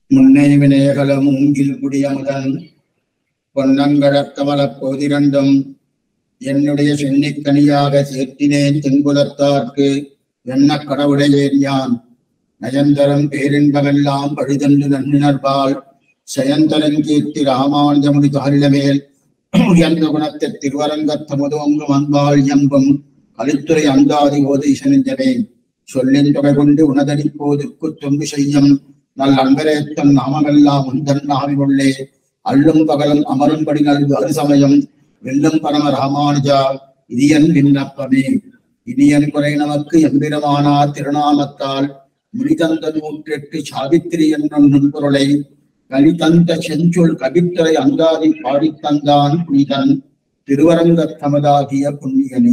முன்னை வினயகல மூங்கில் குடியமுதன் பொன்னங்கடற் கமலப் போதிரண்டும் என்னுடைய சென்னிக்கனியாக சேர்த்தினேன் தெங்குலத்தார்க்கு என்ன கடவுளையேன் யான் நயந்தரம் பேரின்பமெல்லாம் பழுதென்று நன்னினர்பால் செயந்தரன் கீர்த்தி ராமானுஜமுடி தாரிடமேல் உயர்ந்த குணத்தை திருவரங்கத் தமுதோங்கும் அன்பாள் எம்பும் கலித்துறை அந்தாதி ஓது இசனிந்தனே சொல்லின் தொகை கொண்டு உணதடிப்போதுக்கு தொண்டு செய்யும் நல் அன்பரேத்தம் நாமமெல்லாம் உந்தன் நாவினுள்ளே அள்ளும் பகலும் அமரும்படி நல்கு அருசமயம் வெல்லும் பரம ராமானுஜா இனியன் விண்ணப்பமே இனியன் குறை நமக்கு எம்பிரமானார் திருநாமத்தால் முடிதந்த நூற்றெட்டு சாவித்திரி என்னும் நுண்பொருளை கலிதந்த செஞ்சொல் கவித்துறை அந்தாதி பாடித்தந்தான் புனிதன் திருவரங்கத் தமதாகிய புண்ணியனே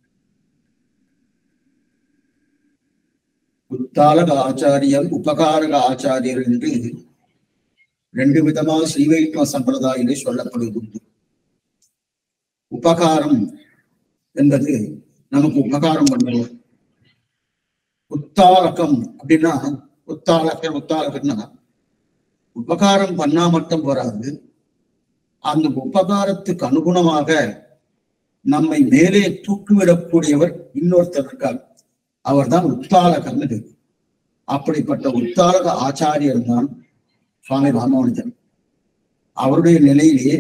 உத்தாலக ஆச்சாரியர் உபகாரக ஆச்சாரியர் என்று ரெண்டு விதமா ஸ்ரீவைஷ்ணவ சம்பிரதாயிலே சொல்லப்படுவது உபகாரம் என்பது நமக்கு உபகாரம் பண்ணுவோம் உத்தாலகம் அப்படின்னா உத்தாலகம் உத்தாலகம்னா உபகாரம் பண்ணா மட்டும் போறாது அந்த உபகாரத்துக்கு அனுகுணமாக நம்மை மேலே தூக்கிவிடக்கூடியவர் இன்னொருத்தர் இருக்கார் அவர்தான் உத்தாலகன் அப்படிப்பட்ட உத்தாலக ஆச்சாரியர் தான் சுவாமி ராமானுஜன் அவருடைய நிலையிலே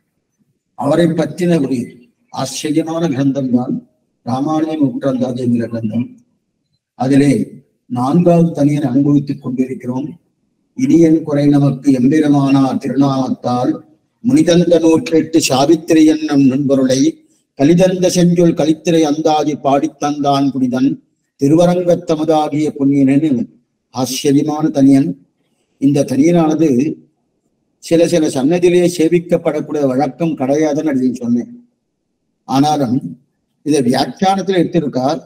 அவரை பற்றின ஒரு ஆச்சரியமான கிரந்தம் தான் ராமானுஜன் உற்றந்தாதி என்கிற கிரந்தம் அதிலே நான்காவது தனியன் அனுபவித்துக் கொண்டிருக்கிறோம் இனியன் குறை நமக்கு எம்பெருமானார் திருநாமத்தால் முனிதந்த நூற்றெட்டு சாவித்திரி என்னும் நண்பருளை கலிதந்த செஞ்சொல் கலித்திரை அந்தாதி பாடித்தந்தான் புனிதன் திருவரங்கத்தமதாகிய புண்ணியனு ஆச்சரியமான தனியன் இந்த தனியனானது சில சில சன்னதியிலே சேவிக்கப்படக்கூடிய வழக்கம் கிடையாதுன்னு எழுதி சொன்னேன் ஆனாலும் இதை வியாக்கியானத்தில் எடுத்திருக்கார்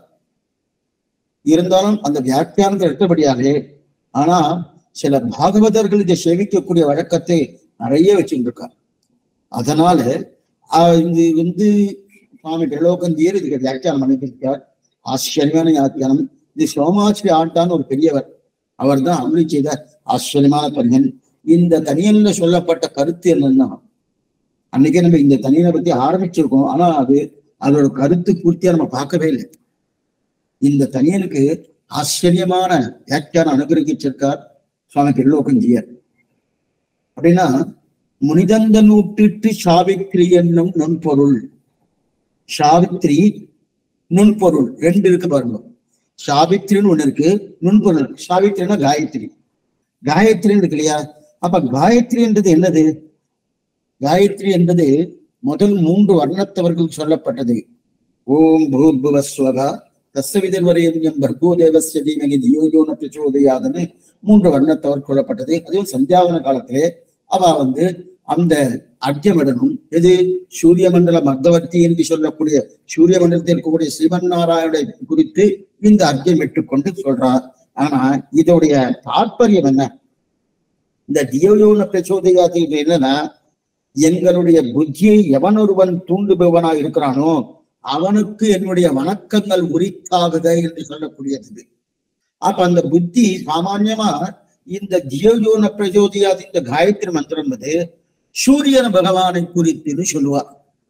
இருந்தாலும் அந்த வியாக்கியானத்தில் எடுத்தபடியாலே ஆனா சில பாகவதர்கள் இதை சேவிக்கக்கூடிய வழக்கத்தை நிறைய வச்சுருக்கார் அதனால ஆஹ் இது வந்து சுவாமி பிரலோகந்தியர் இதுக்கு வியாக்கியானம் பண்ணியிருக்கார் ஆச்சரியமான வியாக்கியானம் இது சோமாஸ்ரீ ஆட்டான்னு ஒரு பெரியவர் அவர் தான் அருளி செய்த ஆச்சரியமான தனியன் இந்த தனியன்ல சொல்லப்பட்ட கருத்து என்னன்னா அன்னைக்கே நம்ம இந்த தனியனை பத்தி ஆரம்பிச்சிருக்கோம் ஆனா அது அதோட கருத்து பூர்த்தியா நம்ம பார்க்கவே இல்லை இந்த தனியனுக்கு ஆச்சரியமான வியாக்கியானம் அனுகிரகிச்சிருக்கார் சுவாமி திருலோகஞ்சியர் அப்படின்னா முனிதந்த நூற்றிட்டு சாவித்ரி என்னும் நுண்பொருள் சாவித்ரி நுண்பொருள் ரெண்டு இருக்கு பாருங்க சாவித்ரின்னு ஒண்ணு இருக்கு நுண்பொருள் சாவித்ரினா காயத்ரி காயத்ரின்னு இருக்கு இல்லையா அப்ப காயத்ரி என்றது என்னது காயத்ரி என்பது முதல் மூன்று வர்ணத்தவர்கள் சொல்லப்பட்டது ஓம் பூர்புவஸ்வகா தஸ்விதர் வரையும் பர்கோ தேவஸ்ய தீமகி தியோயோன பிரச்சோதயாதன்னு மூன்று வர்ணத்தவர் சொல்லப்பட்டது அதுவும் சந்தியாவன காலத்திலே அவ வந்து அந்த அர்க்கியமிடனும் எது சூரிய மண்டல மர்தவர்த்தி என்று சொல்லக்கூடிய சூரிய மண்டலத்தில் இருக்கக்கூடிய சிவன் நாராயணை குறித்து இந்த அர்க்கியம் இட்டுக்கொண்டு சொல்றார் ஆனா இதோடைய தாற்பயம் என்ன இந்த தியோயோன பிரச்சோதயாத்தில் என்னன்னா எங்களுடைய புத்தியை எவன் ஒருவன் தூண்டுபவனா இருக்கிறானோ அவனுக்கு என்னுடைய வணக்கங்கள் உரித்தாகுத என்று சொல்லக்கூடியது அப்ப அந்த புத்தி சாமான்யமா இந்த தியோயோன பிரஜோதியாது இந்த காயத்ரி மந்திரம் என்பது சூரியன பகவானை குறித்துன்னு சொல்லுவார்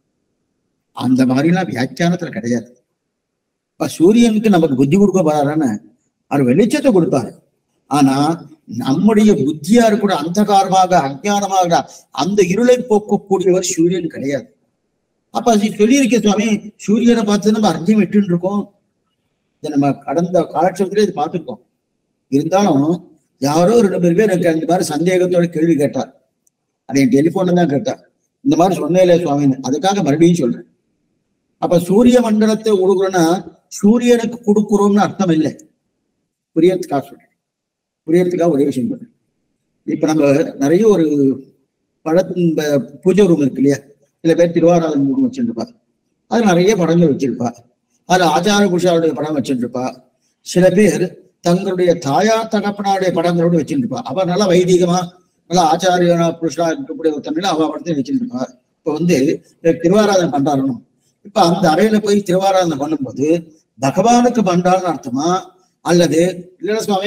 அந்த மாதிரிலாம் வியாக்கியானத்துல கிடையாது இப்ப சூரியனுக்கு நமக்கு புத்தி கொடுக்க போறாருன்னு அவர் வெளிச்சத்தை கொடுப்பாரு ஆனா நம்முடைய புத்தியா இருக்கக்கூடிய அந்தகாரமாக அஜானமாக அந்த இருளை போக்கக்கூடியவர் சூரியன் கிடையாது அப்ப அது சொல்லியிருக்க சுவாமி சூரியனை பார்த்து நம்ம அர்த்தம் விட்டு இருக்கோம் இதை நம்ம கடந்த காலட்சத்திலே இது பார்த்துருக்கோம் இருந்தாலும் யாரோ ரெண்டு பேர் பேர் எனக்கு அந்த மாதிரி சந்தேகத்தோட கேள்வி கேட்டார் அது என் டெலிபோன்ல தான் கேட்டார் இந்த மாதிரி சொன்னேலே சுவாமின்னு அதுக்காக மறுபடியும் சொல்றேன் அப்ப சூரிய மண்டலத்தை கொடுக்குறோன்னா சூரியனுக்கு கொடுக்குறோம்னு அர்த்தம் இல்லை புரியறதுக்காக சொல்றேன் புரியறதுக்காக ஒரே விஷயம் சொல்றேன் இப்ப நம்ம நிறைய ஒரு பட பூஜை ரூம் இருக்கு இல்லையா சில பேர் திருவாராதன ரூம் வச்சுருப்பா அது நிறைய படங்கள் வச்சிருப்பா அதுல ஆச்சார புருஷாவுடைய படம் வச்சுருப்பா சில பேர் தங்களுடைய தாயார் தகப்பனாருடைய படங்களோடு வச்சுருப்பா அவ நல்லா வைதிகமா நல்லா ஆச்சாரியனா புருஷனா இருக்கக்கூடிய ஒரு தமிழ் அவ படத்தை வச்சுருப்பா இப்ப வந்து திருவாராதனை பண்றாரணும் இப்ப அந்த அறையில போய் திருவாராதனை பண்ணும்போது பகவானுக்கு பண்றாருன்னு அர்த்தமா அல்லது இல்ல சுவாமி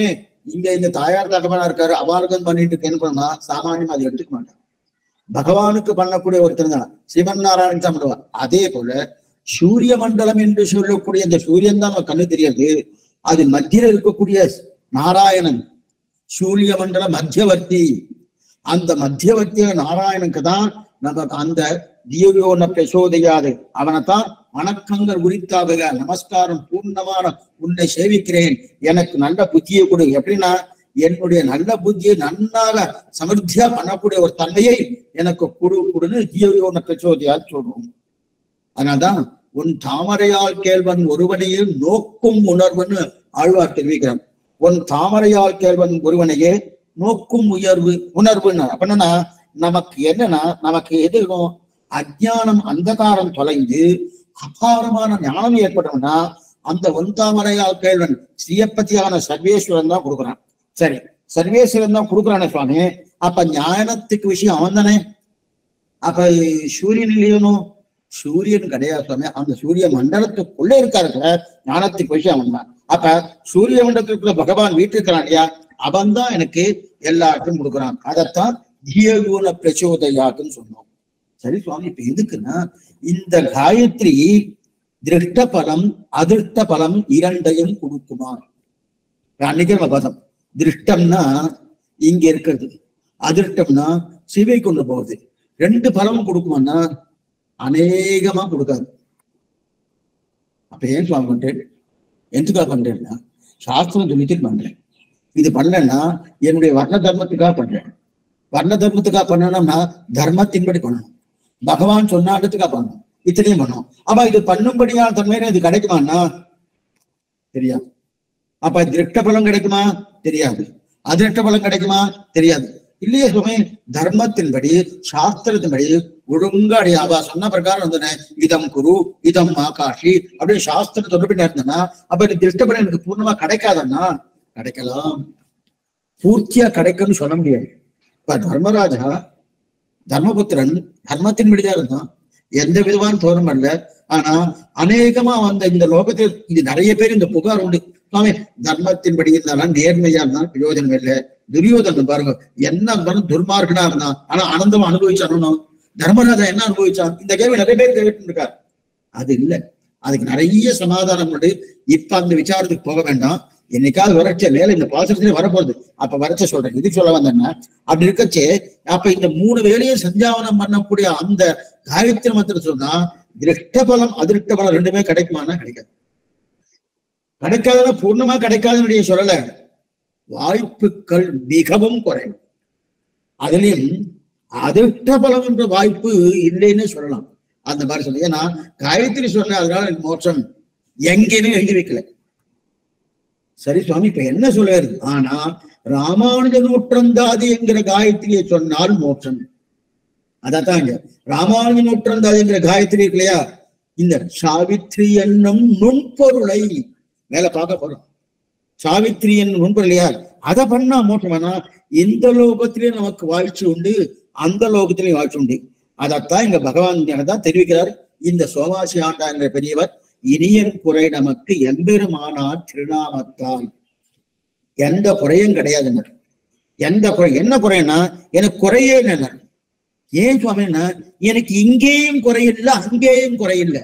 இங்க இந்த தாயார் தகவலா இருக்காரு அபாரகம் பண்ணிட்டு இருக்கேன்னு பண்ணா சாமானியமா அதை எடுத்துக்க மாட்டான் பகவானுக்கு பண்ணக்கூடிய ஒருத்தர் தான் சிவன் நாராயணன் தான் பண்ணுவார் அதே போல சூரிய மண்டலம் என்று சொல்லக்கூடிய இந்த சூரியன் தான் நம்ம கண்ணு தெரியாது அது மத்தியில இருக்கக்கூடிய நாராயணன் சூரிய மண்டல மத்தியவர்த்தி அந்த மத்தியவர்த்திய நாராயணனுக்கு தான் நமக்கு அந்த தியோன பிரசோதையாது அவனைத்தான் வணக்கங்கள் உரித்தாக நமஸ்காரம் பூர்ணமான உன்னை சேவிக்கிறேன் எனக்கு நல்ல புத்தியை கொடு எப்படின்னா என்னுடைய நல்ல புத்தியை நன்னாக சமிருத்தியா பண்ணக்கூடிய ஒரு தன்மையை எனக்கு குடு குடுன்னு தியோன பிரச்சோதையால் சொல்றோம் அதனால்தான் உன் தாமரையால் கேள்வன் ஒருவனையே நோக்கும் உணர்வுன்னு ஆழ்வார் தெரிவிக்கிறான் உன் தாமரையால் கேள்வன் ஒருவனையே நோக்கும் உயர்வு உணர்வுன்னு அப்படின்னா நமக்கு என்னன்னா நமக்கு எது இருக்கும் அஜ்ஞானம் அந்தகாரம் தொலைந்து அபாரமான ஞானம் ஏற்பட்டோம்னா அந்த ஒன்தாமரையால் கேள்வன் ஸ்ரீயப்பதியான சர்வேஸ்வரன் தான் கொடுக்குறான் சரி சர்வேஸ்வரன் தான் கொடுக்குறானே சுவாமி அப்ப ஞானத்துக்கு விஷயம் அவன் தானே அப்ப சூரியன் இல்லையனும் சூரியன் கிடையாது சுவாமி அந்த சூரிய மண்டலத்துக்குள்ள இருக்காருல ஞானத்துக்கு விஷயம் அவன் தான் அப்ப சூரிய மண்டலத்துக்குள்ள பகவான் வீட்டிருக்கிறான் இல்லையா அவன் தான் எனக்கு எல்லாருக்கும் கொடுக்குறான் அதைத்தான் தியகுண பிரச்சோதயாக்குன்னு சொன்னோம் சரி சுவாமி இப்ப எதுக்குன்னா இந்த காயத்ரி திருஷ்ட பலம் அதிர்ஷ்ட பலம் இரண்டையும் கொடுக்குமா அன்னைக்கு நம்ம பார்த்தோம் திருஷ்டம்னா இங்க இருக்கிறது அதிர்ஷ்டம்னா சிவை கொண்டு போகுது ரெண்டு பலமும் கொடுக்குமான்னா அநேகமா கொடுக்காது அப்ப ஏன் சுவாமி பண்றேன் எதுக்காக பண்றேன்னா சாஸ்திரம் சொல்லிட்டு பண்றேன் இது பண்ணலன்னா என்னுடைய வர்ண தர்மத்துக்காக பண்றேன் வர்ண தர்மத்துக்காக பண்ணணும்னா தர்மத்தின்படி பண்ணணும் பகவான் சொன்னாட்டத்துக்காக பண்ணணும் இத்தனையும் பண்ணணும் அப்ப இது பண்ணும்படியான தன்மையில இது கிடைக்குமான்னா தெரியாது அப்ப திருஷ்ட பலம் கிடைக்குமா தெரியாது அதிருஷ்ட பலம் கிடைக்குமா தெரியாது இல்லையே சுவாமி தர்மத்தின்படி சாஸ்திரத்தின்படி ஒழுங்காடி அவ சொன்ன பிரகாரம் வந்தன இதம் குரு இதம் ஆகாஷி அப்படின்னு சாஸ்திர தொடர்பு இருந்தனா அப்ப இந்த திருஷ்டபலம் எனக்கு பூர்ணமா கிடைக்காதன்னா கிடைக்கலாம் பூர்த்தியா கிடைக்கும்னு சொல்ல முடியாது இப்ப தர்மராஜா தர்மபுத்திரன் தர்மத்தின்படிதான் இருந்தான் எந்த விதமான தோறம் அல்ல ஆனா அநேகமா வந்த இந்த லோகத்தில் இது நிறைய பேர் இந்த புகார் உண்டு சுவாமி தர்மத்தின்படி இருந்தாலும் நேர்மையா இருந்தாலும் பிரயோஜனம் இல்லை துரியோதனன் பாருங்க என்ன இருந்தாலும் துர்மார்கனா இருந்தான் ஆனா ஆனந்தமா அனுபவிச்சானோ தர்மராஜா என்ன அனுபவிச்சான் இந்த கேள்வி நிறைய பேர் கேட்டு இருக்காரு அது இல்ல அதுக்கு நிறைய சமாதானம் உண்டு இப்ப அந்த விசாரத்துக்கு போக வேண்டாம் என்னைக்காவது வறட்ச மேல இந்த பாசனத்திலே வரப்போகுது அப்ப வறட்ச சொல்றேன் இதுக்கு சொல்ல வந்தேன்னா அப்படி இருக்கச்சே அப்ப இந்த மூணு வேலையும் சஞ்சாவனம் பண்ணக்கூடிய அந்த காயத்ரி மந்திரம் சொன்னா திருஷ்ட பலம் அதிருஷ்ட பலம் ரெண்டுமே கிடைக்குமானா கிடைக்காது கிடைக்காதுன்னா பூர்ணமா கிடைக்காதுன்னு சொல்லல வாய்ப்புகள் மிகவும் குறைவு அதுலயும் அதிர்ஷ்ட பலம் என்ற வாய்ப்பு இல்லைன்னு சொல்லலாம் அந்த மாதிரி சொல்லி ஏன்னா காயத்ரி சொன்ன அதனால எனக்கு மோட்சம் எங்கேன்னு எழுதி வைக்கல சரி சுவாமி இப்ப என்ன சொல்லுறது ஆனா ராமானுஜ நூற்றந்தாதி என்கிற காயத்ரியை சொன்னால் மோட்சம் அதான் இங்க ராமானுஜ நூற்றந்தாதி என்கிற காயத்ரி இருக்கு இல்லையா இந்த சாவித்ரி என்னும் நுண்பொருளை மேல பார்க்க போறோம் சாவித்ரி என்னும் நுண்பொருள் இல்லையா அதை பண்ணா மோட்சமானா இந்த லோகத்திலேயும் நமக்கு வாழ்ச்சி உண்டு அந்த லோகத்திலையும் வாழ்ச்சி உண்டு அதைத்தான் இங்க பகவான் தான் தெரிவிக்கிறார் இந்த சோமாசி ஆண்டா என்ற பெரியவர் இனியன் குறை நமக்கு எம்பெருமானார் திருநாமத்தால் எந்த குறையும் கிடையாதுங்க எந்த குறை என்ன குறைன்னா எனக்கு குறையே இல்லை ஏன் சுவாமின்னா எனக்கு இங்கேயும் குறையில்லை அங்கேயும் குறையில்லை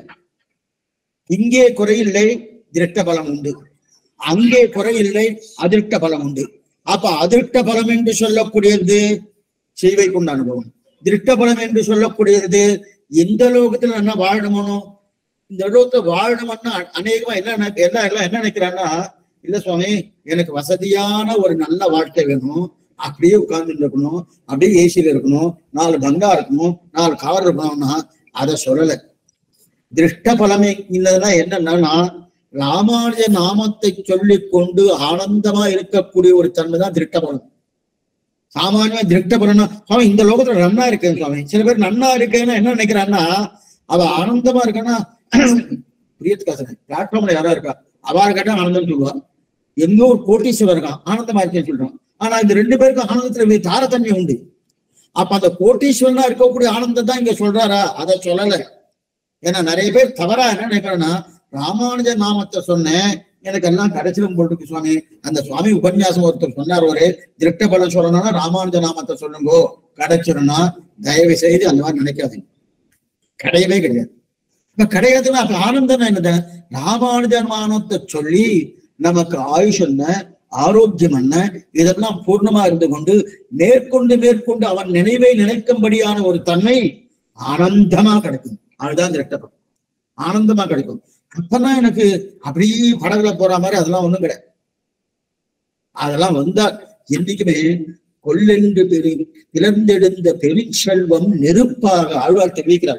இங்கே குறையில்லை திருஷ்ட பலம் உண்டு அங்கே குறையில்லை அதிருஷ்ட பலம் உண்டு அப்ப அதிருஷ்ட பலம் என்று சொல்லக்கூடியது செய்வை கொண்ட அனுபவம் திருஷ்ட பலம் என்று சொல்லக்கூடியது எந்த லோகத்துல என்ன வாழணுமோ இந்த லோகத்தை வாழணும்னா அநேகமா என்ன நினை- எல்லாம் எல்லாம் என்ன நினைக்கிறாங்கன்னா இல்ல சுவாமி எனக்கு வசதியான ஒரு நல்ல வாழ்க்கை வேணும் அப்படியே உட்கார்ந்துட்டு இருக்கணும் அப்படியே ஏசியில இருக்கணும் நாலு பங்கா இருக்கணும் நாலு கார் இருக்கணும்னா அதை சொல்லல திருஷ்ட பலமே இல்லைன்னா என்னன்னா ராமானுஜ நாமத்தை சொல்லிக் கொண்டு ஆனந்தமா இருக்கக்கூடிய ஒரு தன்மை தான் திருஷ்ட பலம் சாமானியமா திருஷ்ட பலம்னா சுவாமி இந்த லோகத்துல நன்னா இருக்கேன் சுவாமி சில பேர் நன்னா இருக்கேன்னா என்ன நினைக்கிறான்னா அவ ஆனந்தமா இருக்கான்னா பிரியத்துக்காசன் பிளாட்ஃபார்ம்ல யாரா இருக்கா அவா கேட்டா ஆனந்தம் சொல்லுவா எங்கோ ஒரு கோட்டீஸ்வரர் இருக்கான் ஆனந்தமா இருக்கேன்னு சொல்றான் ஆனா இந்த ரெண்டு பேருக்கும் ஆனந்தத்துல வே- தாரதமியம் உண்டு அப்ப அந்த கோட்டீஸ்வரனா இருக்கக்கூடிய ஆனந்தம் தான் இங்க சொல்றாரா அதை சொல்லல ஏன்னா நிறைய பேர் தவறா என்ன நினைக்கிறேன்னா ராமானுஜ நாமத்தை சொன்னேன் எனக்கு எல்லாம் கிடைச்சிடும் போட்டுருக்கு சுவாமி அந்த சுவாமி உபன்யாசம் ஒருத்தர் சொன்னார் ஒரு திருட்ட பலம் சொல்லணும்னா ராமானுஜ நாமத்தை சொல்லுங்கோ கிடைச்சிரும்னா தயவு செய்து அந்த மாதிரி நினைக்காதீங்க கிடையவே கிடையாது இப்ப கிடையாதுன்னா அப்ப ஆனந்தம் என்னது ராமானுஜமானத்தை சொல்லி நமக்கு ஆயுஷ் என்ன ஆரோக்கியம் என்ன இதெல்லாம் பூர்ணமா இருந்து கொண்டு மேற்கொண்டு மேற்கொண்டு அவன் நினைவை நினைக்கும்படியான ஒரு தன்மை ஆனந்தமா கிடைக்கும் அதுதான் திரட்டப்படும் ஆனந்தமா கிடைக்கும் அப்பதான் எனக்கு அப்படியே படகுல போற மாதிரி அதெல்லாம் ஒண்ணும் கிடையாது அதெல்லாம் வந்தா என்னைக்குமே கொள்ளென்று பெரு பிளந்தெடுந்த பெருஞ்செல்வம் நெருப்பாக ஆழ்வார் தெரிவிக்கிறார்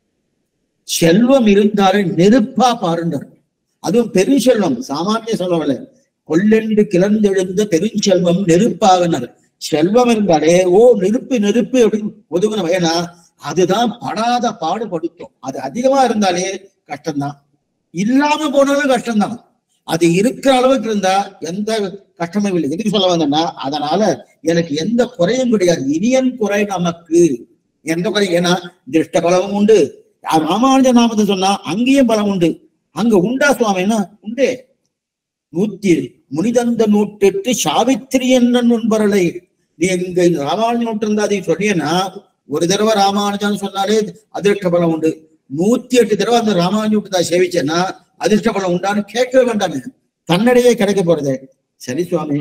செல்வம் இருந்தாலே நெருப்பா பாருண்டார் அதுவும் பெருஞ்செல்வம் சாமானிய செல்வம் இல்லை கொள்ளென்று கிளர்ந்தெழுந்த பெருஞ்செல்வம் நெருப்பாகனர் செல்வம் இருந்தாலே ஓ நெருப்பு நெருப்பு அப்படின்னு ஒதுங்கின ஏன்னா அதுதான் படாத பாடுபடுத்தும் அது அதிகமா இருந்தாலே கஷ்டம்தான் இல்லாம போனாலும் கஷ்டம்தான் அது இருக்கிற அளவுக்கு இருந்தா எந்த கஷ்டமும் இல்லை எதுக்கு சொல்ல வந்தேன்னா அதனால எனக்கு எந்த குறையும் கிடையாது இனியன் குறை நமக்கு எந்த குறை ஏன்னா திருஷ்ட பலமும் உண்டு ராமானுஜ நாமத்தை சொன்னா அங்கேயும் பலம் உண்டு அங்க உண்டா சுவாமின்னா உண்டே நூத்தி முனிதந்த நூற்றெட்டு சாவித்திரி என்ற நண்பர்களை நீ இங்க ராமானுஜன் நூற்று இருந்தா அதை சொன்னீங்கன்னா ஒரு தடவை ராமானுஜன் சொன்னாலே அதிர்ஷ்ட பலம் உண்டு நூத்தி எட்டு தடவை அந்த ராமானுஜன் தான் சேவிச்சேன்னா அதிர்ஷ்ட பலம் உண்டான்னு கேட்கவே வேண்டாமே தன்னடையே கிடைக்க போறது சரி சுவாமி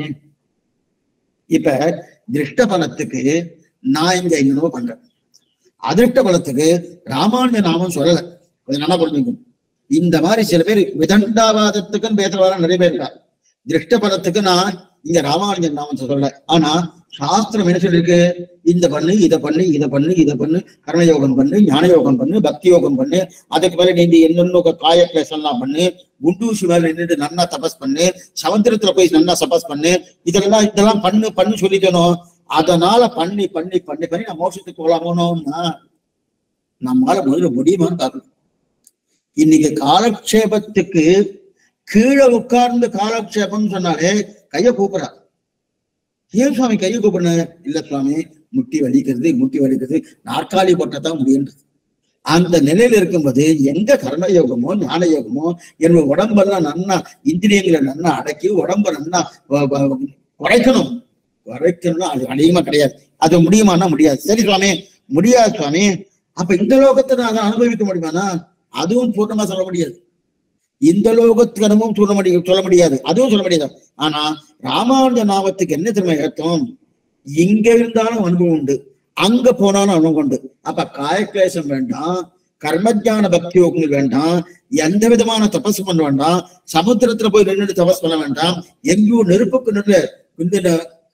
இப்ப திருஷ்ட பலத்துக்கு நான் இங்க என்னவோ பண்றேன் அதிர்ஷ்ட பலத்துக்கு ராமானுஜ நாமம் சொல்லல கொஞ்சம் நல்லா புரிஞ்சுக்கணும் இந்த மாதிரி சில பேர் விதண்டாவாதத்துக்குன்னு பேசுறவங்க நிறைய பேர் இருக்கா திருஷ்ட பலத்துக்கு நான் இங்க ராமானுஜன் நாமத்தை சொல்ல ஆனா சாஸ்திரம் என்ன சொல்லிருக்கு இந்த பண்ணு இதை பண்ணு இதை பண்ணு இதை பண்ணு கர்மயோகம் பண்ணு ஞான யோகம் பண்ணு பக்தி யோகம் பண்ணு அதுக்கு மேல நீ என்னென்ன காய எல்லாம் பண்ணு குண்டூசி மேல நின்றுட்டு நன்னா தபஸ் பண்ணு சமுத்திரத்துல போய் நன்னா தபஸ் பண்ணு இதெல்லாம் இதெல்லாம் பண்ணு பண்ணு சொல்லிட்டனோ அதனால பண்ணி பண்ணி பண்ணி பண்ணி நான் மோட்சத்துக்கு போலாமோனோம்னா நம்மளால முதல்ல முடியுமான்னு பார்க்கணும் இன்னைக்கு காலக்ஷேபத்துக்கு கீழே உட்கார்ந்து காலக்ஷேபம் சொன்னாலே கைய கூப்பிடா ஏன் சுவாமி கையை கூப்பிடுன இல்ல சுவாமி முட்டி வலிக்கிறது முட்டி வலிக்கிறது நாற்காலி போட்டதான் முடியுன்றது அந்த நிலையில இருக்கும்போது எங்க கர்ம யோகமோ ஞான யோகமோ என்னோட உடம்பெல்லாம் நன்னா இந்திரியங்களை நன்னா அடக்கி உடம்ப நன்னா வ- வ- குறைக்கணும் குறைக்கணும்னா அது அதிகமா கிடையாது அது முடியுமானா முடியாது சரி சுவாமி முடியாது சுவாமி அப்ப இந்த லோகத்தை நான் அதை அனுபவிக்க முடியுமானா அதுவும் பூர்ணமா சொல்ல முடியாது இந்த லோகத்துக்கு அனுபவம் சொல்ல முடியும் சொல்ல முடியாது அதுவும் சொல்ல முடியாது ஆனா ராமானுஜ நாமத்துக்கு என்ன திறமை ஏற்றம் இங்க இருந்தாலும் அனுபவம் உண்டு அங்க போனாலும் அனுபவம் உண்டு அப்ப காயக்லேசம் வேண்டாம் கர்மஜான பக்தி யோகங்கள் வேண்டாம் எந்த விதமான தபஸ் பண்ண வேண்டாம் சமுத்திரத்துல போய் நின்று தபஸ் பண்ண வேண்டாம் எங்கேயோ நெருப்புக்கு நின்று இந்த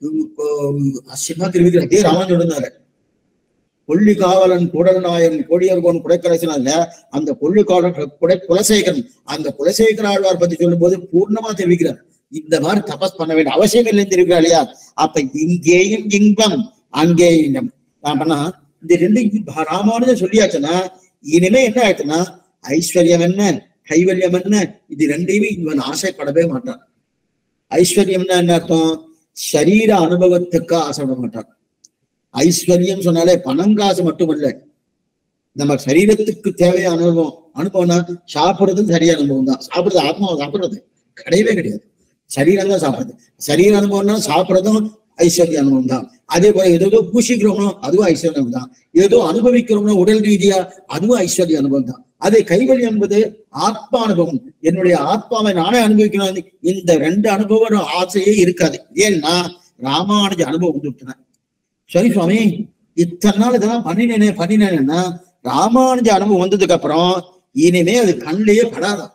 சிம்மா திருவிக்கிற அதே ராமானுஜன் இருந்தாரு கொள்ளி காவலன் கூடல் நாயகன் கோடியர்கோன் குடைக்கரசினால அந்த கொள்ளி காவலன் குடை குலசேகரன் அந்த குலசேகர ஆழ்வார் பத்தி சொல்லும் போது பூர்ணமா தெரிவிக்கிறார் இந்த மாதிரி தபஸ் பண்ண வேண்டிய அவசியம் இல்லைன்னு தெரிவிக்கிறார் இல்லையா அப்ப இங்கேயும் இன்பம் அங்கேயும் இன்பம் நான் பண்ணா இந்த ரெண்டு இங்க ராமானுஜன் சொல்லியாச்சுன்னா இனிமே என்ன ஆயிடுச்சுன்னா ஐஸ்வர்யம் என்ன கைவல்யம் என்ன இது ரெண்டையுமே இவன் ஆசைப்படவே மாட்டான் ஐஸ்வர்யம்னா என்ன அர்த்தம் சரீர அனுபவத்துக்கு ஆசைப்பட மாட்டான் ஐஸ்வர்யம் சொன்னாலே பணம் காசு மட்டுமல்ல நம்ம சரீரத்துக்கு தேவையான அனுபவம் அனுபவம்னா சாப்பிடுறதும் சரியான அனுபவம் தான் சாப்பிடுறது ஆத்மாவை சாப்பிடுறது கிடையவே கிடையாது சரீரம் தான் சாப்பிடுறது சரீர அனுபவம்னா சாப்பிடுறதும் ஐஸ்வர்ய அனுபவம் தான் அதே போல ஏதோ பூசிக்கிறோமோ அதுவும் ஐஸ்வர்யம் தான் ஏதோ அனுபவிக்கிறோம்னா உடல் ரீதியா அதுவும் ஐஸ்வர்ய அனுபவம் தான் அதே கைவழி என்பது ஆத்மா அனுபவம் என்னுடைய ஆத்மாவை நானே அனுபவிக்கணும் இந்த ரெண்டு அனுபவம் ஆசையே இருக்காது ஏன்னா ராமானுஜ அனுபவம் வந்துட்டேன் சரி சுவாமி இத்தனை நாள் இதெல்லாம் பண்ணினேனே பண்ணினேன்னா ராமானுஜ அனுபவம் வந்ததுக்கு அப்புறம் இனிமே அது கண்ணிலேயே படாதான்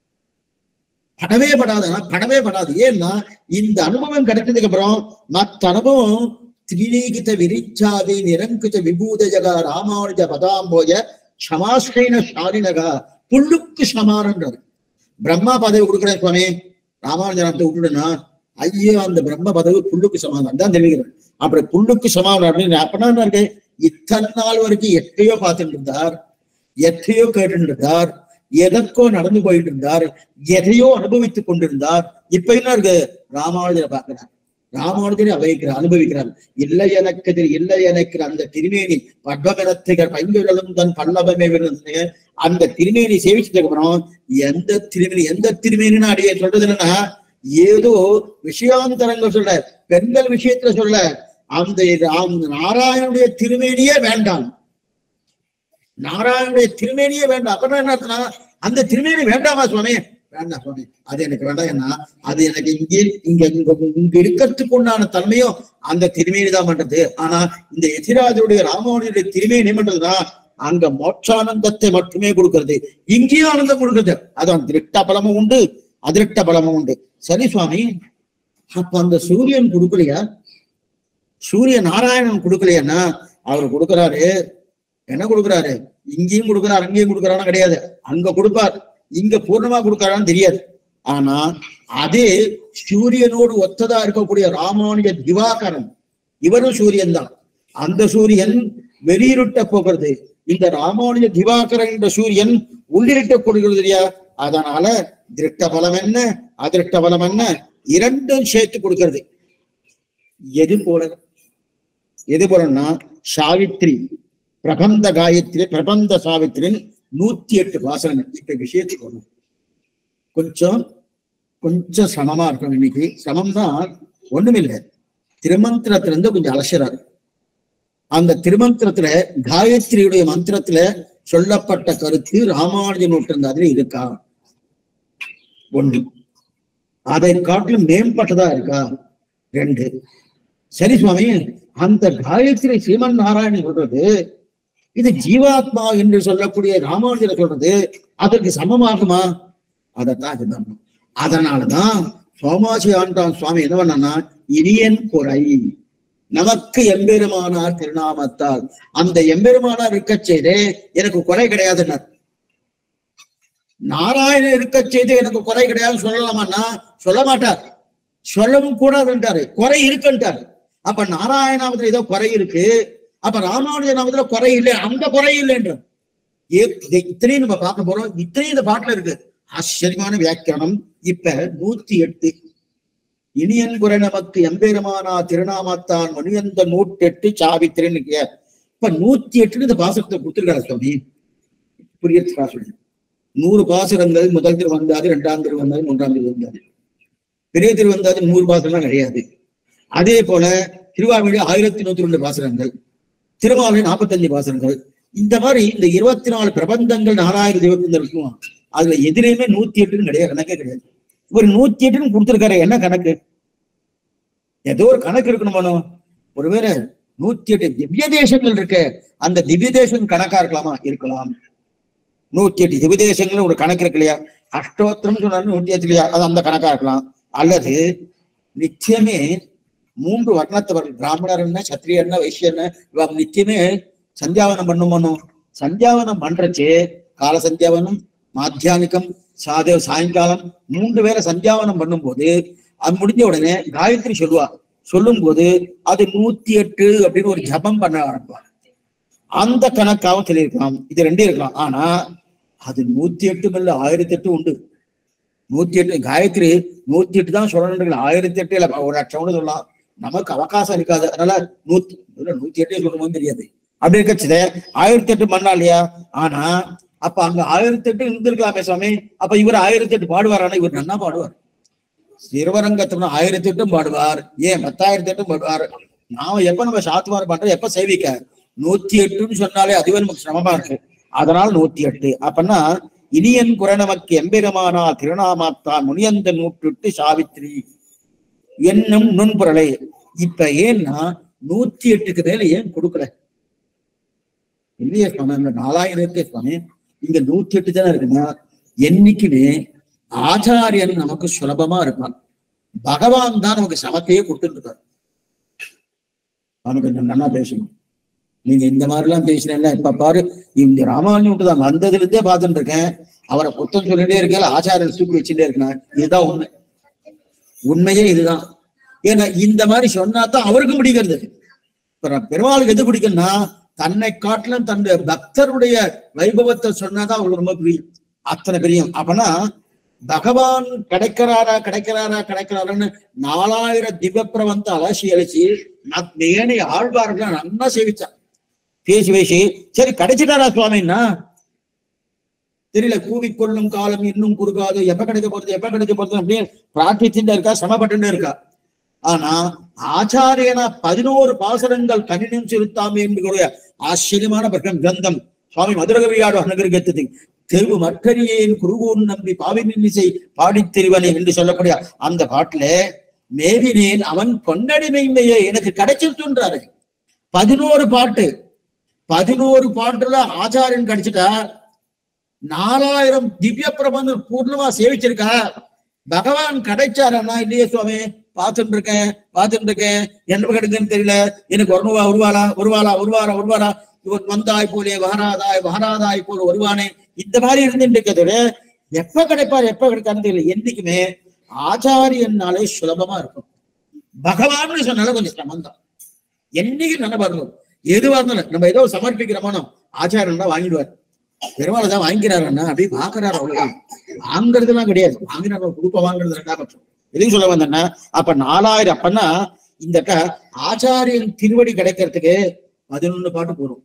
படவே படாதுன்னா படவே படாது ஏன்னா இந்த அனுபவம் கிடைச்சதுக்கு அப்புறம் மற்ற அனுபவம் திரிலீகித விரிச்சாதி நிரங்குச்ச விபூத ஜகா ராமானுஜ பதாம்போய சமாஸ்ரீன ஷாலினகா புல்லுக்கு சமானன்றார் பிரம்மா பதவி கொடுக்குறேன் சுவாமி ராமானுஜனத்தை விட்டுடுனா ஐயோ அந்த பிரம்ம பதவி புல்லுக்கு சமானம் தான் தெரிவிக்கிறேன் அப்படி புல்லுக்கு சமானம் அப்படின்னு அப்பனா என்ன இருக்கு இத்தனை நாள் வரைக்கும் எத்தையோ பார்த்துட்டு இருந்தார் எத்தையோ கேட்டு இருந்தார் எதற்கோ நடந்து போயிட்டு இருந்தார் எதையோ அனுபவித்துக் கொண்டிருந்தார் இப்ப என்ன இருக்கு ராமானுஜரை பார்க்கிறார் ராமானுஜரை அவைக்கிறார் அனுபவிக்கிறார் இல்லை எனக்கு திரு- இல்லை எனக்கு அந்த திருமேனி பத்மகரத்திகர் பைங்குழலும் தன் பல்லவமே விருது அந்த திருமேனி சேவிச்சதுக்கு அப்புறம் எந்த திருமேனி எந்த திருமேனின்னு அடைய சொல்றது என்னன்னா ஏதோ விஷயாந்தரங்கள் சொல்ல பெண்கள் விஷயத்துல சொல்ல அந்த அந்த நாராயணனுடைய திருமேனியே வேண்டாம் நாராயணனுடைய திருமேனியே வேண்டாம் அப்புறம் என்ன அர்த்தம்னா, அந்த திருமேனி வேண்டாமா சுவாமி வேண்டாம் சுவாமி அது எனக்கு வேண்டாம் ஏன்னா அது எனக்கு இங்கே இங்க இங்க இங்க இருக்கிறதுக்கு உண்டான தன்மையும் அந்த திருமேனி தான் பண்றது ஆனா இந்த எதிராஜருடைய ராமாவனுடைய திருமேனி பண்றதுன்னா அங்க மோட்சானந்தத்தை மட்டுமே கொடுக்கிறது இங்கேயும் ஆனந்தம் கொடுக்கிறது அதான் திருட்ட பலமும் உண்டு அதிருட்ட பலமும் உண்டு சரி சுவாமி அப்ப அந்த சூரியன் கொடுக்கலையா சூரிய நாராயணன் கொடுக்கலையான்னா அவர் கொடுக்கிறாரு என்ன கொடுக்கிறாரு இங்கேயும் கொடுக்கிறார் அங்கேயும் கொடுக்கிறான்னு கிடையாது அங்க கொடுப்பார் இங்க பூர்ணமா கொடுக்கறான்னு தெரியாது ஆனா அதே சூரியனோடு ஒத்ததா இருக்கக்கூடிய ராமானுஜ திவாகரன் இவரும் சூரியன் தான் அந்த சூரியன் வெளியிருட்ட போகிறது இந்த ராமானுஜ திவாகரன் என்ற சூரியன் உள்ளிருட்ட கொடுக்கிறது இல்லையா அதனால திருட்ட பலம் என்ன அதிருஷ்ட பலம் என்ன இரண்டும் சேர்த்து கொடுக்கிறது எது போல எது போலன்னா சாவித்ரி பிரபந்த காயத்ரி பிரபந்த சாவித்திரின் நூத்தி எட்டு வாசனங்கள் இப்ப விஷயத்துக்கு வரும் கொஞ்சம் கொஞ்சம் சிரமமா இருக்கும் இன்னைக்கு சிரமம் தான் ஒண்ணுமில்லை திருமந்திரத்துல இருந்து கொஞ்சம் அலசறாரு அந்த திருமந்திரத்துல காயத்ரியுடைய மந்திரத்துல சொல்லப்பட்ட கருத்து ராமானுஜ நூற்றந்தாதிரி இருக்கா ஒன்று அதை காட்டிலும் மேம்பட்டதா இருக்கா ரெண்டு சரி சுவாமி அந்த காயத்ரி ஸ்ரீமன் நாராயணன் சொல்றது இது ஜீவாத்மா என்று சொல்லக்கூடிய ராமானுஜர் சொல்றது அதற்கு சமமாகுமா அதைத்தான் இது பண்ணணும். அதனாலதான் சோமாசி ஆண்டான் சுவாமி என்ன பண்ணா இனியன் குறை நமக்கு எம்பெருமானார் திருநாமத்தால் அந்த எம்பெருமானார் இருக்கச் செய்தே எனக்கு குறை கிடையாதுன்னார் நாராயணன் இருக்கச் செய்து எனக்கு குறை கிடையாதுன்னு சொல்லலாமான்னா சொல்ல மாட்டார் சொல்லவும் கூடாதுன்றாரு குறை இருக்குன்ட்டாரு அப்ப நாராயணாமத்துல ஏதோ குறை இருக்கு அப்ப ராமானுஜ நாமத்துல குறை இல்லை அந்த குறை இல்லைன்ற இத்தனையும் நம்ம பார்க்க போறோம் இத்தனையும் இந்த பாட்டுல இருக்கு ஆச்சரியமான வியாக்கியானம் இப்ப நூத்தி எட்டு இனியன் குறை நமக்கு எம்பெருமானா திருநாமத்தான் மணியந்த நூற்றெட்டு சாவித்திரன்னு இருக்கிய இப்ப நூத்தி எட்டுன்னு இந்த பாசகத்தை கொடுத்துருக்காரு சுவாமி புரியறதுக்காக சொல்லி நூறு பாசுரங்கள் முதல் திருவந்தாது இரண்டாம் திருவந்தாது மூன்றாம் திருவந்தாது பெரிய திருவந்தாது நூறு பாசுரம் கிடையாது அதே போல திருவாவூர் ஆயிரத்தி நூத்தி ரெண்டு பாசுரங்கள் திருமாவளி நாற்பத்தஞ்சு பாசுரங்கள் இந்த மாதிரி இந்த இருபத்தி நாலு பிரபந்தங்கள் நாலாயிரம் இருபத்தி இருக்கும் அதுல எதிரையுமே நூத்தி எட்டுன்னு கிடையாது கணக்கே கிடையாது ஒரு நூத்தி எட்டுன்னு கொடுத்திருக்காரு என்ன கணக்கு ஏதோ ஒரு கணக்கு இருக்கணுமானோ ஒருவேளை நூத்தி எட்டு திவ்ய தேசங்கள் இருக்கு அந்த திவ்ய தேசம் கணக்கா இருக்கலாமா இருக்கலாம் நூத்தி எட்டு திவ்ய தேசங்கள் ஒரு கணக்கு இருக்கு இல்லையா அஷ்டோத்திரம் சொன்னாலும் நூத்தி எட்டு இல்லையா அது அந்த கணக்கா இருக்கலாம் அல்லது நித்தியமே மூன்று வர்ணத்தவர் பிராமணர் என்ன சத்திரியர் என்ன வைசியர் என்ன இவ நித்தியமே சந்தியாவனம் பண்ணுமோனும் சந்தியாவனம் பண்றச்சே கால சந்தியாவனம் மாத்தியானிக்கம் சாத சாயங்காலம் மூன்று வேளை சந்தியாவனம் பண்ணும்போது அது முடிஞ்ச உடனே காயத்ரி சொல்லுவா சொல்லும் போது அது நூத்தி எட்டு அப்படின்னு ஒரு ஜபம் பண்ண ஆரம்பிப்பார் அந்த கணக்காகவும் சொல்லியிருக்கலாம் இது ரெண்டும் இருக்கலாம் ஆனா அது நூத்தி எட்டு இல்ல ஆயிரத்தி எட்டு உண்டு நூத்தி எட்டு காயத்ரி நூத்தி எட்டு தான் சொல்லணும் ஆயிரத்தி எட்டு இல்ல ஒரு லட்சம் கூட சொல்லலாம் நமக்கு அவகாசம் இருக்காது அதனால நூத்தி இல்ல நூத்தி எட்டே சொல்லணும்னு தெரியாது அப்படி இருக்கச்சுதே ஆயிரத்தி எட்டு பண்ணா இல்லையா ஆனா அப்ப அங்க ஆயிரத்தி எட்டு இருந்திருக்கலாமே சுவாமி அப்ப இவர் ஆயிரத்தி எட்டு பாடுவார் ஆனா இவர் நன்னா பாடுவார் சிறுவரங்கத்துல ஆயிரத்தி எட்டும் பாடுவார் ஏன் பத்தாயிரத்தி எட்டும் பாடுவார் நாம எப்ப நம்ம சாத்துவார் பண்றோம் எப்ப சேவிக்க நூத்தி எட்டுன்னு சொன்னாலே அதுவே நமக்கு சிரமமா இருக்கு அதனால நூத்தி எட்டு அப்பன்னா இனியன் குறை நமக்கு எம்பெருமானா திருநாமாத்தான் முனியந்த நூற்றுட்டு சாவித்ரி என்னும் நுண்பொருளை இப்ப ஏன்னா நூத்தி எட்டுக்கு மேல ஏன் கொடுக்கல இல்லையே சுவாமி இந்த நாலாயிரம் இருக்கே சுவாமி இங்க நூத்தி எட்டு தானே இருக்குன்னா என்னைக்குமே ஆச்சாரியன் நமக்கு சுலபமா இருப்பான் பகவான் தான் நமக்கு சமத்தையே கொடுத்துட்டு இருக்காரு நமக்கு கொஞ்சம் நல்லா பேசணும் நீங்க இந்த மாதிரி எல்லாம் பேசினா இப்ப பாரு இந்த ராமாயணம் விட்டு தான் வந்ததுல இருந்தே பார்த்துட்டு இருக்கேன் அவரை புத்தம் சொல்லிட்டே இருக்கல ஆச்சாரியன் தூக்கி வச்சுட்டே இருக்கேன் இதுதான் உண்மை உண்மையே இதுதான் ஏன்னா இந்த மாதிரி சொன்னா தான் அவருக்கு பிடிக்கிறது இப்ப நான் பெருமாளுக்கு எது பிடிக்கும்னா தன்னை காட்டிலும் தன்னுடைய பக்தருடைய வைபவத்தை சொன்னாதான் அவங்களுக்கு ரொம்ப பிரியம் அத்தனை பிரியம் அப்பனா பகவான் கிடைக்கிறாரா கிடைக்கிறாரா கிடைக்கிறாரான்னு நாலாயிரம் திவ்ய பிரபந்த அலசி அலசி மேனை ஆழ்வார்கள் நல்லா சேவிச்சான் பேசி பேசி சரி கிடைச்சிட்டாரா சுவாமின்னா தெரியல கூவிக்கொள்ளும் காலம் இன்னும் குறுகாது எப்ப கிடைக்க போறது எப்ப கிடைக்க போறது அப்படின்னு பிரார்த்திச்சுட்டு இருக்கா சிரமப்பட்டு இருக்கா ஆனா ஆச்சாரியனா பதினோரு பாசனங்கள் கணினம் செலுத்தாமே என்கிற ஆச்சரியமான பிரகம் கிரந்தம் சுவாமி மதுரகவியாடு அனுகிரகத்தது தெருவு மற்கரியேன் குருகூன் நம்பி பாவினிசை பாடித் திருவனே என்று சொல்லக்கூடிய அந்த பாட்டுல மேவினேன் அவன் பொன்னடிமைமையே எனக்கு கிடைச்சிருத்துன்றாரு பதினோரு பாட்டு பதினோரு பாட்டுல ஆச்சாரியன் கிடைச்சிட்டா நாலாயிரம் திவ்ய பிரபந்தம் பூர்ணமா சேவிச்சிருக்கா பகவான் கிடைச்சாரன்னா இல்லையே சுவாமி பார்த்துட்டு இருக்கேன் பார்த்துட்டு இருக்கேன் என்ன கிடைக்குன்னு தெரியல எனக்கு வருவா வருவாளா வருவாளா வருவாரா வருவாரா இவன் வந்தாய் போலே வகராதாய் வகராதாய் போல வருவானே இந்த மாதிரி இருந்துட்டு இருக்கிறது எப்ப கிடைப்பார் எப்ப கிடைக்கான்னு தெரியல என்னைக்குமே ஆச்சாரியன்னாலே சுலபமா இருக்கும் பகவான் சொன்னாலும் கொஞ்சம் சிரமம் தான் என்னைக்கு நல்ல வரணும் எதுவா இருந்தாலும் நம்ம ஏதோ சமர்ப்பிக்கிறோமோ ஆச்சாரியன் தான் வாங்கிடுவார் பெருமாள் தான் வாங்கிக்கிறாருன்னா அப்படியே வாங்குறாரு அவ்வளவுதான் வாங்குறதுலாம் கிடையாது வாங்கினார் கொடுப்ப வாங்குறது ரெண்டா பட்சம் எதையும் சொல்ல வந்தேன்னா அப்ப நாலாயிரம் அப்பன்னா இந்த க- ஆச்சாரியன் திருவடி கிடைக்கிறதுக்கு பதினொன்னு பாட்டு போறோம்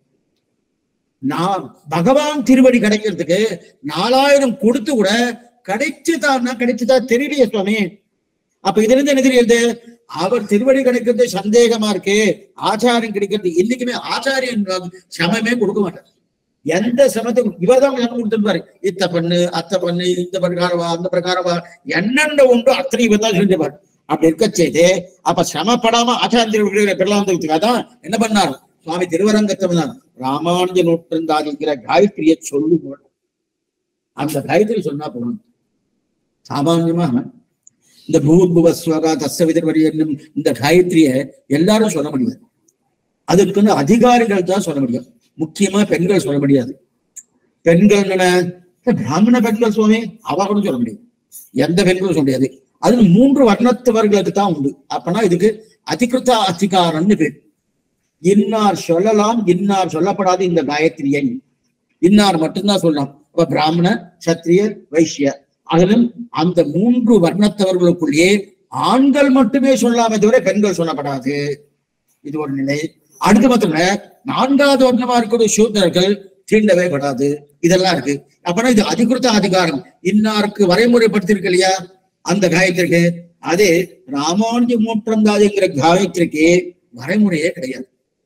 நான் பகவான் திருவடி கிடைக்கிறதுக்கு நாலாயிரம் கொடுத்து கூட கிடைச்சுதான்னா கிடைச்சுதா தெரியலையே சுவாமி அப்ப இதுல இருந்து என்ன தெரியுது அவர் திருவடி கிடைக்கிறது சந்தேகமா இருக்கு ஆச்சாரியன் கிடைக்கிறது என்னைக்குமே ஆச்சாரியன் சமமே கொடுக்க மாட்டார் எந்த சமத்துக்கும் இவர்தான் சமம் கொடுத்திருப்பாரு இத்த பண்ணு அத்த பண்ணு இந்த பிரகாரவா அந்த பிரகாரவா என்னென்ன உண்டோ அத்தனை இவர் தான் செஞ்சிருப்பார் அப்படி இருக்க செய்து அப்ப சிரமப்படாம ஆச்சாரிய திருவடிகளை பெறலாம்ன்றதுக்காக தான் என்ன பண்ணார் சுவாமி திருவரங்கத்தை வந்தார் ராமானுஜ நூற்றந்தாதிங்கிற காயத்ரியை சொல்லு போடும் அந்த காயத்ரி சொன்னா போதும் சாமான்யமா இந்த பூர்புவஸ்வகா தஸ்விதர்வரி என்னும் இந்த காயத்ரியை எல்லாரும் சொல்ல முடியாது அதுக்குன்னு அதிகாரிகள் தான் சொல்ல முடியும் முக்கியமா பெண்கள் சொல்ல முடியாது பெண்கள் என்ன பிராமண பெண்கள் சுவாமி அவ கூட சொல்ல முடியும் எந்த பெண்களும் சொல்ல முடியாது அது மூன்று வர்ணத்தவர்களுக்கு தான் உண்டு அப்பனா இதுக்கு அதிகிருத்த அதிகாரம்னு பேர் இன்னார் சொல்லலாம் இன்னார் சொல்லப்படாது இந்த காயத்ரியை இன்னார் மட்டும்தான் சொல்லலாம் அப்ப பிராமண சத்திரியர் வைஷ்யர் அதிலும் அந்த மூன்று வர்ணத்தவர்களுக்குள்ளேயே ஆண்கள் மட்டுமே சொல்லாமே தவிர பெண்கள் சொல்லப்படாது இது ஒரு நிலை அடுத்து மட்டும் இல்ல நான்காவது வர்ணமா இருக்கிற சூத்திரர்கள் தீண்டவே படாது இதெல்லாம் இருக்கு அப்பனா இது அதிகிருத்த அதிகாரம் இன்னாருக்கு வரைமுறைப்படுத்திருக்கு இல்லையா அந்த காயத்திற்கு அதே ராமானுஜ மூற்றந்தாதிங்கிற காயத்திற்கு வரைமுறையே கிடையாது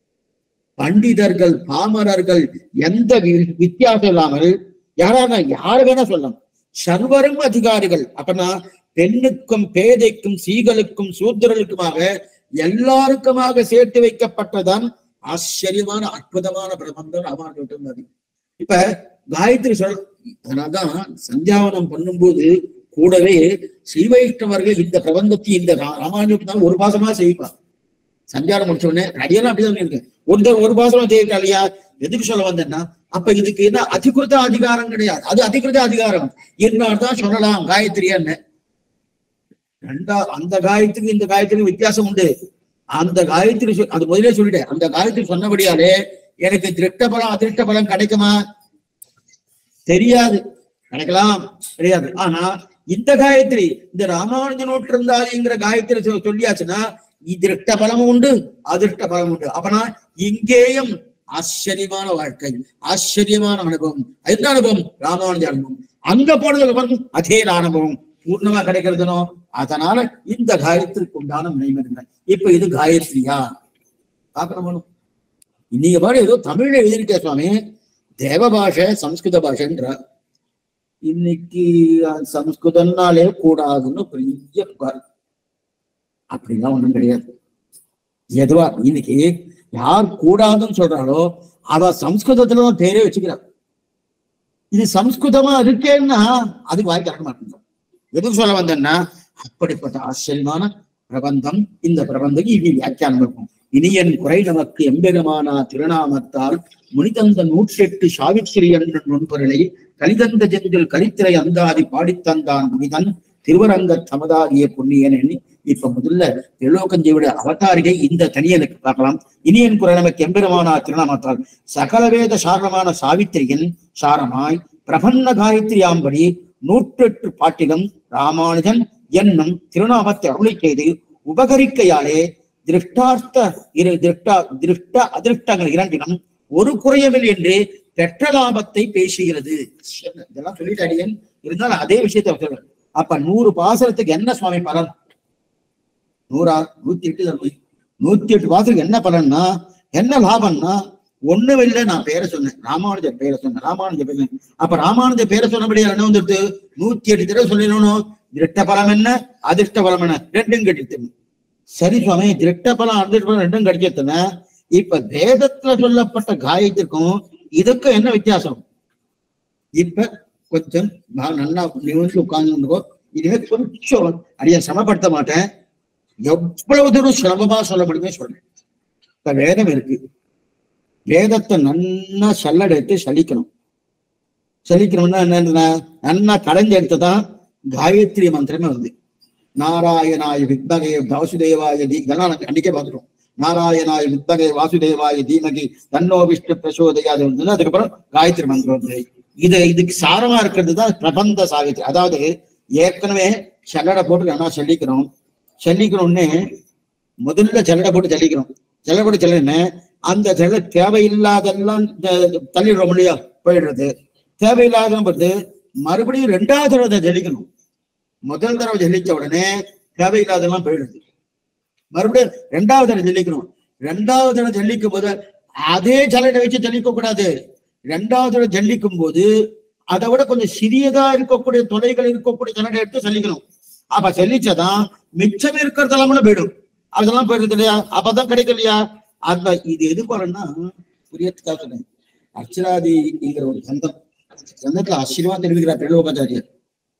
பண்டிதர்கள் பாமரர்கள் எந்த வி- வித்தியாசம் இல்லாமல் யாராக யாரு வேணா சொல்லலாம் சர்வரும் அதிகாரிகள் அப்பனா பெண்ணுக்கும் பேதைக்கும் சீகளுக்கும் சூத்திரர்களுக்குமாக எல்லாருக்குமாக சேர்த்து வைக்கப்பட்டதான் ஆச்சரியமான அற்புதமான பிரபந்தம் ராமானுஜம் நதி இப்ப காயத்ரி சொல் அதனால்தான் சந்தியாவனம் பண்ணும்போது கூடவே ஸ்ரீவைஷ்ணவர்கள் இந்த பிரபந்தத்தை இந்த ரா- ராமானுஜம் தான் ஒரு பாசமா செய்வார் சந்தியானம் முடிச்ச உடனே அடியெல்லாம் அப்படிதான் இருக்கு ஒரு தடவை ஒரு பாசமா செய்யிருக்கா இல்லையா எதுக்கு சொல்ல வந்தேன்னா அப்ப இதுக்கு என்ன அதிகிருத்த அதிகாரம் கிடையாது அது அதிகிருத்த அதிகாரம் இருந்தால் தான் சொல்லலாம் காயத்ரியான்னு ரெண்டா அந்த காயத்துக்கு இந்த காயத்துக்கு வித்தியாசம் உண்டு அந்த காயத்ரி சொல்- அது முதலே சொல்லிட்டேன் அந்த காயத்ரி சொன்னபடியாலே எனக்கு திருஷ்ட பலம் அதிருஷ்ட பலம் கிடைக்குமா தெரியாது கிடைக்கலாம் தெரியாது ஆனா இந்த காயத்ரி இந்த ராமானுஜ நூற்றந்தாதிங்கிற காயத்ரி சொ- சொல்லியாச்சுன்னா திருஷ்ட பலமும் உண்டு அதிர்ஷ்ட பலம் உண்டு அப்பனா இங்கேயும் ஆச்சரியமான வாழ்க்கை ஆச்சரியமான அனுபவம் என்ன அனுபவம் ராமானுஜ அனுபவம் அங்க போனதுக்கு அப்புறம் அதே அனுபவம் பூர்ணமா கிடைக்கிறதுனோ அதனால இந்த காயத்ரிக்கு உண்டான நினைவு இப்ப இது காயத்ரியா பார்க்கணும் இன்னைக்கு பாரு ஏதோ தமிழ்ல எழுதியிருக்கே சுவாமி தேவ பாஷை சம்ஸ்கிருத பாஷைன்ற இன்னைக்கு அஹ், சம்ஸ்கிருதம்னாலே கூடாதுன்னு பெரிய புகார் அப்படிலாம் ஒண்ணும் கிடையாது எதுவா இன்னைக்கு யார் கூடாதுன்னு சொல்றாளோ அவ சம்ஸ்கிருதத்துல தான் பேரே வச்சுக்கிறார் இது சம்ஸ்கிருதமா இருக்கேன்னா அதுக்கு வாய் திறக்க மாட்டேங்கிறோம் எதுக்கு சொல்ல வந்தேன்னா அப்படிப்பட்ட ஆச்சரியமான பிரபந்தம் இந்த பிரபந்தம் இனி வியாக்கியானம் இருக்கும் இனியன் குறை நமக்கு எம்பெருமானா திருநாமத்தால் முனிதந்த நூற்றெட்டு சாவித்திரி என்ற நுண்பொருளை கலிதந்த ஜெந்தில் கலித்திரை அந்தாதி பாடித்தந்தான் முனிதன் திருவரங்க தமதாகிய புண்ணியன் எண்ணி இப்ப முதல்ல திருலோகஞ்செவிட அவதாரிகை இந்த தனியனுக்கு பார்க்கலாம் இனியன் குறை நமக்கு எம்பெருமானா திருநாமத்தால் சகலவேத சாரணமான சாவித்திரியின் சாரமாய் பிரபன்ன காயத்ரியாம்படி நூற்றெட்டு பாட்டிலும் ராமானுஜன் என்னும் திருநாமத்தை அருளை செய்து உபகரிக்கையாலே திருஷ்டார்த்த இரு திருஷ்டா திருஷ்ட அதிருஷ்டங்கள் இரண்டிலும் ஒரு குறையவில்லை என்று பெற்ற லாபத்தை பேசுகிறது இதெல்லாம் சொல்லிட்டு அடியேன் இருந்தாலும் அதே விஷயத்தை சொல்றேன் அப்ப நூறு பாசனத்துக்கு என்ன சுவாமி பலன் நூறா நூத்தி எட்டு தான் போய் நூத்தி எட்டு பாசத்துக்கு என்ன பலன்னா என்ன லாபம்னா ஒண்ணும் இல்லை நான் பேரை சொன்னேன் ராமானுஜர் பேரை சொன்னேன் ராமானுஜர் பேர் சொன்னேன். அப்ப ராமானுஜர் பேரை சொன்னபடியா என்ன வந்துடுது நூத்தி எட்டு தடவை சொல்லணும் திருட்ட பலம் என்ன அதிர்ஷ்ட பலம் என்ன ரெண்டும் கிடைத்தது சரி சுவாமி திருட்ட பலம் அதிர்ஷ்ட பலம் ரெண்டும் கிடைச்சதுன்னா இப்ப வேதத்துல சொல்லப்பட்ட காயத்திற்கும் இதுக்கும் என்ன வித்தியாசம் இப்ப கொஞ்சம் நான் நல்லா நிமிர்ந்து உட்கார்ந்து இனிமே கொஞ்சம் அடிய சமப்படுத்த மாட்டேன் எவ்வளவு தூரம் சிரமமா சொல்ல முடியுமே சொல்றேன் இப்ப வேதம் இருக்கு வேதத்தை நன்னா சல்லடைத்து சலிக்கணும் சலிக்கணும்னா என்ன நன்னா கடைஞ்சு எடுத்துதான் காயத்ரி மந்திரமே வந்து நாராயணாய வித்மகே வாசுதேவாய தீ இதெல்லாம் நான் அன்னைக்கே பார்த்துட்டோம் நாராயணாய வித்மகே வாசுதேவாய தீமகி தன்னோ விஷ்ணு பிரசோதயாது வந்து அதுக்கப்புறம் காயத்ரி மந்திரம் வந்து இது இதுக்கு சாரமா இருக்கிறது தான் பிரபந்த சாகித்ரி அதாவது ஏற்கனவே சல்லடை போட்டு நல்லா சல்லிக்கிறோம் சல்லிக்கணும்னே முதல்ல ஜல்லடை போட்டு ஜல்லிக்கிறோம் ஜல்லடை போட்டு ஜல்லின அந்த ஜல்ல தேவையில்லாதெல்லாம் த- தள்ளிடுறோம் இல்லையா போயிடுறது தேவையில்லாத போது மறுபடியும் ரெண்டாவது தடவை அதை ஜல்லிக்கணும் முதல் தடவை ஜல்லிச்ச உடனே தேவையில்லாதெல்லாம் போயிடுது மறுபடியும் ரெண்டாவது தடவை ஜல்லிக்கணும் ரெண்டாவது தடவை ஜல்லிக்கும் போது அதே ஜல்லடை வச்சு ஜல்லிக்க கூடாது ரெண்டாவது தடவை ஜல்லிக்கும் போது அதை விட கொஞ்சம் சிறியதா இருக்கக்கூடிய தொலைகள் இருக்கக்கூடிய ஜல்லடை எடுத்து ஜல்லிக்கணும் அப்ப ஜல்லிச்சாதான் மிச்சம் இருக்கிறதெல்லாம் கூட போயிடும் அதெல்லாம் போயிடுது இல்லையா அப்பதான் கிடைக்கலையா அந்த இது எது போறேன்னா புரியத்துக்காக சொன்னேன் அர்ச்சராதிங்கிற ஒரு சந்தம் சந்தத்துல ஆச்சரியமா தெரிவிக்கிறார் பிரலோகாச்சாரியர்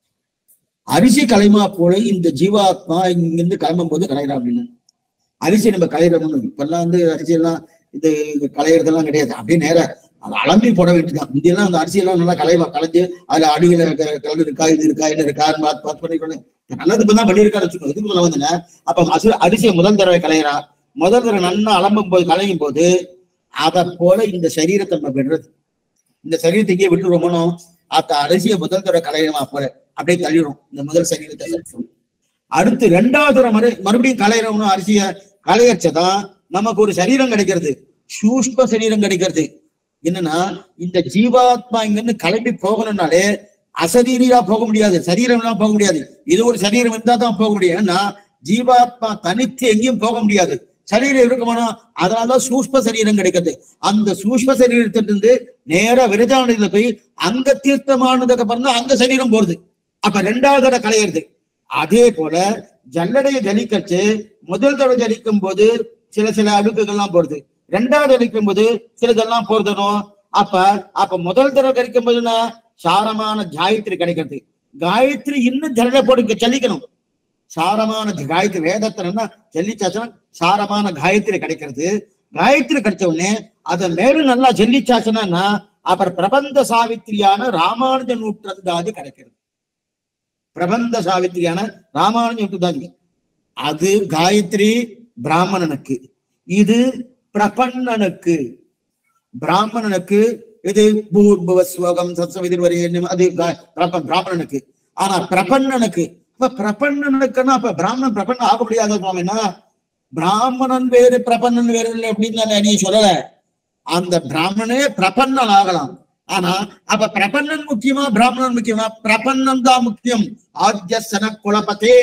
அரிசி கலைமா போல இந்த ஜீவாத்மா இங்கிருந்து கிளம்பும் போது கலைகிறா அப்படின்னு அரிசி நம்ம கலையிறோம்னு இப்பெல்லாம் வந்து அரிசி எல்லாம் இது இது களையறதெல்லாம் கிடையாது அப்படியே நேரா அதை அலம்பி போட வேண்டியதுதான் முந்தியெல்லாம் அந்த அரிசி எல்லாம் நல்லா கலைவா கலைஞ்சு அதுல அடியில இருக்கிற கலர் இருக்கா இது இருக்கா என்ன இருக்கான்னு பார்த்து பார்த்து பண்ணிக்கணும் நல்லது இப்ப தான் பண்ணியிருக்காரு வச்சுக்கோ இதுக்கு சொல்ல வந்தேங்க அப்ப அசு அரிசியை முதல் தடவை கலையிறா முதல் தடவை நல்லா அலம்பும் போது கலையும் போது அதை போல இந்த சரீரத்தை நம்ம விடுறது இந்த சரீரத்தை இங்கே விட்டுருவோமோ அந்த அரிசியை முதல் தடவை கலையணுமா போல அப்படியே தள்ளிடும் இந்த முதல் சரீரத்தை தள்ளிடும். அடுத்து ரெண்டாவது தடவை மறு மறுபடியும் கலையிறவனும் அரிசிய கலையச்சதான் நமக்கு ஒரு சரீரம் கிடைக்கிறது சூஷ்ம சரீரம் கிடைக்கிறது என்னன்னா இந்த ஜீவாத்மா இங்கிருந்து கிளம்பி போகணும்னாலே அசரீரியா போக முடியாது சரீரம்லாம் போக முடியாது இது ஒரு சரீரம் இருந்தா தான் போக முடியும் ஏன்னா ஜீவாத்மா தனித்து எங்கேயும் போக முடியாது சரீரம் இருக்குமானா அதனாலதான் சூஷ்ம சரீரம் கிடைக்கிறது அந்த சூஷ்ம சரீரத்திலிருந்து நேரா விரஜானதியில போய் அங்க தீர்த்தமானதுக்கு அப்புறம் தான் அங்க சரீரம் போறது அப்ப ரெண்டாவது தடவை கலையிறது அதே போல ஜல்லடைய ஜலிக்கச்சு முதல் தடவை ஜலிக்கும் போது சில சில அழுக்குகள்லாம் போறது ரெண்டாவது ஜலிக்கும் போது சிலதெல்லாம் போறதுனும் அப்ப அப்ப முதல் தடவை கழிக்கும் போதுன்னா சாரமான காயத்ரி கிடைக்கிறது காயத்ரி இன்னும் ஜல்லடை போட்டு இங்க ஜல்லிக்கணும் சாரமான காயத்ரி வேதத்தினா ஜல்லிச்சாச்சுன்னா சாரமான காயத்ரி கிடைக்கிறது காயத்ரி கிடைச்ச உடனே அதை மேலும் நல்லா ஜல்லிச்சாச்சுன்னா அப்புறம் பிரபந்த சாவித்திரியான ராமானுஜ நூற்றந்தாது கிடைக்கிறது பிரபந்த சாவித்திரியான ராமானுஜ நூற்றந்தாதி அது காயத்ரி பிராமணனுக்கு இது பிரபன்னனுக்கு பிராமணனுக்கு இது பூர்புவ ஸ்லோகம் சத்சவிதிர் வரையும் அது கா- பிரப- பிராமணனுக்கு ஆனா பிரபன்னனுக்கு இப்ப பிரபன்னனுக்குன்னா அப்ப பிராமணன் பிரபன்னன் ஆக முடியாத சுவாமின்னா பிராமணன் வேறு பிரபன்னன் வேறு இல்லை அப்படின்னு நான் நீ சொல்லல அந்த பிராமணனே பிரபன்னன் ஆகலாம் ஆனா அப்ப பிரபன்னன் முக்கியமா பிராமணன் முக்கியமா பிரபன்னன் தான் முக்கியம் ஆத்ய சன குலபதே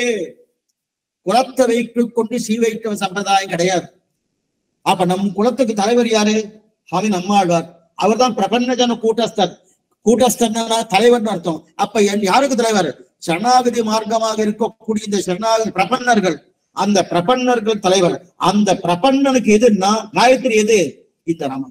குலத்தை வைத்துக் கொண்டு சீ வைக்க சம்பிரதாயம் கிடையாது அப்ப நம் குலத்துக்கு தலைவர் யாரு சுவாமி நம்மாழ்வார் அவர்தான் பிரபஞ்சன கூட்டஸ்தர் கூட்டஸ்தர்னா தலைவர்னு அர்த்தம் அப்ப என் யாருக்கு தலைவர் சரணாகதி மார்க்கமாக இருக்கக்கூடிய இந்த சரணாகதி பிரபன்னர்கள் அந்த பிரபன்னர்கள் தலைவர் அந்த பிரபன்னனுக்கு எதுன்னா காயத்ரி எது இந்த ராமன்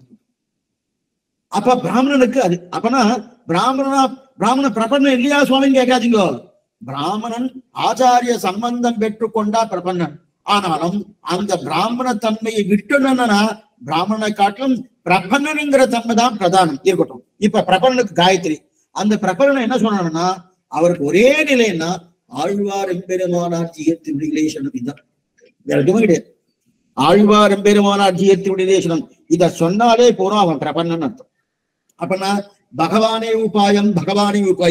அப்ப பிராமணனுக்கு அது அப்பனா பிராமணனா பிராமண பிரபன்னன் இல்லையா சுவாமின்னு கேட்காதீங்க பிராமணன் ஆச்சாரிய சம்பந்தம் பெற்றுக்கொண்டா பிரபன்னன் ஆனாலும் அந்த பிராமண தன்மையை விட்டுனா பிராமணனை காட்டிலும் பிரபன்னனுங்கிற தன்மை தான் பிரதானம் இருக்கட்டும் இப்ப பிரபன்னனுக்கு காயத்ரி அந்த பிரபன்னன் என்ன சொன்னான்னா அவருக்கு ஒரே நிலைன்னா ஆழ்வார் எம்பெருமானார் ஜீயத்து விடிலேஷன் இதுதான் வேற எதுவுமே கிடையாது ஆழ்வார் எம்பெருமானார் ஜீயத்து விடிலேஷனம் இத சொன்னாலே போறோம் அவன் பிரபன்னன் அர்த்தம் அப்பனா பகவானே உபாயம் பகவானே உபாயம்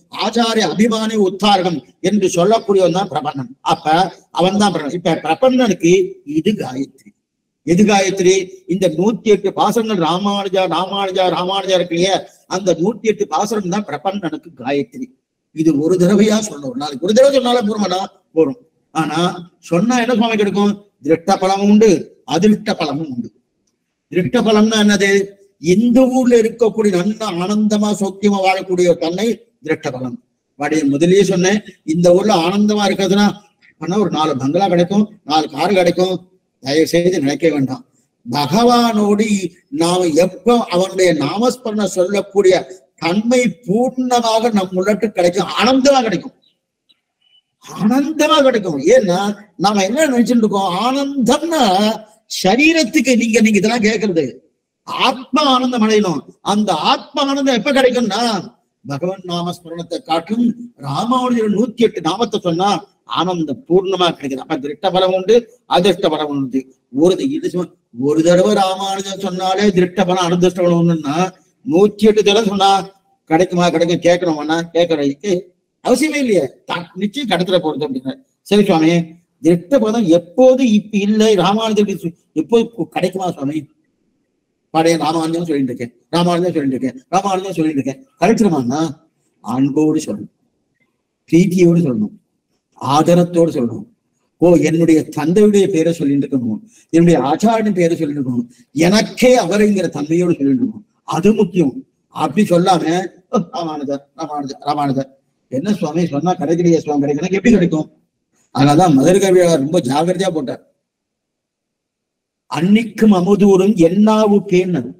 ஆச்சாரிய அபிமானி உத்தாரகம் என்று சொல்லக்கூடியவன் தான் பிரபன்னன் அப்ப அவன் தான் பிரபன்னன் இப்ப பிரபன்னனுக்கு இது காயத்ரி எது காயத்ரி இந்த நூத்தி எட்டு பாசனங்கள் ராமானுஜா ராமானுஜா ராமானுஜா இருக்கு இல்லையா அந்த நூத்தி எட்டு பாசனம் தான் பிரபன்னனுக்கு காயத்ரி இது ஒரு தடவையா சொல்லணும் நாளைக்கு ஒரு தடவை சொன்னாலே போருமாடா போரும் ஆனா சொன்னா என்ன சுவாமி கிடைக்கும் திருஷ்ட பலமும் உண்டு அதிருஷ்ட பலமும் உண்டு திருஷ்ட பலம்னா என்னது இந்த ஊர்ல இருக்கக்கூடிய நல்ல ஆனந்தமா சௌக்கியமா வாழக்கூடிய தன்னை திருஷ்ட பலம் வாடி முதல்லயே சொன்னேன் இந்த ஊர்ல ஆனந்தமா இருக்கிறதுனா ஆனா ஒரு நாலு பங்களா கிடைக்கும் நாலு கார் கிடைக்கும் தயவு செய்து நினைக்க வேண்டாம் பகவானோடு நாம் எப்ப அவனுடைய நாமஸ்மரண சொல்லக்கூடிய தன்மை பூர்ணமாக நம் உள்ளட்டு கிடைக்கும் ஆனந்தமா கிடைக்கும் ஆனந்தமா கிடைக்கும் ஏன்னா நாம என்ன நினைச்சுட்டு இருக்கோம் ஆனந்தம்னா சரீரத்துக்கு நீங்க நீங்க இதெல்லாம் கேட்கறது ஆத்ம ஆனந்தம் அடையணும் அந்த ஆத்ம ஆனந்தம் எப்ப கிடைக்கும்னா பகவான் நாமஸ்மரணத்தை காட்டும் ராமாவளியோட நூத்தி எட்டு நாமத்தை சொன்னா ஆனந்தம் பூர்ணமா கிடைக்குது அப்ப திருஷ்ட பலம் உண்டு அதிர்ஷ்ட பலம் உண்டு ஒரு இது சொ- ஒரு தடவை ராமானுஜன் சொன்னாலே திருஷ்ட பலம் அதிர்ஷ்ட பலம் ஒண்ணுன்னா நூத்தி எட்டு தடவை சொன்னா கிடைக்குமா கிடைக்கும் கேட்கணுமாண்ணா கேட்கறதுக்கு அவசியமே இல்லையே த- நிச்சயம் கடத்துல போறது அப்படின்னா சரி சுவாமி திருஷ்ட பலம் எப்போது இப்ப இல்லை ராமானுஜருக்கு சு- எப்போது கு- கிடைக்குமா சுவாமி பழைய ராமானுஜன் சொல்லிட்டு இருக்கேன் ராமானுஜன் சொல்லிட்டு இருக்கேன் ராமானுஜன் சொல்லிட்டு இருக்கேன் கிடைச்சிருமாண்ணா அன்போடு சொல்லணும் பிரீத்தியோடு சொல்லணும் ஆதரத்தோடு சொல்லணும் ஓ என்னுடைய தந்தையுடைய பேரை சொல்லிட்டு இருக்கணும் என்னுடைய ஆச்சாரியின் பேரை சொல்லிட்டு இருக்கணும் எனக்கே அவரைங்கிற தந்தையோடு சொல்லிட்டு இருக்கணும் அது முக்கியம் அப்படி சொல்லாம "ஓ, ராமானுஜர் ராமானுஜர் ராமானுஜர் என்ன சுவாமி சொன்னா கிடைக்கலையே சுவாமி கிடைக்கணும் எப்படி கிடைக்கும் அதனாலதான் மதுரை கவியாளர் ரொம்ப ஜாகிரதையா போட்டார் அன்னிக்கும் அமுதூரும் என்னாவு பேணது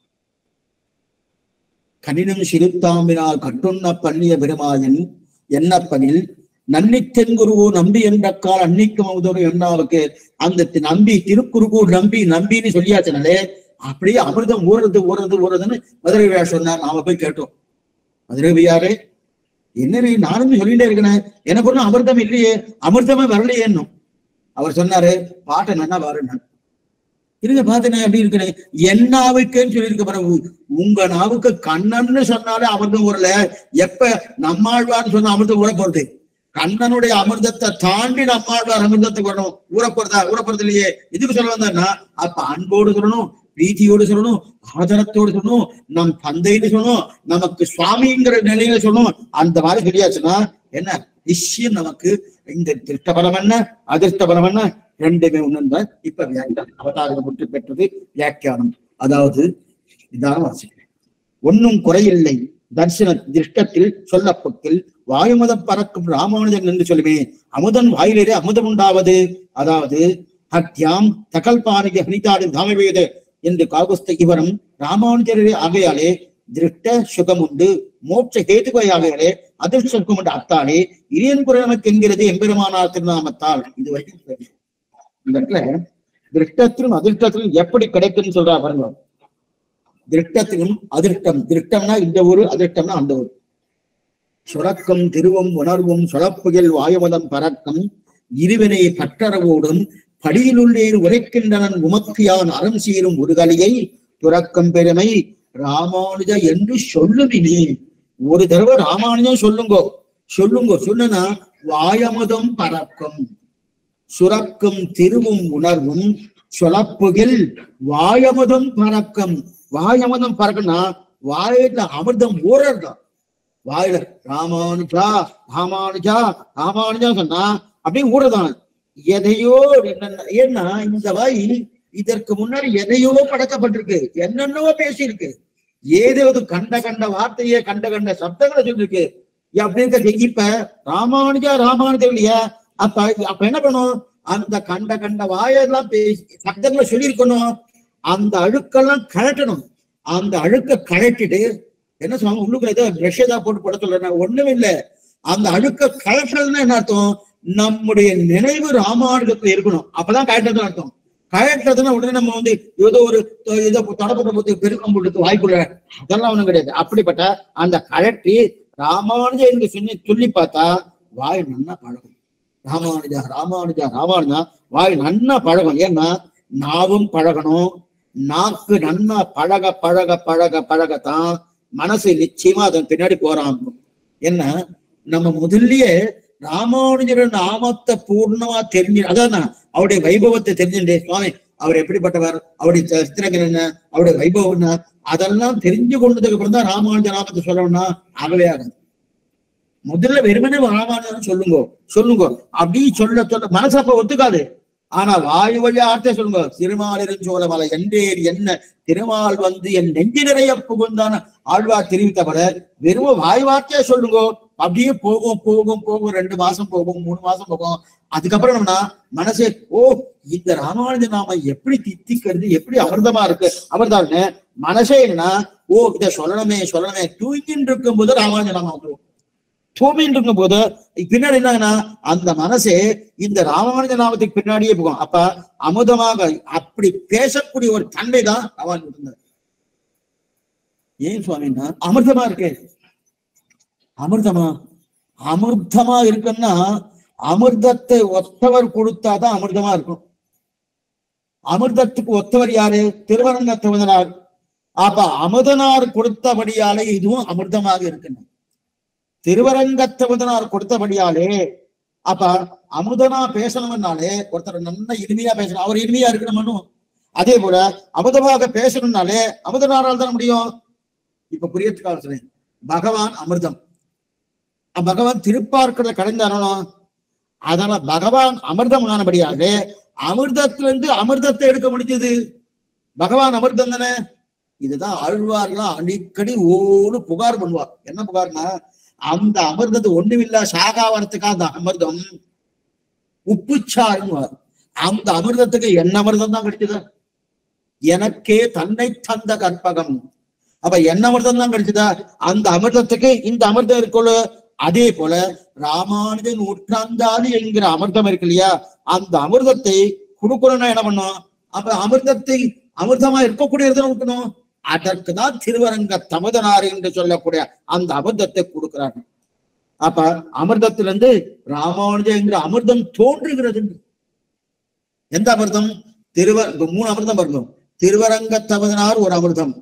கனினும் சிறுத்தாம்பினால் கட்டுண்ண பண்ணிய பெருமாயன் என்னப்பனில் நன்னித்தென் குருவோ நம்பி என்றக்கால் அன்னிக்கும் அமுதூரும் என்னாவுக்கு அந்த தி- நம்பி திருக்குறுகூர் நம்பி நம்பின்னு சொல்லியாச்சுனாலே அப்படியே அமிர்தம் ஊறது ஊறது ஊறதுன்னு மதுரை விழா சொன்னார் நாம போய் கேட்டோம் மதுரை வியாரே என்ன நானும் சொல்லிட்டே இருக்கேன் எனக்கு ஒன்றும் அமிர்தம் இல்லையே அமிர்தமே வரலையே என்னும் அவர் சொன்னாரு பாட்டை நன்னா பாருங்க இருங்க பார்த்தேன் எப்படி இருக்கிறேன் என் நாவுக்குன்னு சொல்லியிருக்க பாருங்க உங்க நாவுக்கு கண்ணன்னு சொன்னாலே அமிர்தம் ஊரல எப்ப நம்மாழ்வார்னு சொன்ன அமிர்தம் ஊற போறது கண்ணனுடைய அமிர்தத்தை தாண்டி நம்மாழ்வார் அமிர்தத்துக்கு வரணும் ஊற போறதா ஊற போறது இல்லையே இதுக்கு சொல்ல வந்தா அப்ப அன்போடு சொல்லணும் பிரீத்தியோடு சொல்லணும் ஆதரத்தோடு சொல்லணும் நம் தந்தைன்னு சொல்லணும் நமக்கு சுவாமிங்கிற நிலையில சொல்லணும் அந்த மாதிரி சொல்லியாச்சுன்னா என்ன நிச்சயம் நமக்கு இந்த திருஷ்ட பலம் என்ன அதிர்ஷ்ட பலம் என்ன ரெண்டுமே ஒண்ணு இப்ப வியாக்கியானம் அவதாரம் முற்று பெற்றது வியாக்கியானம் அதாவது இதான வாசிக்கிறேன் ஒன்னும் குறையில்லை தர்சன திருஷ்டத்தில் சொல்லப்பட்டில் வாயுமதம் பறக்கும் ராமானுஜன் என்று சொல்லுமே அமுதன் வாயிலே அமுதம் உண்டாவது அதாவது ஹத்யாம் தகல்பானகி ஹனிதாடு தாமவேத என்று காகுஸ்த இவரும் ராமானுஜரே ஆகையாலே திருஷ்ட சுகம் உண்டு மோட்ச ஹேதுவை ஆகையாலே அதிர்ஷ்ட சுகம் உண்டு அத்தாலே இரியன் குரலுக்கு என்கிறது எம்பெருமானார் திருநாமத்தால் இது வரைக்கும் சரி. இந்த இடத்துல திருஷ்டத்திலும் அதிர்ஷ்டத்திலும் எப்படி கிடைக்கும்னு சொல்றா பாருங்க திருஷ்டத்திலும் அதிர்ஷ்டம் திருஷ்டம்னா இந்த ஊரு அதிர்ஷ்டம்னா அந்த ஊர் சுரக்கம் திருவும் உணர்வும் சுழப்புகில் வாயுமதம் பறக்கம் இருவினை பற்றறவோடும் படியிலுள்ளேர் உரைக்கின்றனன் உமக்கியான் அறம் சீரும் ஒருகலையை துறக்கம் பெருமை ராமானுஜ என்று சொல்லுவினே ஒரு தடவை ராமானுஜம் சொல்லுங்கோ சொல்லுங்க சொல்லுனா வாயமதம் பறக்கும் சுரக்கும் திருவும் உணர்வும் சுழப்புகில் வாயமதம் பறக்கம் வாயமதம் பறக்கம்னா வாயில அமிர்தம் ஊறலாம் வாயில ராமானுஜா ராமானுஜா ராமானுஜா சொன்னா அப்படியே ஊறதான் எதையோ என்னென்ன- ஏன்னா இந்த வாய் இதற்கு முன்னாடி எதையோ படைக்கப்பட்டிருக்கு என்னென்னவோ பேசியிருக்கு ஏதாவது கண்ட கண்ட வார்த்தையே கண்ட கண்ட சப்தங்களை சொல்லிருக்கு அப்படின்னு இப்ப ராமானுஜா ராமானுஜா இல்லையா அப்ப அப்ப என்ன பண்ணும் அந்த கண்ட கண்ட வாயெல்லாம் பேசி சப்தங்களை சொல்லியிருக்கணும் அந்த அழுக்கெல்லாம் கழட்டணும் அந்த அழுக்க கழட்டிட்டு என்ன சொல்லுவாங்க உள்ளுக்குள்ள ஏதோ பிரஷ் ஏதாவது போட்டு போட சொல்றேன் ஒண்ணுமே இல்ல அந்த அழுக்க கழட்டுறதுன்னா என்ன அர்த்தம் நம்முடைய நினைவு ராமானுஜத்துல இருக்கணும் அப்பதான் கழட்டுறது அர்த்தம் கழட்டுறதுன்னா உடனே நம்ம வந்து ஏதோ ஒரு தொ- ஏதோ தொடப்பட்ட போட்டு பெருக்கம் போட்டு வாய்ப்புள்ள அதெல்லாம் ஒண்ணும் கிடையாது அப்படிப்பட்ட அந்த கழட்டி ராமானுஜா என்று சொல்லி சொல்லி பார்த்தா வாய் நன்னா பழகும் ராமானுஜா ராமானுஜா ராமானுஜா வாய் நன்னா பழகும் ஏன்னா நாவும் பழகணும் நாக்கு நன்னா பழக பழக பழக பழகத்தான் மனசு நிச்சயமா அதன் பின்னாடி போறான் என்ன நம்ம முதல்லயே ராமானுஜர் நாமத்தை பூர்ணமா தெரிஞ்சு அதான் நான் அவருடைய வைபவத்தை தெரிஞ்சுட்டேன் சுவாமி அவர் எப்படிப்பட்டவர் அவருடைய சரித்திரங்கள் என்ன அவருடைய வைபவம் என்ன அதெல்லாம் தெரிஞ்சு கொண்டதுக்கு அப்புறம் தான் ராமானுஜ நாமத்தை சொல்லணும்னா ஆகவே ஆகாது முதல்ல வெறுமனே ராமானுஜன் சொல்லுங்க சொல்லுங்க அப்படி சொல்ல சொல்ல மனசு அப்ப ஒத்துக்காது ஆனா வாயு வழியா ஆர்த்தே சொல்லுங்க திருமாலிரும் சோழமலை என்றேர் என்ன திருமால் வந்து என் நெஞ்சு நிறைய புகுந்தான ஆழ்வார் தெரிவித்தவர வெறும் வாய் வார்த்தையா சொல்லுங்க அப்படியே போகும் போகும் போகும் ரெண்டு மாசம் போகும் மூணு மாசம் போகும் அதுக்கப்புறம் என்னன்னா மனசே ஓ இந்த ராமானுஜ நாம எப்படி தித்திக்கிறது எப்படி அமிர்தமா இருக்கு அமிர்தான்னு மனசே என்னன்னா ஓ இத சொல்லணுமே சொல்லணுமே தூங்கின்னு இருக்கும் போது ராமானுஜ நாமம் வந்துரும் தூமின்னு இருக்கும் போது பின்னாடி என்னன்னா அந்த மனசே இந்த ராமானுஜ நாமத்துக்கு பின்னாடியே போகும் அப்ப அமுதமாக அப்படி பேசக்கூடிய ஒரு தன்மை தான் அவன் இருந்தார் ஏன் சுவாமின்னா அமிர்தமா இருக்கு அமிர்தமா அமிர்தமா இருக்குன்னா அமிர்தத்தை ஒத்தவர் கொடுத்தாதான் அமிர்தமா இருக்கும் அமிர்தத்துக்கு ஒத்தவர் யாரு திருவரங்கத்தவதனார் அப்ப அமுதனார் கொடுத்தபடியாலே இதுவும் அமிர்தமாக இருக்கணும் திருவரங்கத்தவதனார் கொடுத்தபடியாலே அப்ப அமுதனா பேசணும்னாலே ஒருத்தர் நல்ல இனிமையா பேசணும் அவர் இனிமையா இருக்கணும் அதே போல அமுதமாக பேசணும்னாலே அமுதனாரால் தான் முடியும் இப்ப புரியத்துக்காக சொல்றேன் பகவான் அமிர்தம் அஹ் பகவான் திருப்பார்க்கிறத கடைந்தாரணும் அதனால பகவான் அமிர்தமானபடியாக அமிர்தத்திலிருந்து அமிர்தத்தை எடுக்க முடிஞ்சது பகவான் அமிர்தம் தானே இதுதான் ஆழ்வார்லாம் அடிக்கடி ஓடு புகார் பண்ணுவார் என்ன புகார்னா அந்த அமிர்தத்தை ஒண்ணுமில்லா சாகாவரத்துக்கா அந்த அமிர்தம் உப்புச்சாருங்குவார் அந்த அமிர்தத்துக்கு என்ன அமிர்தம் தான் கிடைச்சது எனக்கே தன்னை தந்த கற்பகம் அப்ப என்ன அமிர்தம் தான் கிடைச்சதா அந்த அமிர்தத்துக்கு இந்த அமிர்தம் இருக்குள்ள அதே போல ராமானுஜ நூற்றாந்தாதி என்கிற அமிர்தம் இருக்கு இல்லையா அந்த அமிர்தத்தை கொடுக்கணும்னா என்ன பண்ணும் அப்ப அமிர்தத்தை அமிர்தமா இருக்கக்கூடிய இடத்துல கொடுக்கணும் அதற்கு தான் திருவரங்க தமதனார் என்று சொல்லக்கூடிய அந்த அமிர்தத்தை கொடுக்கிறாங்க அப்ப அமிர்தத்திலிருந்து ராமானுஜ என்கிற அமிர்தம் தோன்றுகிறது எந்த அமிர்தம் திருவ இப்ப மூணு அமிர்தம் வரணும் திருவரங்க தமதனார் ஒரு அமிர்தம்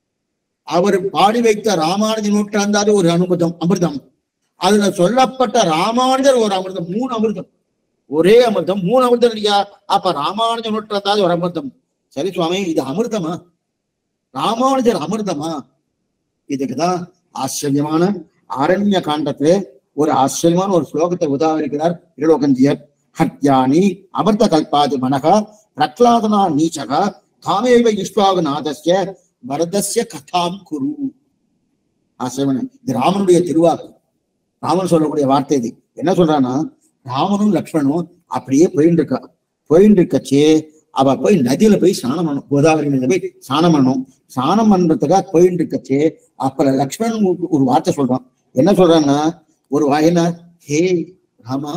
அவர் பாடி வைத்த ராமானுஜ நூற்றாந்தாது ஒரு அனுபதம் அமிர்தம் அதுல சொல்லப்பட்ட ராமானுஜர் ஒரு அமிர்தம் மூணு அமிர்தம் ஒரே அமிர்தம் மூணு அமிர்தம் இல்லையா அப்ப ராமானுஜ நூற்றாந்தாது ஒரு அமிர்தம் சரி சுவாமி இது அமிர்தமா ராமானுஜர் அமிர்தமா இதுக்குதான் ஆச்சரியமான ஆரண்ய காண்டத்திலே ஒரு ஆச்சரியமான ஒரு ஸ்லோகத்தை உதாகரிக்கிறார் இருலோகஞ்சியர் ஹத்யானி அமிர்த கல்பாதி மனக பிரக்லாதனா நீச்சக காமேவ யுஷ்வாகுநாதஸ்ய வரதஸ்ய கதாம் குரு ஆசிரியமான இது ராமனுடைய திருவாக்கு ராமன் சொல்லக்கூடிய வார்த்தை இது என்ன சொல்றான்னா ராமனும் லக்ஷ்மணும் அப்படியே போயிட்டு இருக்கா போயிட்டு இருக்கச்சே அவ போய் நதியில போய் ஸ்நானம் பண்ணணும் கோதாவரி நதியில போய் ஸ்நானம் பண்ணணும் ஸ்நானம் பண்றதுக்காக போயிட்டு இருக்கச்சே அப்புறம் லக்ஷ்மணன் ஒரு- ஒரு வார்த்தை சொல்றான் என்ன சொல்றான்னா ஒரு வாயினா ஹே ராமா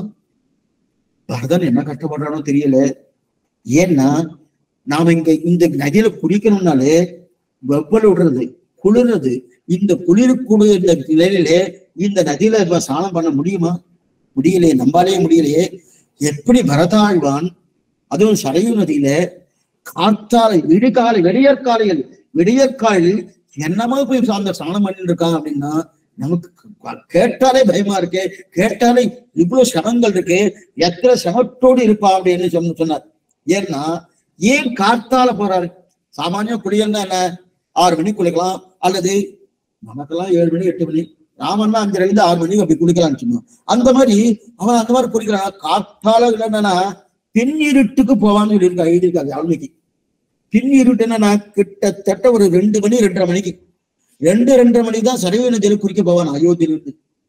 பரதன் என்ன கஷ்டப்படுறானோ தெரியல ஏன்னா நாம இங்க இந்த நதியில குளிக்கணும்னாலே வெப்பல் விடுறது குளிர்றது இந்த குளிர்க்குழு இந்த நிலையிலே இந்த நதியில இப்ப ஸ்நானம் பண்ண முடியுமா முடியலையே நம்பாலே முடியலையே எப்படி பரதாழ்வான் அதுவும் சரையு நதியில காத்தாலை விடிகாலை விடியற்காலையில் விடியற்காலையில் என்னமா போய் அந்த ஸ்நானம் பண்ணிட்டு இருக்கான் அப்படின்னா நமக்கு க- கேட்டாலே பயமா இருக்கு கேட்டாலே இவ்வளவு சிரமங்கள் இருக்கு எத்தனை சிரமத்தோடு இருப்பா அப்படின்னு சொன்ன சொன்னார் ஏன்னா ஏன் காத்தால போறாரு சாமானிய குளியல்னா என்ன ஆறு மணிக்கு குளிக்கலாம் அல்லது நமக்கெல்லாம் ஏழு மணி எட்டு மணி ராமன்னா அஞ்சரை இருந்து ஆறு மணிக்கு அப்படி குளிக்கலாம்னு சொன்னான் அந்த மாதிரி அவன் அந்த மாதிரி குளிக்கிறான் காத்தால என்னன்னா பின் இருட்டுக்கு போவான்னு சொல்லியிருக்கா எழுதியிருக்காரு ஆளுமைக்கு பின் இருட்டு என்னன்னா கிட்டத்தட்ட ஒரு ரெண்டு மணி ரெண்டரை மணிக்கு ரெண்டு ரெண்டரை மணிக்கு தான் சரைவ நதியில குளிக்க போவான் அயோத்தியிலிருந்து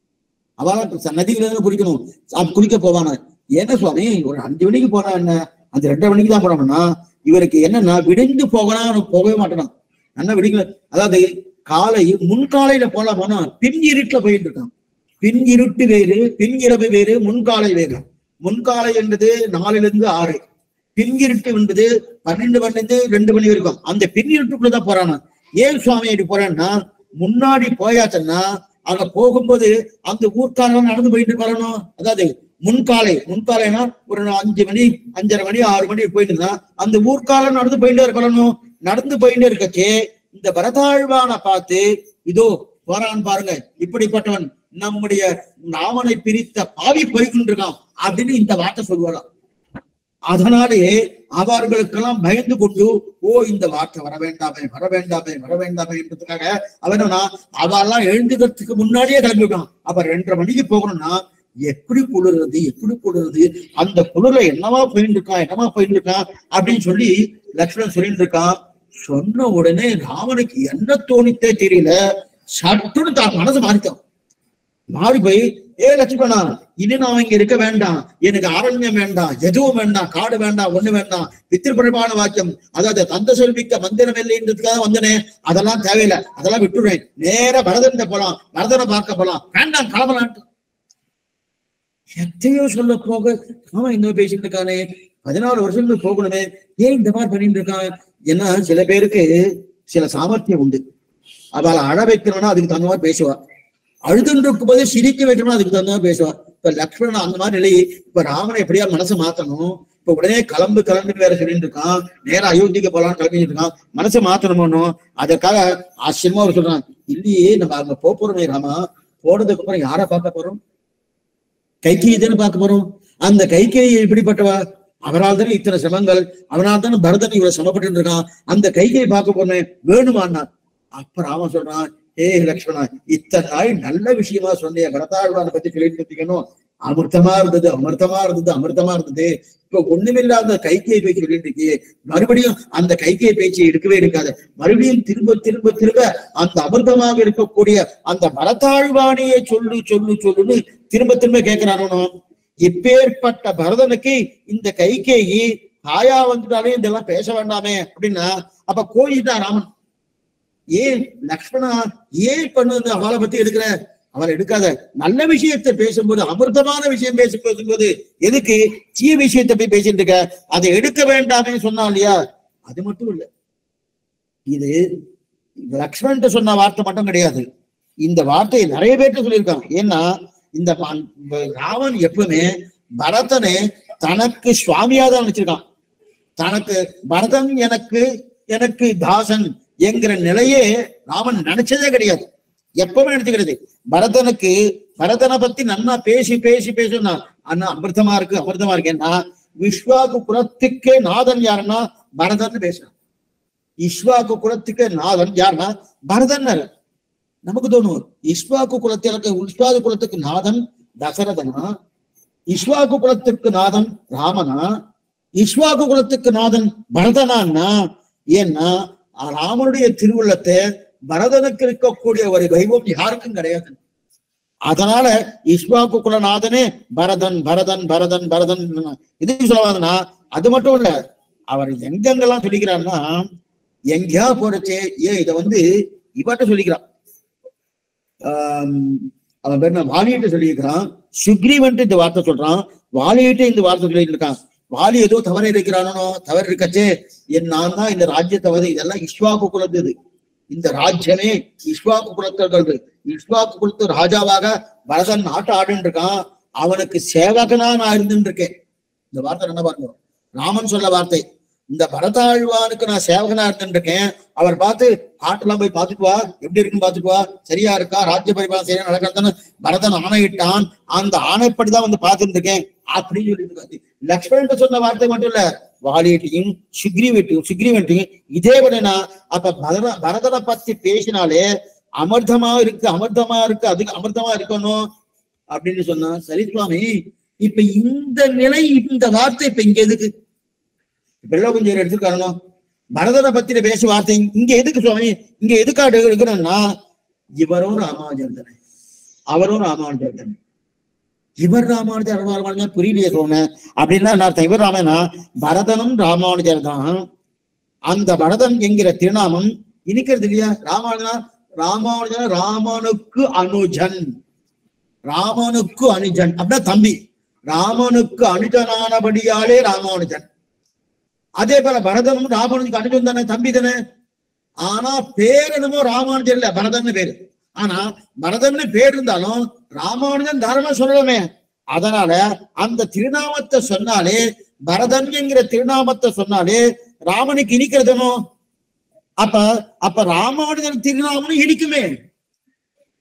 அவன் நதியில இருந்து குளிக்கணும் அப்ப குளிக்க போவானா என்ன சுவாமி ஒரு அஞ்சு மணிக்கு போனா என்ன அந்த ரெண்டரை மணிக்கு தான் போனோம்னா இவருக்கு என்னன்னா விடிந்து போகனா அவனுக்கு போகவே மாட்டான் நல்லா விடிக்கல அதாவது காலை முன்காலையில போலாம் போனா பின் இருட்டுல போயிட்டு இருக்கான் பின் இருட்டு வேறு பின் இரவு வேறு முன்காலை வேறு முன்காலை என்பது நாலுல இருந்து ஆறு பின் இருட்டு என்பது பன்னெண்டு பன்னெண்டு ரெண்டு மணி வரைக்கும் அந்த பின் இருட்டுக்குள்ளதான் போறானா ஏன் சுவாமி இப்படி போறான்னா முன்னாடி போயாச்சுன்னா அங்க போகும்போது அந்த ஊர்க்காரன் நடந்து போயிட்டு வரணும் அதாவது முன்காலை முன்காலைனா ஒரு அஞ்சு மணி அஞ்சரை மணி ஆறு மணி போயிட்டு இருந்தா அந்த ஊர்க்காரன் நடந்து போயிட்டே இருக்கணும் நடந்து போயிட்டே இருக்கச்சே இந்த பரதாழ்வான பார்த்து இதோ போறான் பாருங்க இப்படிப்பட்டவன் நம்முடைய ராமனை பிரித்த பாவி போய்கொண்டிருக்கான் அப்படின்னு இந்த வார்த்தை சொல்லுவாராம் அதனாலே அவர்களுக்கெல்லாம் பயந்து கொண்டு ஓ இந்த வார்த்தை வர வேண்டாமே வர வேண்டாமே வர வேண்டாமே என்றதுக்காக அவனா அவெல்லாம் எழுந்துக்கிறதுக்கு முன்னாடியே கிளம்பிவிட்டான் அப்ப ரெண்டரை மணிக்கு போகணும்னா எப்படி குளிர்றது எப்படி குளிர்றது அந்த குளிர என்னவா போயிட்டு இருக்கான் என்னவா போயிட்டு இருக்கான் அப்படின்னு சொல்லி லக்ஷ்மணன் சொல்லிட்டு இருக்கான் சொன்ன உடனே ராமனுக்கு என்ன தோணித்தே தெரியல சட்டுன்னு தான் மனசு மாறித்தான் மாறி போய் ஏ லட்சுமணா இனி நான் இங்க இருக்க வேண்டாம் எனக்கு அரண்யம் வேண்டாம் எதுவும் வேண்டாம் காடு வேண்டாம் ஒண்ணு வேண்டாம் பித்திருப்பிரமான வாக்கியம் அதாவது தந்த சொல்விக்க மந்திரம் இல்லைன்றதுக்காக வந்தனே அதெல்லாம் தேவையில்லை அதெல்லாம் விட்டுடுவேன் நேரா பரதன் போலாம் பரதனை பார்க்க போலாம் வேண்டாம் கிளம்பலான்ட்டு எத்தையோ சொல்ல போக ஆமா இந்த மாதிரி பேசிட்டு இருக்கானே பதினாலு வருஷத்துக்கு போகணுமே ஏன் இந்த மாதிரி பண்ணிட்டு இருக்கான் ஏன்னா சில பேருக்கு சில சாமர்த்தியம் உண்டு அவளை அழ வைக்கணும்னா அதுக்கு தகுந்த மாதிரி பேசுவா அழுதுன்னு இருக்கும்போது சிரிக்க வைக்கணும்னா அதுக்கு தகுந்த மாதிரி பேசுவா இப்ப லக்ஷ்மணன் அந்த மாதிரி நிலை இப்ப ராமனை எப்படியா மனசை மாத்தணும் இப்ப உடனே கிளம்பு கிளம்புன்னு வேற சொல்லிட்டு இருக்கான் நேரா அயோத்திக்கு போலான்னு கிளம்பிட்டு இருக்கான் மனசை மாத்தணுமோ அதற்காக ஆச்சரியமா அவர் சொல்றான் இல்லையே நம்ம அங்க போப் போறோமே ராமா போனதுக்கு அப்புறம் யாரை பார்க்க போறோம் கைகேயி தானே பார்க்க போறோம் அந்த கைகேயி எப்படிப்பட்டவா அவரால் தானே இத்தனை சிரமங்கள் அவனால் தானே பரதன் இவ்வளவு சிரமப்பட்டு இருக்கான் அந்த கைகையை பார்க்க போனேன் வேணுமான்னா அப்ப ராமன் சொல்றான் ஏ லக்ஷ்மணா இத்தனை நாள் நல்ல விஷயமா சொன்னிய கடத்தாழ்வானை பத்தி கேள்விப்பட்டிக்கணும் அமிர்தமா இருந்தது அமிர்தமா இருந்தது அமிர்தமா இருந்தது இப்ப ஒண்ணுமில்லாத கைகையை பேச்சு சொல்லிட்டு இருக்கியே மறுபடியும் அந்த கைகையை பேச்சு எடுக்கவே இருக்காது மறுபடியும் திரும்ப திரும்ப திரும்ப அந்த அமிர்தமாக இருக்கக்கூடிய அந்த மரத்தாழ்வானையே சொல்லு சொல்லு சொல்லுன்னு திரும்ப திரும்ப கேட்கிறானோ இப்பேற்பட்ட பரதனுக்கு இந்த கைகேயி தாயா வந்துட்டாலே இதெல்லாம் பேச வேண்டாமே அப்படின்னா அப்ப கோயில்தான் ராமன் ஏன் லக்ஷ்மணா ஏன் பண்ணுது அவளை பத்தி எடுக்கிற அவளை எடுக்காத நல்ல விஷயத்தை பேசும்போது அமிர்தமான விஷயம் பேச பேசும்போது எதுக்கு தீய விஷயத்தை போய் பேசிட்டு இருக்க அதை எடுக்க வேண்டாமே சொன்னா இல்லையா அது மட்டும் இல்ல இது லக்ஷ்மணன் சொன்ன வார்த்தை மட்டும் கிடையாது இந்த வார்த்தையை நிறைய பேர்ட்ட சொல்லியிருக்காங்க ஏன்னா இந்த ப- இந்த ராவன் எப்பவுமே பரதனை தனக்கு சுவாமியா தான் நினைச்சிருக்கான் தனக்கு பரதன் எனக்கு எனக்கு தாசன் என்கிற நிலையே ராமன் நினைச்சதே கிடையாது எப்பவுமே நினைச்சுக்கிறது பரதனுக்கு பரதனை பத்தி நன்னா பேசி பேசி பேசுனா அண்ணா அமிர்தமா இருக்கு அமிர்தமா இருக்கேன்னா விஸ்வாக்கு குலத்துக்கே நாதன் யாருன்னா பரதன் பேசுறான் இஸ்வாக்கு குலத்துக்கே நாதன் யாருன்னா பரதன் நமக்கு தோணும் இஸ்வாக்கு குலத்திற்கு இஸ்வாக்கு குலத்துக்கு நாதன் தசரதனா இஸ்வாக்கு குலத்துக்கு நாதன் ராமனா இஸ்வாக்கு குலத்துக்கு நாதன் பரதனான்னா ஏன்னா ராமனுடைய திருவுள்ளத்தை பரதனுக்கு இருக்கக்கூடிய ஒரு வைபவம் யாருக்கும் கிடையாது அதனால இஸ்வாக்கு குலநாதனே பரதன் பரதன் பரதன் பரதன் இது சொல்லுவாங்கன்னா அது மட்டும் இல்ல அவர் எங்கெங்கெல்லாம் சொல்லிக்கிறாருன்னா எங்கேயா போறச்சே ஏன் இதை வந்து இவட்ட சொல்லிக்கிறான் ஆம், அவன் பேர் என்ன வாலிகிட்ட சொல்லியிருக்கிறான் சுக்ரீவன்ட்டு இந்த வார்த்தை சொல்றான் வாலிகிட்ட இந்த வார்த்தை சொல்லிட்டு இருக்கான் வாலி ஏதோ தவறு இருக்கிறானோ தவறு இருக்கச்சே என் நான் தான் இந்த ராஜ்யத்தை வந்து இதெல்லாம் இஸ்வாக்கு குலத்தது இந்த ராஜ்யமே இஸ்வாக்கு குலத்தது இஸ்வாக்கு குலத்து ராஜாவாக பரதன் நாட்டு ஆடுன்னு இருக்கான் அவனுக்கு சேவகனா நான் இருந்துட்டு இருக்கேன் இந்த வார்த்தை என்ன பாருங்க ராமன் சொல்ல வார்த்தை இந்த பரதாழ்வானுக்கு நான் சேவகனா இருந்துட்டு இருக்கேன் அவர் பார்த்து காட்டெல்லாம் போய் பார்த்துட்டு வா எப்படி இருக்குன்னு பார்த்துட்டு வா சரியா இருக்கா ராஜ்ய பரிபாலனம் சரியா நடக்கிறதுன்னு பரதன் ஆணையிட்டான் அந்த ஆணைப்படிதான் வந்து பார்த்துட்டு இருக்கேன் அப்படின்னு சொல்லிட்டு இருக்காரு லக்ஷ்மணன் சொன்ன வார்த்தை மட்டும் இல்ல வாலியட்டையும் சுக்ரீவட்டையும் சுக்ரீவன்ட்டையும் இதே விடனா அப்ப பரத பரதனை பத்தி பேசினாலே அமிர்தமா இருக்கு அமிர்தமா இருக்கு அதுக்கு அமிர்தமா இருக்கணும் அப்படின்னு சொன்னா சரி சுவாமி இப்ப இந்த நிலை இந்த வார்த்தை இப்ப இங்க எதுக்கு வெள்ள கொஞ்சம் எடுத்துக்காரணும் பரதனை பத்தின பேச வார்த்தை இங்க எதுக்கு சுவாமி இங்க எதுக்காக எடுக்கணும்னா இவரும் ராமானுஜர் தானே அவரும் ராமானுஜர் தானே இவர் ராமானுஜர் ராமானுஜர் புரியலையே சொன்னேன் அப்படின்னா என்ன அர்த்தம் இவர் ராமனா பரதனும் ராமானுஜர் தான் அந்த பரதன் என்கிற திருநாமம் இனிக்கிறது இல்லையா ராமானுஜனா ராமானுஜன் ராமனுக்கு அனுஜன் ராமனுக்கு அனுஜன் அப்படின்னா தம்பி ராமனுக்கு அனுஜனானபடியாலே ராமானுஜன் அதே போல பரதனும் ராமானுஜனுக்கு அனுஜன் தானே தம்பி தானே ஆனா பேர் என்னமோ ராமானுஜன் இல்ல பரதன் பேரு ஆனா பரதன்னு பேர் இருந்தாலும் ராமானுஜன் தாராளமா சொல்லலாமே அதனால அந்த திருநாமத்தை சொன்னாலே பரதன் என்கிற திருநாமத்தை சொன்னாலே ராமனுக்கு இனிக்கிறதுனோ அப்ப அப்ப ராமானுஜன் திருநாமம் இனிக்குமே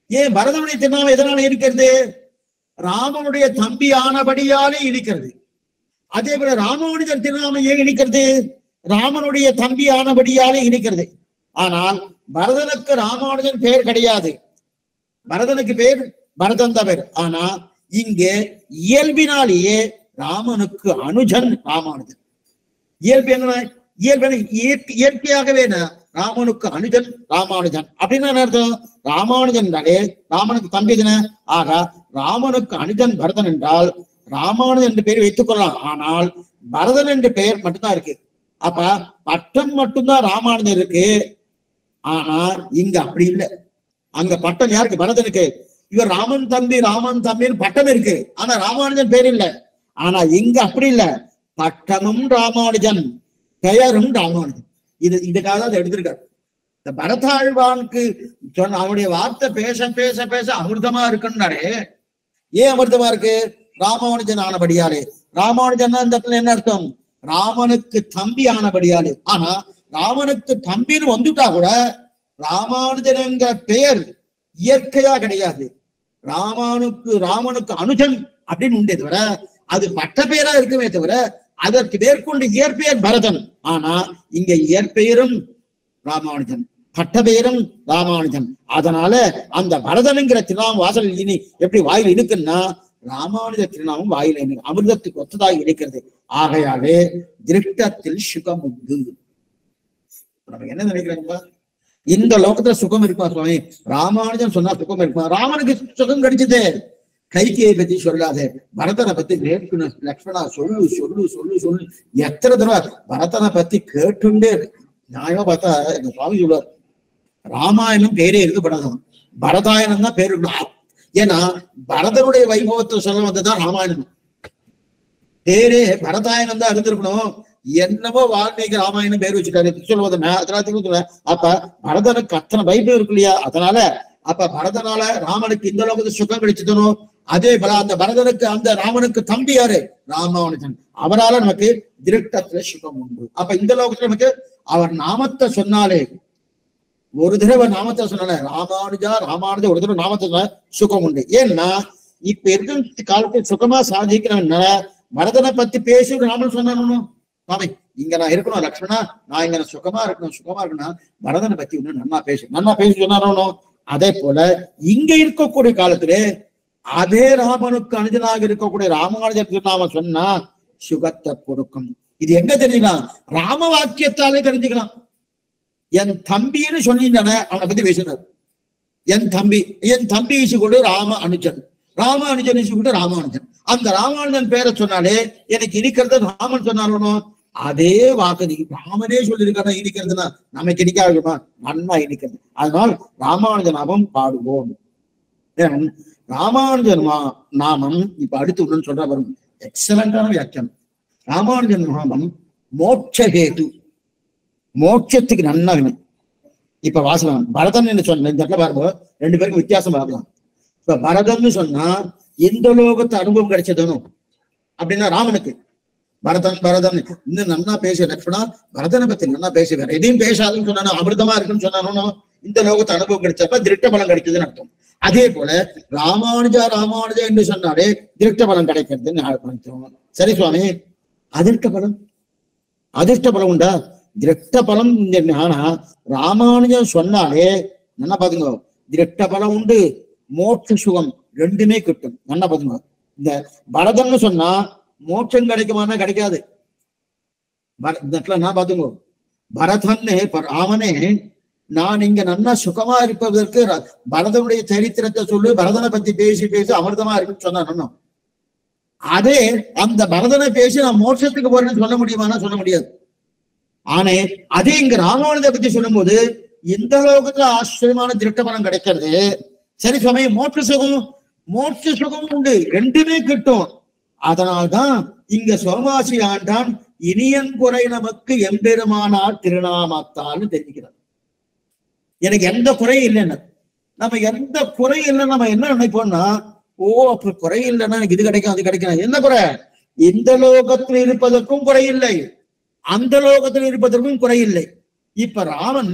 ஏன் பரதனுடைய திருநாமம் எதனால இருக்கிறது ராமனுடைய தம்பி ஆனபடியாலே இருக்கிறது அதே போல ராமானுஜன் திருநாமம் ஏன் இனிக்கிறது ராமனுடைய தம்பி ஆனபடியாலே இனிக்கிறது ஆனால் பரதனுக்கு ராமானுஜன் பெயர் கிடையாது பரதனுக்கு பேர் பரதன் தான் பேர் ஆனா இங்கே இயல்பினாலேயே ராமனுக்கு அனுஜன் ராமானுஜன் இயல்பு என்ன இயல்பு என்ன? இயற்கை- இயற்கையாகவே என்ன? ராமனுக்கு அனுஜன் ராமானுஜன் அப்படின்னு என்ன அர்த்தம் ராமானுஜன் ராமனுக்கு தம்பி தானே ஆக ராமனுக்கு அனுஜன் பரதன் என்றால் ராமானுஜன் என்று பெயர் வைத்துக் கொள்ளலாம் ஆனால் பரதன் என்ற பெயர் மட்டும்தான் இருக்கு அப்ப பட்டம் மட்டும்தான் ராமானுஜன் இருக்கு ஆனா இங்க அப்படி இல்லை அங்க பட்டம் யாருக்கு பரதனுக்கு இவர் ராமன் தம்பி ராமன் தம்பின்னு பட்டம் இருக்கு ஆனா ராமானுஜன் பேர் இல்ல ஆனா இங்க அப்படி இல்ல பட்டமும் ராமானுஜன் பெயரும் ராமானுஜன் இது இதுக்காக தான் அதை எடுத்திருக்காரு இந்த பரதாழ்வானுக்கு சொன்ன அவனுடைய வார்த்தை பேச பேச பேச அமிர்தமா இருக்குன்னாரே ஏன் அமிர்தமா இருக்கு ராமானுஜன் ஆனபடியாலே ராமானுஜன் இந்த இடத்துல என்ன அர்த்தம் ராமனுக்கு தம்பி ஆனபடியாலே ஆனா ராமனுக்கு தம்பின்னு வந்துட்டா கூட ராமானுஜன் என்கிற பெயர் இயற்கையா கிடையாது ராமானுக்கு ராமனுக்கு அனுஜன் அப்படின்னு உண்டே தவிர அது பட்ட பெயரா இருக்குமே தவிர அதற்கு மேற்கொண்டு இயற்பெயர் பரதன் ஆனா இங்க இயற்பெயரும் ராமானுஜன் பட்ட பெயரும் ராமானுஜன் அதனால அந்த பரதனுங்கிற திருநாமம் வாசல் இனி எப்படி வாயில் இருக்குன்னா ராமானுஜ திருநாமம் வாயில் இருக்கு. அமிர்தத்துக்கு ஒத்ததாக இருக்கிறது ஆகையாலே திருஷ்டத்தில் சுகம் உண்டு நம்ம என்ன நினைக்கிறோம்ப்பா இந்த லோகத்துல சுகம் இருக்குமா சுவாமி ராமானுஜன் சொன்னா சுகம் இருக்குமா ராமனுக்கு சுகம் கிடைச்சது கைகையை பத்தி சொல்லாத பரதனை பத்தி கேட்கணும் லக்ஷ்மணா சொல்லு சொல்லு சொல்லு சொல்லு எத்தனை தடவை பரதனை பத்தி கேட்டுண்டே இருக்கு. நியாயமா பார்த்தா எங்க சுவாமி சொல்லுவார் ராமாயணம் பேரே இருக்கு பரதம் பரதாயணம் தான் பேர் இருக்கணும் ஏன்னா பரதனுடைய வைபவத்தை சொல்ல வந்ததுதான் ராமாயணம் பேரே பரதாயணம் தான் இருந்திருக்கணும் என்னமோ வால்மீகி ராமாயணம் பேர் வச்சுட்டாரு சொல்லுவது நான் அதனால சொல்றேன் அப்ப பரதனுக்கு அத்தனை வைபவம் இருக்கு இல்லையா அதனால அப்ப பரதனால ராமனுக்கு இந்த லோகத்து சுகம் கிடைச்சதனோ அதே போல அந்த பரதனுக்கு அந்த ராமனுக்கு தம்பி யாரு ராமானுஜன் அவரால நமக்கு திருட்டத்துல சுகம் உண்டு அப்ப இந்த லோகத்துல நமக்கு அவர் நாமத்தை சொன்னாலே ஒரு தடவை நாமத்தை சொன்னாலே ராமானுஜா ராமானுஜா ஒரு தடவை நாமத்தை சொன்னா சுகம் உண்டு ஏன்னா இப்ப இருக்கிற காலத்தில் சுகமா சாதிக்கிறவன் பரதனை பத்தி பேசி ராமன் சொன்னானோ சுவாமி இங்க நான் இருக்கணும் லக்ஷ்மணா நான் இங்க நான் சுகமா இருக்கணும் சுகமா இருக்கணும் பரதனை பத்தி ஒண்ணு நன்னா பேசு நன்னா பேசி சொன்னானோ அதே போல இங்க இருக்கக்கூடிய காலத்திலே அதே ராமனுக்கு அனுஜனாக இருக்கக்கூடிய ராமானுஜர் திருநாம சொன்னா சுகத்தை கொடுக்கும் இது எங்க தெரிஞ்சுக்கலாம் ராம வாக்கியத்தாலே தெரிஞ்சுக்கலாம் என் தம்பின்னு சொன்னீங்கன்னு அவனை பத்தி பேசினார் என் தம்பி என் தம்பி கூட ராம அனுஜன் ராம அனுஜன் கூட ராமானுஜன் அந்த ராமானுஜன் பேரை சொன்னாலே எனக்கு இனிக்கிறது ராமன் சொன்னாலும் அதே வாக்கு ராமனே சொல்லியிருக்காரு இனிக்கிறதுனா நமக்கு இனிக்காதுமா நன்மா இனிக்கிறது அதனால் ராமானுஜ நாமம் பாடுவோம் ஏன் ராமானுஜன் மா- நாமம் இப்ப அடுத்து ஒண்ணு சொல்ற வரும் எக்ஸலண்டான வியாக்கியம் ராமானுஜன் நாமம் மோட்சஹேது மோட்சத்துக்கு நன்னா வேணும் இப்ப வாசகம் பரதன் என்று சொன்ன இந்த இடத்துல பாருங்க ரெண்டு பேருக்கும் வித்தியாசம் பார்க்கலாம் இப்ப பரதன்னு சொன்னா எந்த லோகத்து அனுபவம் கிடைச்சதுன்னு அப்படின்னா ராமனுக்கு பரதன் பரதன் இன்னும் நன்னா பேச லக்ஷ்மணா பரதனை பத்தி நன்னா பேச வேற எதையும் பேசாதுன்னு சொன்னா அமிர்தமா இருக்குன்னு சொன்னானோ இந்த லோகத்து அனுபவம் கிடைச்சப்ப திருட்ட பலம் கிடைக்குதுன்னு அர்த்தம் அதே போல ராமானுஜா ராமானுஜா என்று சொன்னாலே திருட்ட பலம் கிடைக்கிறதுன்னு அர்த்தம் சரி சுவாமி அதிர்ஷ்ட பலம் அதிர்ஷ்ட பலம் உண்டா திருஷ்ட பலம் இந்த ஆனா ராமானுஜன் சொன்னாலே நல்லா பாத்துங்க திருஷ்ட பலம் உண்டு மோட்ச சுகம் ரெண்டுமே கிட்டும் நல்லா பாத்துங்க இந்த பரதன்னு சொன்னா மோட்சம் கிடைக்குமானா கிடைக்காது பர- இந்த இடத்துல நான் பாத்துங்க பரதன்னு இப்ப ராமனே நான் இங்க நன்னா சுகமா இருப்பதற்கு ர- பரதனுடைய சரித்திரத்தை சொல்லு பரதனை பத்தி பேசி பேசி அமிர்தமா இருக்குன்னு சொன்னா அதே அந்த பரதனை பேசி நான் மோட்சத்துக்கு போறேன்னு சொல்ல முடியுமானா சொல்ல முடியாது ஆனே அதே இங்க ராமானுஜத்தை பத்தி சொல்லும்போது இந்த லோகத்துல ஆச்சரியமான திருட்ட பலம் கிடைக்கிறது சரி சுவாமி மோட்ச சுகம் மோட்ச சுகம் உண்டு ரெண்டுமே கிட்டும் அதனால்தான் இங்க சோமாசி ஆண்டான் இனியன் குறை நமக்கு எம்பெருமானார் திருநாமத்தான்னு தெரிவிக்கிறார் எனக்கு எந்த குறையும் இல்லைன்னு நம்ம எந்த குறை இல்லை நம்ம என்ன நினைப்போம்னா ஓ அப்ப குறை இல்லைன்னா எனக்கு இது கிடைக்கும் அது கிடைக்கும் என்ன குறை இந்த லோகத்தில் இருப்பதற்கும் குறை இல்லை அந்த லோகத்தில் இருப்பதற்கும் குறை இல்லை இப்ப ராமன்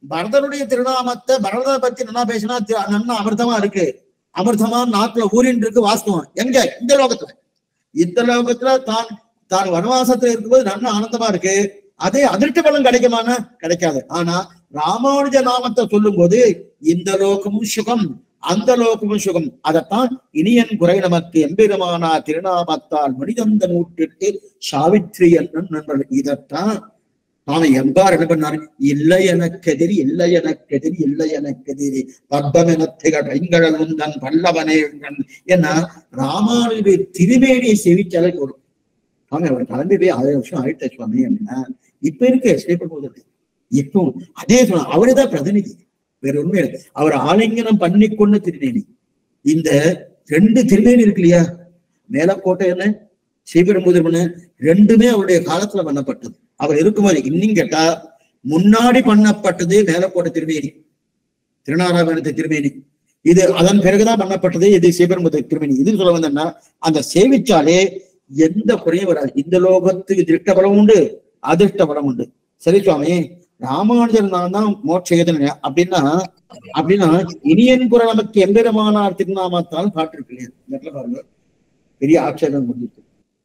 பரதனுடைய திருநாமத்தை பரதனை பத்தி நல்லா பேசினா தி- நன்னா அமிர்தமா இருக்கு அமிர்தமா நாக்குல ஊறின்னு இருக்கு வாஸ்தவம் எங்க இந்த லோகத்துல இந்த லோகத்துல தான் தான் வனவாசத்துல இருக்கும்போது நல்ல ஆனந்தமா இருக்கு அதே அதிர்ஷ்ட பலன் கிடைக்குமானா கிடைக்காது ஆனா ராமானுஜ நாமத்தை சொல்லும் போது இந்த லோகமும் சுகம் அந்த லோகமும் சுகம் அதைத்தான் இனியன் குறை நமக்கு எம்பெருமானா திருநாமத்தால் மனிதந்த நூற்றிட்டு சாவித்ரி என்னும் நண்பர்கள் இதைத்தான் நாம எம்பார் என்ன பண்ணாரு இல்லை எனக்கெதிரி இல்லை எனக்கெதிரி இல்லை எனக்கெதிரி பத்மமென திகழ் ஐங்கழல் உந்தன் பல்லவனே உந்தன் ஏன்னா ராமானுடைய திருமேனியை செவிச்சாலே போதும் சுவாமி அவர் கிளம்பி போய் ஆயிரம் வருஷம் ஆயிட்ட சுவாமி அப்படின்னா இப்ப இருக்கு ஸ்ரீபெரும்போது இப்போ அதே சொன்ன அவருதான் பிரதிநிதி வேற ஒண்ணுமே இல்லை அவர் ஆலிங்கனம் பண்ணி கொண்ட திருநேனி இந்த ரெண்டு திருநேனி இருக்கு இல்லையா மேலக்கோட்டை என்ன ஸ்ரீபெரும்புதூர் பண்ண ரெண்டுமே அவருடைய காலத்துல பண்ணப்பட்டது அவர் இருக்கும்போது இன்னும் கேட்டா முன்னாடி பண்ணப்பட்டது மேலக்கோட்டை திருமேனி திருநாராயணத்தை திருமேனி இது அதன் பிறகுதான் பண்ணப்பட்டது இது சிவபெரும்புதூர் திருமேனி இது சொல்ல வந்தேன்னா அந்த சேவிச்சாலே எந்த குறையும் வராது இந்த லோகத்துக்கு திருஷ்ட பலம் உண்டு அதிர்ஷ்ட பலம் உண்டு சரி சுவாமி ராமானுஜர் நான் தான் மோட்ச ஏதன அப்படின்னா அப்படின்னா இனியன் குரல் நமக்கு எம்பெருமானார் திருநாமத்தால் பாட்டிருக்கு இல்லையா இந்த இடத்துல பாருங்க பெரிய ஆட்சேபம் முடிஞ்சிருக்கு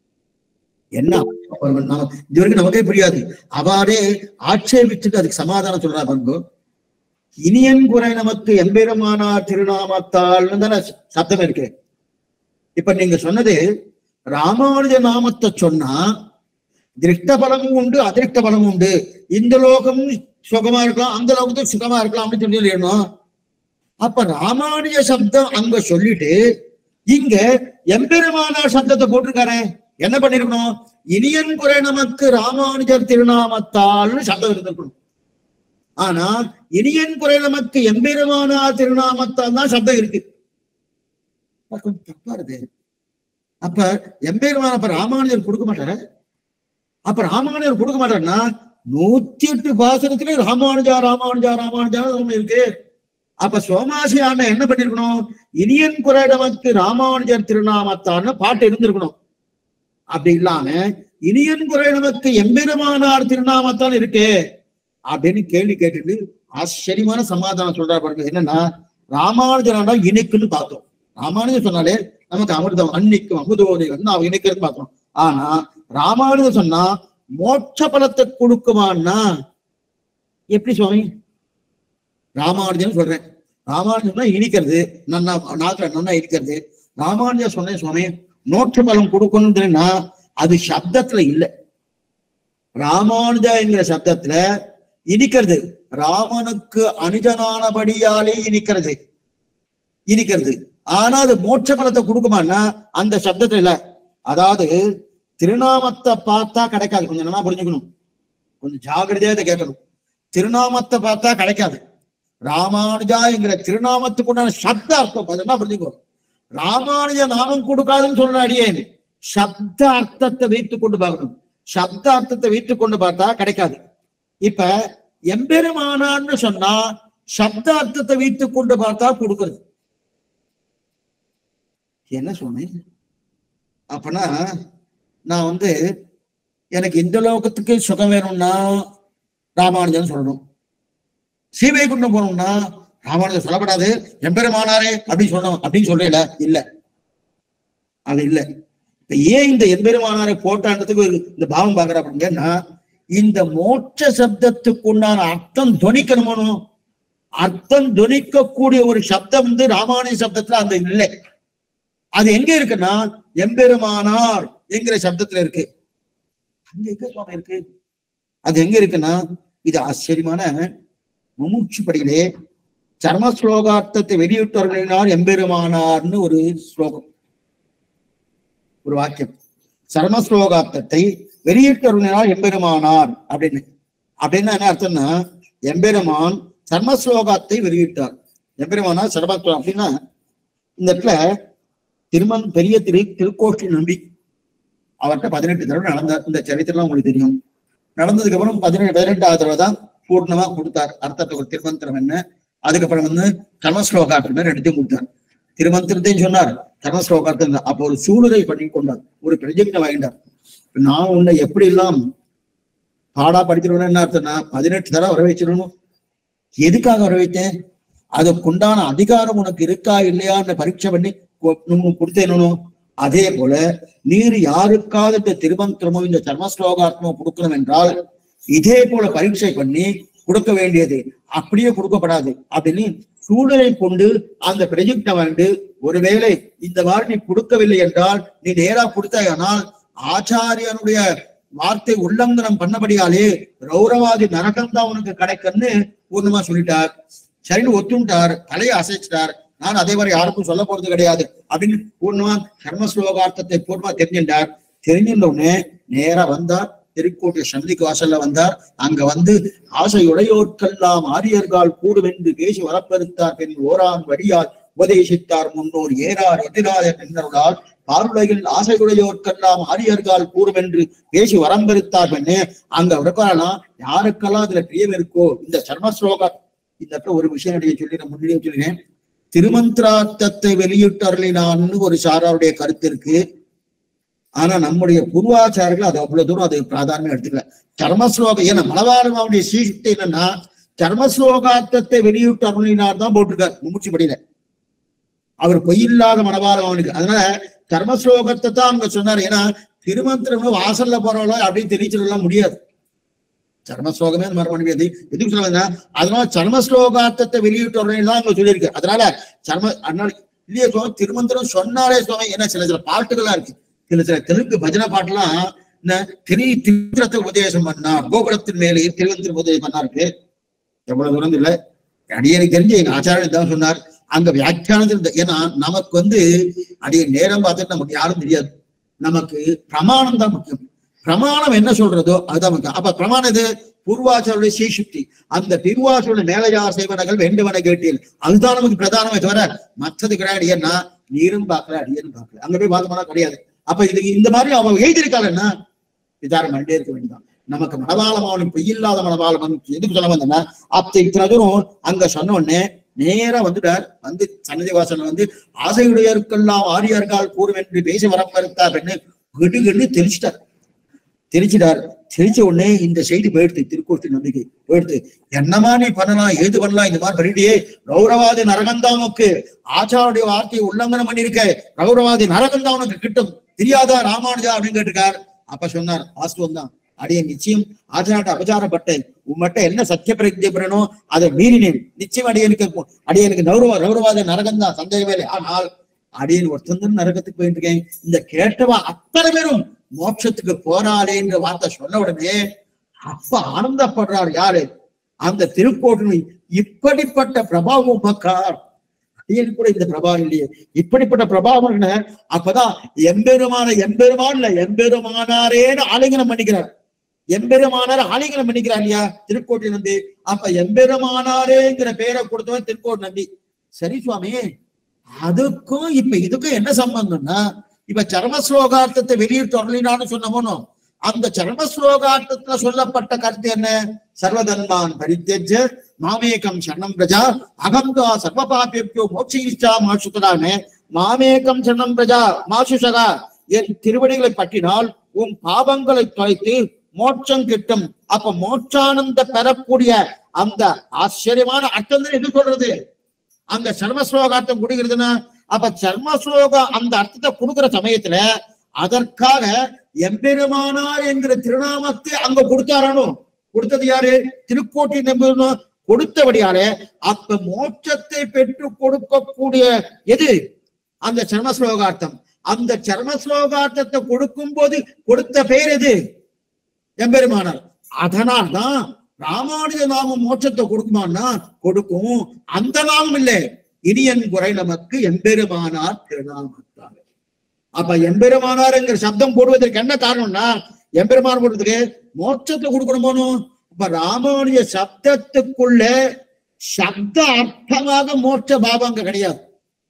என்ன ஆட்சேபம் நாம- இது வரைக்கும் நமக்கே புரியாது அவாறே ஆட்சேபிச்சுட்டு அதுக்கு சமாதானம் சொல்றா பாருங்க இனியன் குறை நமக்கு எம்பெருமானார் திருநாமத்தால்னு தானே சத்தம் இருக்கு இப்ப நீங்க சொன்னது ராமானுஜ நாமத்தை சொன்னா திருஷ்ட பலமும் உண்டு அதிருஷ்ட பலமும் உண்டு இந்த லோகமும் சுகமா இருக்கலாம் அந்த லோகத்தும் சுகமா இருக்கலாம் அப்படின்னு சொல்லி எழுதணும் அப்ப ராமானுஜ சப்தம் அங்க சொல்லிட்டு இங்க எம்பெருமானார் சப்தத்தை போட்டிருக்காரே என்ன பண்ணிருக்கணும் இனியன் குறை நமக்கு ராமானுஜர் திருநாமத்தால்னு சப்தம் இருந்திருக்கணும் ஆனா இனியன் குறை நமக்கு எம்பெருமானார் திருநாமத்தால் தான் சப்தம் இருக்கு அப்ப கொஞ்சம் தப்பா இருக்கு அப்ப எம்பெருமான அப்ப ராமானுஜர் கொடுக்க மாட்டார அப்ப ராமானுஜர் கொடுக்க மாட்டாருன்னா நூத்தி எட்டு பாசனத்திலே ராமானுஜா ராமானுஜா ராமானுஜா இருக்கு அப்ப சோமாசி ஆண்ட என்ன பண்ணிருக்கணும் இனியன் குறை நமக்கு ராமானுஜர் திருநாமத்தான்னு பாட்டு இருந்திருக்கணும் அப்படி இல்லாம இனியன் குறை நமக்கு எம்பெருமானார் திருநாமத்தான் இருக்கு அப்படின்னு கேள்வி கேட்டுட்டு ஆச்சரியமான சமாதானம் சொல்றா பாருங்க என்னன்னா ராமானுஜராண்டா இணைக்குன்னு பார்த்தோம் ராமானுஜர் சொன்னாலே நமக்கு அமிர்தம் அன்னிக்கும் அமுதோதை வந்து அவன் இணைக்கிறது பார்த்தோம் ஆனா ராமானுஜர் சொன்னா மோட்ச பலத்தை கொடுக்குமான்னா எப்படி சுவாமி ராமானுஜன் சொல்றேன் ராமானுஜம்னா இனிக்கிறது நன்னா நாக்குல நன்னா இனிக்கிறது ராமானுஜர் சொன்னேன் சுவாமி மோட்ச பலம் கொடுக்கணும்னா அது சப்தத்துல இல்ல ராமானுஜா என்கிற சப்தத்துல இனிக்கிறது ராமனுக்கு அனுஜனானபடியாலே இனிக்கிறது இனிக்கிறது ஆனா அது மோட்ச பலத்தை கொடுக்குமான்னா அந்த சப்தத்துல இல்ல அதாவது திருநாமத்தை பார்த்தா கிடைக்காது கொஞ்சம் நல்லா புரிஞ்சுக்கணும் கொஞ்சம் ஜாகிரதையா இதை கேட்கணும் திருநாமத்தை பார்த்தா கிடைக்காது ராமானுஜா என்கிற திருநாமத்துக்கு உண்டான சப்த அர்த்தம் அதெல்லாம் புரிஞ்சுக்கோ ராமானுஜ நாமம் கொடுக்காதுன்னு சொல்ற அடியேன் சப்த அர்த்தத்தை வைத்துக் கொண்டு பார்க்கணும் சப்த அர்த்தத்தை வைத்துக் கொண்டு பார்த்தா கிடைக்காது இப்ப எம்பெருமானான்னு சொன்னா சப்த அர்த்தத்தை வைத்துக் கொண்டு பார்த்தா கொடுக்கிறது என்ன சொன்னேன் அப்பனா நான் வந்து எனக்கு இந்த லோகத்துக்கு சுகம் வேணும்னா ராமானுஜன் சொல்லணும் சீவைகுண்டம் போகணும்னா ராமானுஜன் சொல்லப்படாது எம்பெருமானாரே அப்படின்னு சொல்லணும் அப்படின்னு சொல்றேல இல்ல அது இல்ல இப்ப ஏன் இந்த எம்பெருமானாரை போட்டான்றதுக்கு ஒரு இந்த பாவம் பாக்குற அப்படின்னா இந்த மோட்ச சப்தத்துக்கு உண்டான அர்த்தம் துணிக்கணுமோ அர்த்தம் துணிக்கக்கூடிய ஒரு சப்தம் வந்து ராமானுஜ சப்தத்துல அந்த இல்லை அது எங்க இருக்குன்னா எம்பெருமானார் என்கிற சப்தத்துல இருக்கு அங்க எங்க சுவாமி இருக்கு அது எங்க இருக்குன்னா இது ஆச்சரியமான முமூச்சு படியிலே சர்ம ஸ்லோகார்த்தத்தை வெளியிட்டவர்களினால் எம்பெருமானார்னு ஒரு ஸ்லோகம் ஒரு வாக்கியம் சர்ம ஸ்லோகார்த்தத்தை வெளியிட்டவர்களினால் எம்பெருமானார் அப்படின்னு அப்படின்னா என்ன அர்த்தம்னா எம்பெருமான் சர்ம ஸ்லோகத்தை வெளியிட்டார் எம்பெருமானார் சர்ம ஸ்லோகம் அப்படின்னா இந்த இடத்துல திருமன் பெரிய திரு திருக்கோஷ்டி நம்பி அவர்கிட்ட பதினெட்டு தடவை நடந்த இந்த சரித்திரம் உங்களுக்கு தெரியும் நடந்ததுக்கு அப்புறம் பதினெட்டு பதினெட்டாவது தடவை தான் பூர்ணமா கொடுத்தார் அர்த்தத்தை ஒரு திருமந்திரம் என்ன அதுக்கப்புறம் வந்து கர்மஸ்லோகாட்டம் ரெண்டுத்தையும் கொடுத்தார் திருமந்திரத்தையும் சொன்னார் கர்மஸ்லோகார்த்தம் அப்போ ஒரு சூளுரை பண்ணி கொண்டார் ஒரு பிரஜைகளை வாங்கிட்டார் இப்ப நான் உன்னை எப்படி எல்லாம் பாடா படிச்சிருவேன் என்ன அர்த்தம்னா பதினெட்டு தடவை வர வச்சிடணும் எதுக்காக வர வைத்தேன் அதுக்குண்டான அதிகாரம் உனக்கு இருக்கா இல்லையான்னு பரீட்சை பண்ணி கொ- நம்ம கொடுத்தேனோ அதே போல நீர் யாருக்காவது இந்த திருமந்திரமோ இந்த சர்மஸ்லோகாத்மோ கொடுக்கணும் என்றால் இதே போல பரீட்சை பண்ணி கொடுக்க வேண்டியது அப்படியே கொடுக்கப்படாது அப்படின்னு சூழலை கொண்டு அந்த பிரஜிக்ட வந்து ஒருவேளை இந்த மாதிரி நீ கொடுக்கவில்லை என்றால் நீ நேரா கொடுத்தாயானால் ஆச்சாரியனுடைய வார்த்தை உல்லங்கனம் பண்ணபடியாலே ரௌரவாதி நரகம் தான் உனக்கு கிடைக்குன்னு பூர்ணமா சொல்லிட்டார் சரின்னு ஒத்துண்டார் தலையை அசைச்சிட்டார் நான் அதே மாதிரி யாருக்கும் சொல்ல போறது கிடையாது அப்படின்னு பூர்ணமா கர்ம ஸ்லோகார்த்தத்தை பூர்ணமா தெரிஞ்சின்றார் தெரிஞ்சின்ற உடனே நேரா வந்தார் திருக்கோட்டை சந்திக்கு வாசல்ல வந்தார் அங்க வந்து ஆசையுடையோர்க்கெல்லாம் ஆரியர்கள் கூடுவென்று பேசி வரப்பெருத்தார் பின் ஓரான் வழியால் உபதேசித்தார் முன்னோர் ஏறார் எதிரார் என்னருடால் பார்வையில் ஆசையுடையோர்க்கெல்லாம் ஆரியர்கள் கூறுவென்று பேசி வரம்பெருத்தார் பெண்ணே அங்க இருக்கலாம் யாருக்கெல்லாம் இதுல பிரியம் இருக்கோ இந்த சர்ம ஸ்லோகா இந்த இடத்துல ஒரு விஷயம் இடையே சொல்லி நான் முன்னாடியே சொல்லினேன் திருமந்திரார்த்தத்தை வெளியிட்டர்லினான்னு ஒரு சாராருடைய கருத்து இருக்கு ஆனா நம்முடைய பூர்வாச்சாரர்கள் அது அவ்வளவு தூரம் அது பிராதானியம் எடுத்துக்கல சர்மஸ்லோகம் ஏன்னா மலபாரமாவுடைய சீசுக்தி என்னன்னா சர்மஸ்லோகார்த்தத்தை வெளியிட்டு அருளினார் தான் போட்டிருக்கார் மும்முச்சி படியில அவர் பொய்யில்லாத மனபாரம் அவனுக்கு அதனால கர்மஸ்லோகத்தை தான் அவங்க சொன்னார் ஏன்னா திருமந்திரம் வாசல்ல போறவங்கள அப்படியே தெரிவிச்சிடலாம் முடியாது சர்மஸ்லோகமே அந்த மாதிரி பண்ண முடியாது எதுக்கு சொல்லுவாங்க அதனால சர்மஸ்லோகார்த்தத்தை வெளியிட்டு வரணும் தான் அங்க சொல்லியிருக்கு அதனால சர்ம அதனால இல்லையே சுவாமி திருமந்திரம் சொன்னாலே சுவாமி ஏன்னா சில சில பாட்டுகளா இருக்கு சில சில தெலுங்கு பஜனை பாட்டுலாம் என்ன திரு திருத்திரத்தை உபதேசம் பண்ணார் கோகுலத்தின் மேலே திருவந்திரம் உபதேசம் பண்ணாருக்கு எவ்வளவு தூரம் இல்ல அடியனுக்கு தெரிஞ்சு எங்க ஆச்சாரியன் தான் சொன்னார் அங்க வியாக்கியானத்தில் இருந்த- ஏன்னா நமக்கு வந்து அடிய நேரம் பார்த்துட்டு நமக்கு யாரும் தெரியாது நமக்கு பிரமாணம் தான் முக்கியம் பிரமாணம் என்ன சொல்றதோ அதுதான் முக்கியம் அப்ப பிரமாணம் இது பூர்வாச்சாருடைய சீசுக்தி அந்த திருவாசருடைய மேலையார் செய்வனங்கள் வேண்டுவன கேட்டீர்கள் அதுதான் நமக்கு பிரதானமே தவிர மற்றது கிடையாது ஏன்னா நீரும் பார்க்கல அடியனும் பார்க்கல அங்க போய் பார்த்தோம்னா கிடையாது அப்ப இது இந்த மாதிரி அவன் எழுதியிருக்காளன்னா விசாரம் பண்ணிட்டே இருக்க வேண்டியதான் நமக்கு மனவாளம் அவனுக்கு பொய்யில்லாத மனவாளம் அவனுக்கு எதுக்கு சொல்ல வந்தேன்னா அப்ப இத்தனை தூரம் அங்க சொன்ன உடனே நேரா வந்துட்டார் வந்து சன்னதி வாசல்ல வந்து ஆசையுடையருக்கெல்லாம் ஆரியார்கள் கூறும் என்று பேசி வரப்பருத்தார் பெண்ணு கிடு கிடு தெரிச்சிட்டார் தெரிச்சிட்டார் தெரிச்ச உடனே இந்த செய்தி போயிடுது திருக்கோஷ்டி நம்பிக்கை போயிடுது என்னமா நீ பண்ணலாம் ஏது பண்ணலாம் இந்த மாதிரி பண்ணிட்டியே ரௌரவாதி நரகந்தாமுக்கு ஆச்சாருடைய வார்த்தையை உல்லங்கனம் பண்ணிருக்க ரௌரவாதி நரகந்தா உனக்கு கிட்டும் தெரியாதா ராமானுஜா அப்படின்னு கேட்டிருக்கார் அப்ப சொன்னார் வாஸ்துவம் தான் அடிய நிச்சயம் ஆச்சாரத்தை அபச்சாரப்பட்டேன் உம்மட்ட என்ன சத்திய பிரதிஜை பண்ணணும் அதை மீறினேன் நிச்சயம் அடியனுக்கு அடியனுக்கு நௌரவ ரௌரவாத நரகம் தான் சந்தேகமே இல்லை ஆனால் அடியன் ஒருத்தந்தன் நரகத்துக்கு போயிட்டு இருக்கேன் இந்த கேட்டவா அத்தனை பேரும் மோட்சத்துக்கு போறாளேன்ற வார்த்தை சொன்ன உடனே அப்ப ஆனந்தப்படுறார் யாரு அந்த திருக்கோட்டில் இப்படிப்பட்ட பிரபாவம் பக்கார் அடியன் கூட இந்த பிரபாவம் இல்லையே இப்படிப்பட்ட பிரபாவம் என்ன அப்பதான் எம்பெருமான எம்பெருமான்ல எம்பெருமானாரேன்னு ஆலிங்கனம் பண்ணிக்கிறார் எம்பெருமானார் ஆலிங்கனம் பண்ணிக்கிறார் இல்லையா திருக்கோட்டி நம்பி அப்ப எம்பெருமானாரேங்கிற பேரை கொடுத்தவன் திருக்கோட்டு நம்பி சரி சுவாமி அதுக்கும் இப்ப இதுக்கும் என்ன சம்பந்தம்னா இப்ப சர்ம ஸ்லோகார்த்தத்தை வெளியிட்டு வரலினான்னு சொன்னமோனோ அந்த சர்ம ஸ்லோகார்த்தத்துல சொல்லப்பட்ட கருத்து என்ன சர்வதன்மான் பரித்தெஜ மாமேகம் சரணம் பிரஜா அகம்தா சர்வ பாபியோ மோட்சயிச்சா மாசுதரானே மாமேகம் சரணம் பிரஜா மாசுசகா என் திருவடிகளை பற்றினால் உன் பாவங்களை தொலைத்து மோட்சம் கிட்டும் அப்ப மோட்சானந்த பெறக்கூடிய அந்த ஆச்சரியமான அர்த்தம் தான் எது சொல்றது அங்க சர்ம ஸ்லோகார்த்தம் கொடுக்கிறதுன்னா அப்ப சர்ம ஸ்லோகா அந்த அர்த்தத்தை கொடுக்கிற சமயத்துல அதற்காக எம்பெருமானார் என்கிற திருநாமத்தை அங்க கொடுத்தாரானோ கொடுத்தது யாரு திருக்கோட்டி நம்பணும் கொடுத்தபடியாலே அப்ப மோட்சத்தை பெற்று கொடுக்கக்கூடிய எது அந்த சர்ம ஸ்லோகார்த்தம் அந்த சர்ம ஸ்லோகார்த்தத்தை கொடுக்கும் போது கொடுத்த பேர் எது எம்பெருமானார் அதனால் தான் ராமானுஜ நாமம் மோட்சத்தை கொடுக்குமான்னா கொடுக்கும் அந்த நாமம் இல்லை இனியன் குறை நமக்கு எம்பெருமானார் திருநாமத்தார் அப்ப எம்பெருமானார்ங்கிற சப்தம் போடுவதற்கு என்ன காரணம்னா எம்பெருமான் போடுறதுக்கு மோட்சத்தை கொடுக்கணும் போகணும் இப்ப ராமானுஜ சப்தத்துக்குள்ள சப்த அர்த்தமாக மோட்ச பாவம் அங்க கிடையாது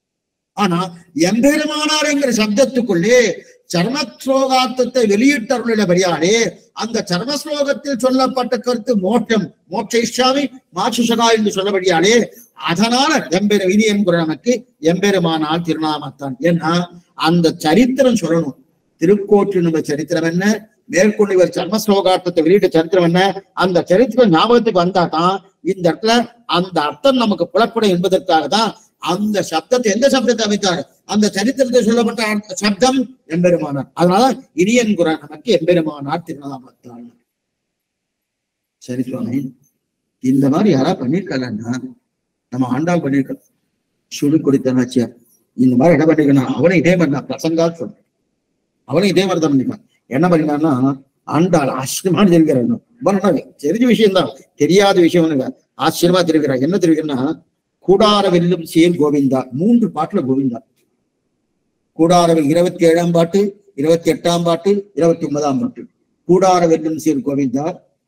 ஆனா எம்பெருமானார் என்கிற சப்தத்துக்குள்ளே சர்ம ஸ்லோகார்த்தத்தை வெளியிட்டருளினபடியாலே அந்த சர்ம ஸ்லோகத்தில் சொல்லப்பட்ட கருத்து மோட்சம் மோட்சைஷாமி மாசுஷகா என்று சொல்லபடியாலே அதனால எம்பெரு விதியன் நமக்கு எம்பெருமானால் திருநாமத்தான் ஏன்னா அந்த சரித்திரம் சொல்லணும் திருக்கோட்டினுடைய சரித்திரம் என்ன மேற்கொண்டு இவர் சர்ம ஸ்லோகார்த்தத்தை வெளியிட்ட சரித்திரம் என்ன அந்த சரித்திரம் ஞாபகத்துக்கு வந்தா தான் இந்த இடத்துல அந்த அர்த்தம் நமக்கு புலப்படும் என்பதற்காக தான் அந்த சப்தத்தை எந்த சப்தத்தை அமைத்தார் அந்த சரித்திரத்தில் சொல்லப்பட்ட அந்த சப்தம் எம்பெருமானார் அதனால இனியன் குரா நமக்கு எம்பெருமானார் திருநாமத்தால் சரி சுவாமி இந்த மாதிரி யாரா பண்ணிருக்காங்கன்னா நம்ம ஆண்டாள் பண்ணிருக்கோம் சுடு கொடுத்தனாச்சியா இந்த மாதிரி என்ன பண்ணிருக்கணும் அவனை இதே மாதிரி தான் பிரசங்கா சொல்றேன் அவனை இதே மாதிரி தான் பண்ணிருக்கான் என்ன பண்ணிருக்கான்னா ஆண்டாள் ஆச்சரியமா தெரிவிக்கிறான் ரொம்ப நல்லா தெரிஞ்ச விஷயம் தான் தெரியாத விஷயம் இல்ல ஆச்சரியமா தெரிவிக்கிறான் என்ன தெரிவிக்கிறா கூடார வெல்லும் சேர் கோவிந்தா மூன்று பாட்டுல கோவிந்தா கூடாரவில் இருபத்தி ஏழாம் பாட்டு இருபத்தி எட்டாம் பாட்டு இருபத்தி ஒன்பதாம் பாட்டு கூடார வெல்லும் சேர் கோவிந்தா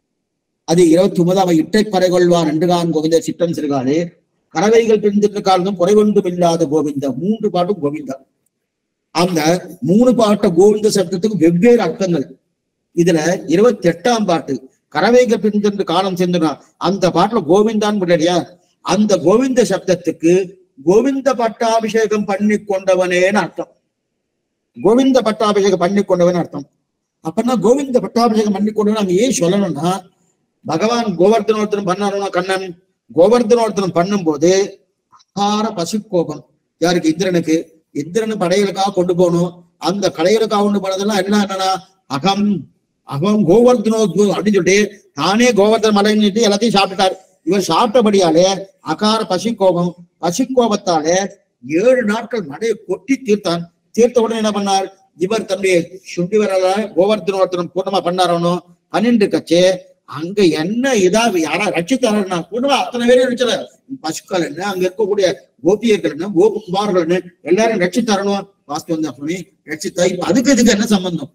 அது இருபத்தி ஒன்பதாம் இட்டை பறைகொள்வான் நன்றுகான் கோவிந்த சிட்டம் சிறுகாலே கறவைகள் பிரிந்திருந்த காலம் குறைவொன்றும் இல்லாத கோவிந்தா மூன்று பாட்டும் கோவிந்தா அந்த மூணு பாட்ட கோவிந்த சப்தத்துக்கு வெவ்வேறு அர்த்தங்கள் இதுல இருபத்தி எட்டாம் பாட்டு கறவைகள் பிரிந்திருந்த காலம் சென்றுனா அந்த பாட்டுல கோவிந்தான் இல்லையா அந்த கோவிந்த சப்தத்துக்கு கோவிந்த பட்டாபிஷேகம் பண்ணி கொண்டவனேன்னு அர்த்தம் கோவிந்த பட்டாபிஷேகம் பண்ணி கொண்டவன் அர்த்தம் அப்பன்னா கோவிந்த பட்டாபிஷேகம் பண்ணி கொண்டவன் அங்க ஏன் சொல்லணும்னா பகவான் கோவர்தனோர்த்தனம் பண்ணாருன்னா கண்ணன் கோவர்தனோர்த்தனம் பண்ணும்போது அகார பசுக்கோபம் யாருக்கு இந்திரனுக்கு இந்திரன் படைகளுக்காக கொண்டு போகணும் அந்த கடைகளுக்காக கொண்டு போனதெல்லாம் என்ன என்னன்னா அகம் அகம் கோவர்தனோ அப்படின்னு சொல்லிட்டு தானே கோவர்தன மலைன்னுட்டு எல்லாத்தையும் சாப்பிட்டுட்டார் இவர் சாப்பிட்டபடியாலே அகார பசிக்கோபம் பசிக்கோபத்தாலே ஏழு நாட்கள் மழையை கொட்டி தீர்த்தான் தீர்த்த உடனே என்ன பண்ணார் இவர் தன்னுடைய சுண்டி வரல கோவர்தனோர்த்தனம் பூர்ணமா பண்ணாரனோ பன்னெண்டு கட்சி அங்க என்ன இதா யாரா ரட்சித்தாரா பூர்ணமா அத்தனை பேரும் ரட்சல பசுக்கள் என்ன அங்க இருக்கக்கூடிய கோபியர்கள் என்ன கோபகுமார்கள் என்ன எல்லாரும் ரட்சித்தாரணும் வாஸ்து வந்து அப்படி ரட்சித்தா இப்ப அதுக்கு இதுக்கு என்ன சம்பந்தம்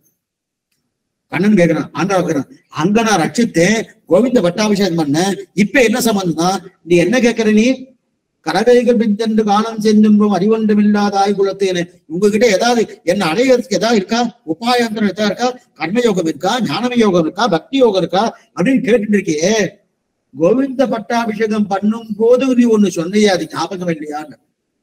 கண்ணன் கேக்குறான் ஆண்டா கேக்குறான் அங்க நான் ரட்சித்தேன் கோவிந்த பட்டாபிஷேகம் பண்ண இப்ப என்ன சம்பந்தம்னா நீ என்ன கேக்குற நீ கரகைகள் பின்தென்று காலம் சென்றும் அறிவொன்றும் இல்லாத ஆய்குலத்தேனே உங்ககிட்ட ஏதாவது என்ன அடையிறதுக்கு ஏதாவது இருக்கா உபாயந்திரம் ஏதாவது இருக்கா கர்மயோகம் இருக்கா ஞானம யோகம் இருக்கா பக்தி யோகம் இருக்கா அப்படின்னு கேட்டுட்டு இருக்கியே கோவிந்த பட்டாபிஷேகம் பண்ணும் போது நீ ஒண்ணு சொன்னியே அது ஞாபகம் இல்லையான்னு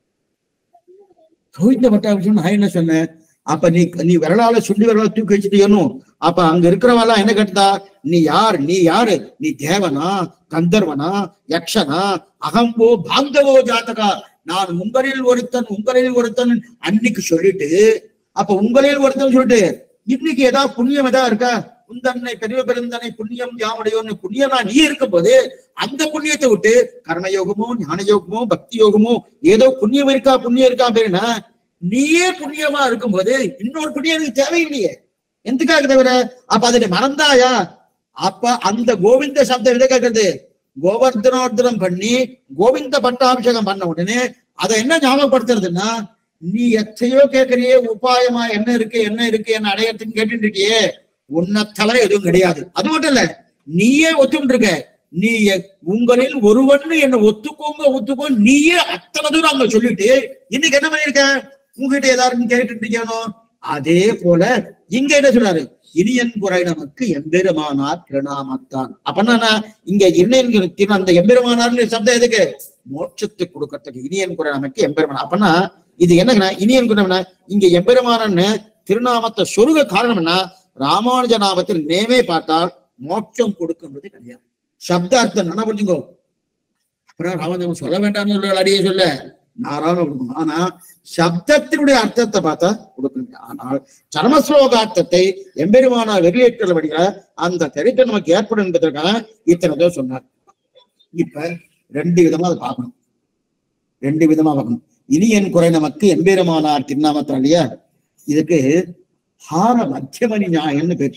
கோவிந்த பட்டாபிஷேகம் நான் என்ன சொன்னேன் அப்ப நீ நீ விரலால சுண்டி விரலால தூக்கி வச்சுட்டியனும் அப்ப அங்க இருக்கிறவெல்லாம் என்ன கேட்டா நீ யார் நீ யாரு நீ தேவனா கந்தர்வனா யக்ஷனா அகம்போ பாந்தவோ ஜாத்தகா நான் உங்களில் ஒருத்தன் உங்களில் ஒருத்தன் அன்னைக்கு சொல்லிட்டு அப்ப உங்களில் ஒருத்தன் சொல்லிட்டு இன்னைக்கு ஏதாவது புண்ணியம் ஏதாவது இருக்கா உந்தன்னை பெரிய பெருந்தனை புண்ணியம் யாமுடையோன்னு புண்ணியமா நீ இருக்கும் போது அந்த புண்ணியத்தை விட்டு கர்மயோகமோ ஞான யோகமோ பக்தி யோகமோ ஏதோ புண்ணியம் இருக்கா புண்ணியம் இருக்கா அப்படின்னா நீயே புண்ணியமா இருக்கும்போது இன்னொரு புண்ணியம் எனக்கு தேவையில்லையே எதுக்காக தவிர அப்ப அதை நீ மறந்தாயா அப்ப அந்த கோவிந்த சப்தம் எதை கேட்கறது கோவர்தனோர்தனம் பண்ணி கோவிந்த பட்டாபிஷேகம் பண்ண உடனே அதை என்ன ஞாபகப்படுத்துறதுன்னா நீ எத்தையோ கேட்கறியே உபாயமா என்ன இருக்கு என்ன இருக்கு என்ன அடையறதுன்னு கேட்டுட்டு இருக்கியே உன்னத்தல எதுவும் கிடையாது அது மட்டும் இல்ல நீயே ஒத்துக்கிட்டு இருக்க நீ எ- உங்களில் ஒருவன் என்ன ஒத்துக்கோங்க ஒத்துக்கோ நீயே அத்தனை தூரம் அங்க சொல்லிட்டு இன்னைக்கு என்ன பண்ணிருக்க உங்ககிட்ட ஏதாவது கேட்டுட்டு இருக்கணும் அதே போல இங்க என்ன சொல்றாரு இனியன் குறை நமக்கு எம்பெருமானார் திருநாமத்தான் அப்பன்னா இங்க இணையன் திரு- அந்த எம்பெருமானார்னு சப்தம் எதுக்கு மோட்சத்தை கொடுக்கறதுக்கு இனியன் குறை நமக்கு எம்பெருமான் அப்பன்னா இது என்னங்கன்னா இனியன் குறை என்ன? இங்க எம்பெருமானன்னு திருநாமத்தை சொருக காரணம் என்ன ராமானுஜ நாமத்தில் நேமே பார்த்தால் மோட்சம் கொடுக்கின்றது கிடையாது சப்தார்த்தம் என்ன புரிஞ்சுங்கோ அப்புறம் ராமதேவன் சொல்ல வேண்டாம்னு சொல்ல அடியே சொல்ல நாராயண கொடுக்கணும் ஆனா சப்தத்தினுடைய அர்த்தத்தை பார்த்தா கொடுக்கணும் ஆனால் சரமஸ்லோகார்த்தத்தை எம்பெருமானா வெளியேற்றல் வழியில அந்த தெரித்த நமக்கு ஏற்படும் என்பதற்காக இத்தனை தடவை சொன்னார் இப்ப ரெண்டு விதமா அதை பார்க்கணும் ரெண்டு விதமா பார்க்கணும் இனியன் குறை நமக்கு எம்பெருமானார் திருநாமத்தில் இல்லையா இதுக்கு ஹார மத்தியமணி நியாயம்னு பேர்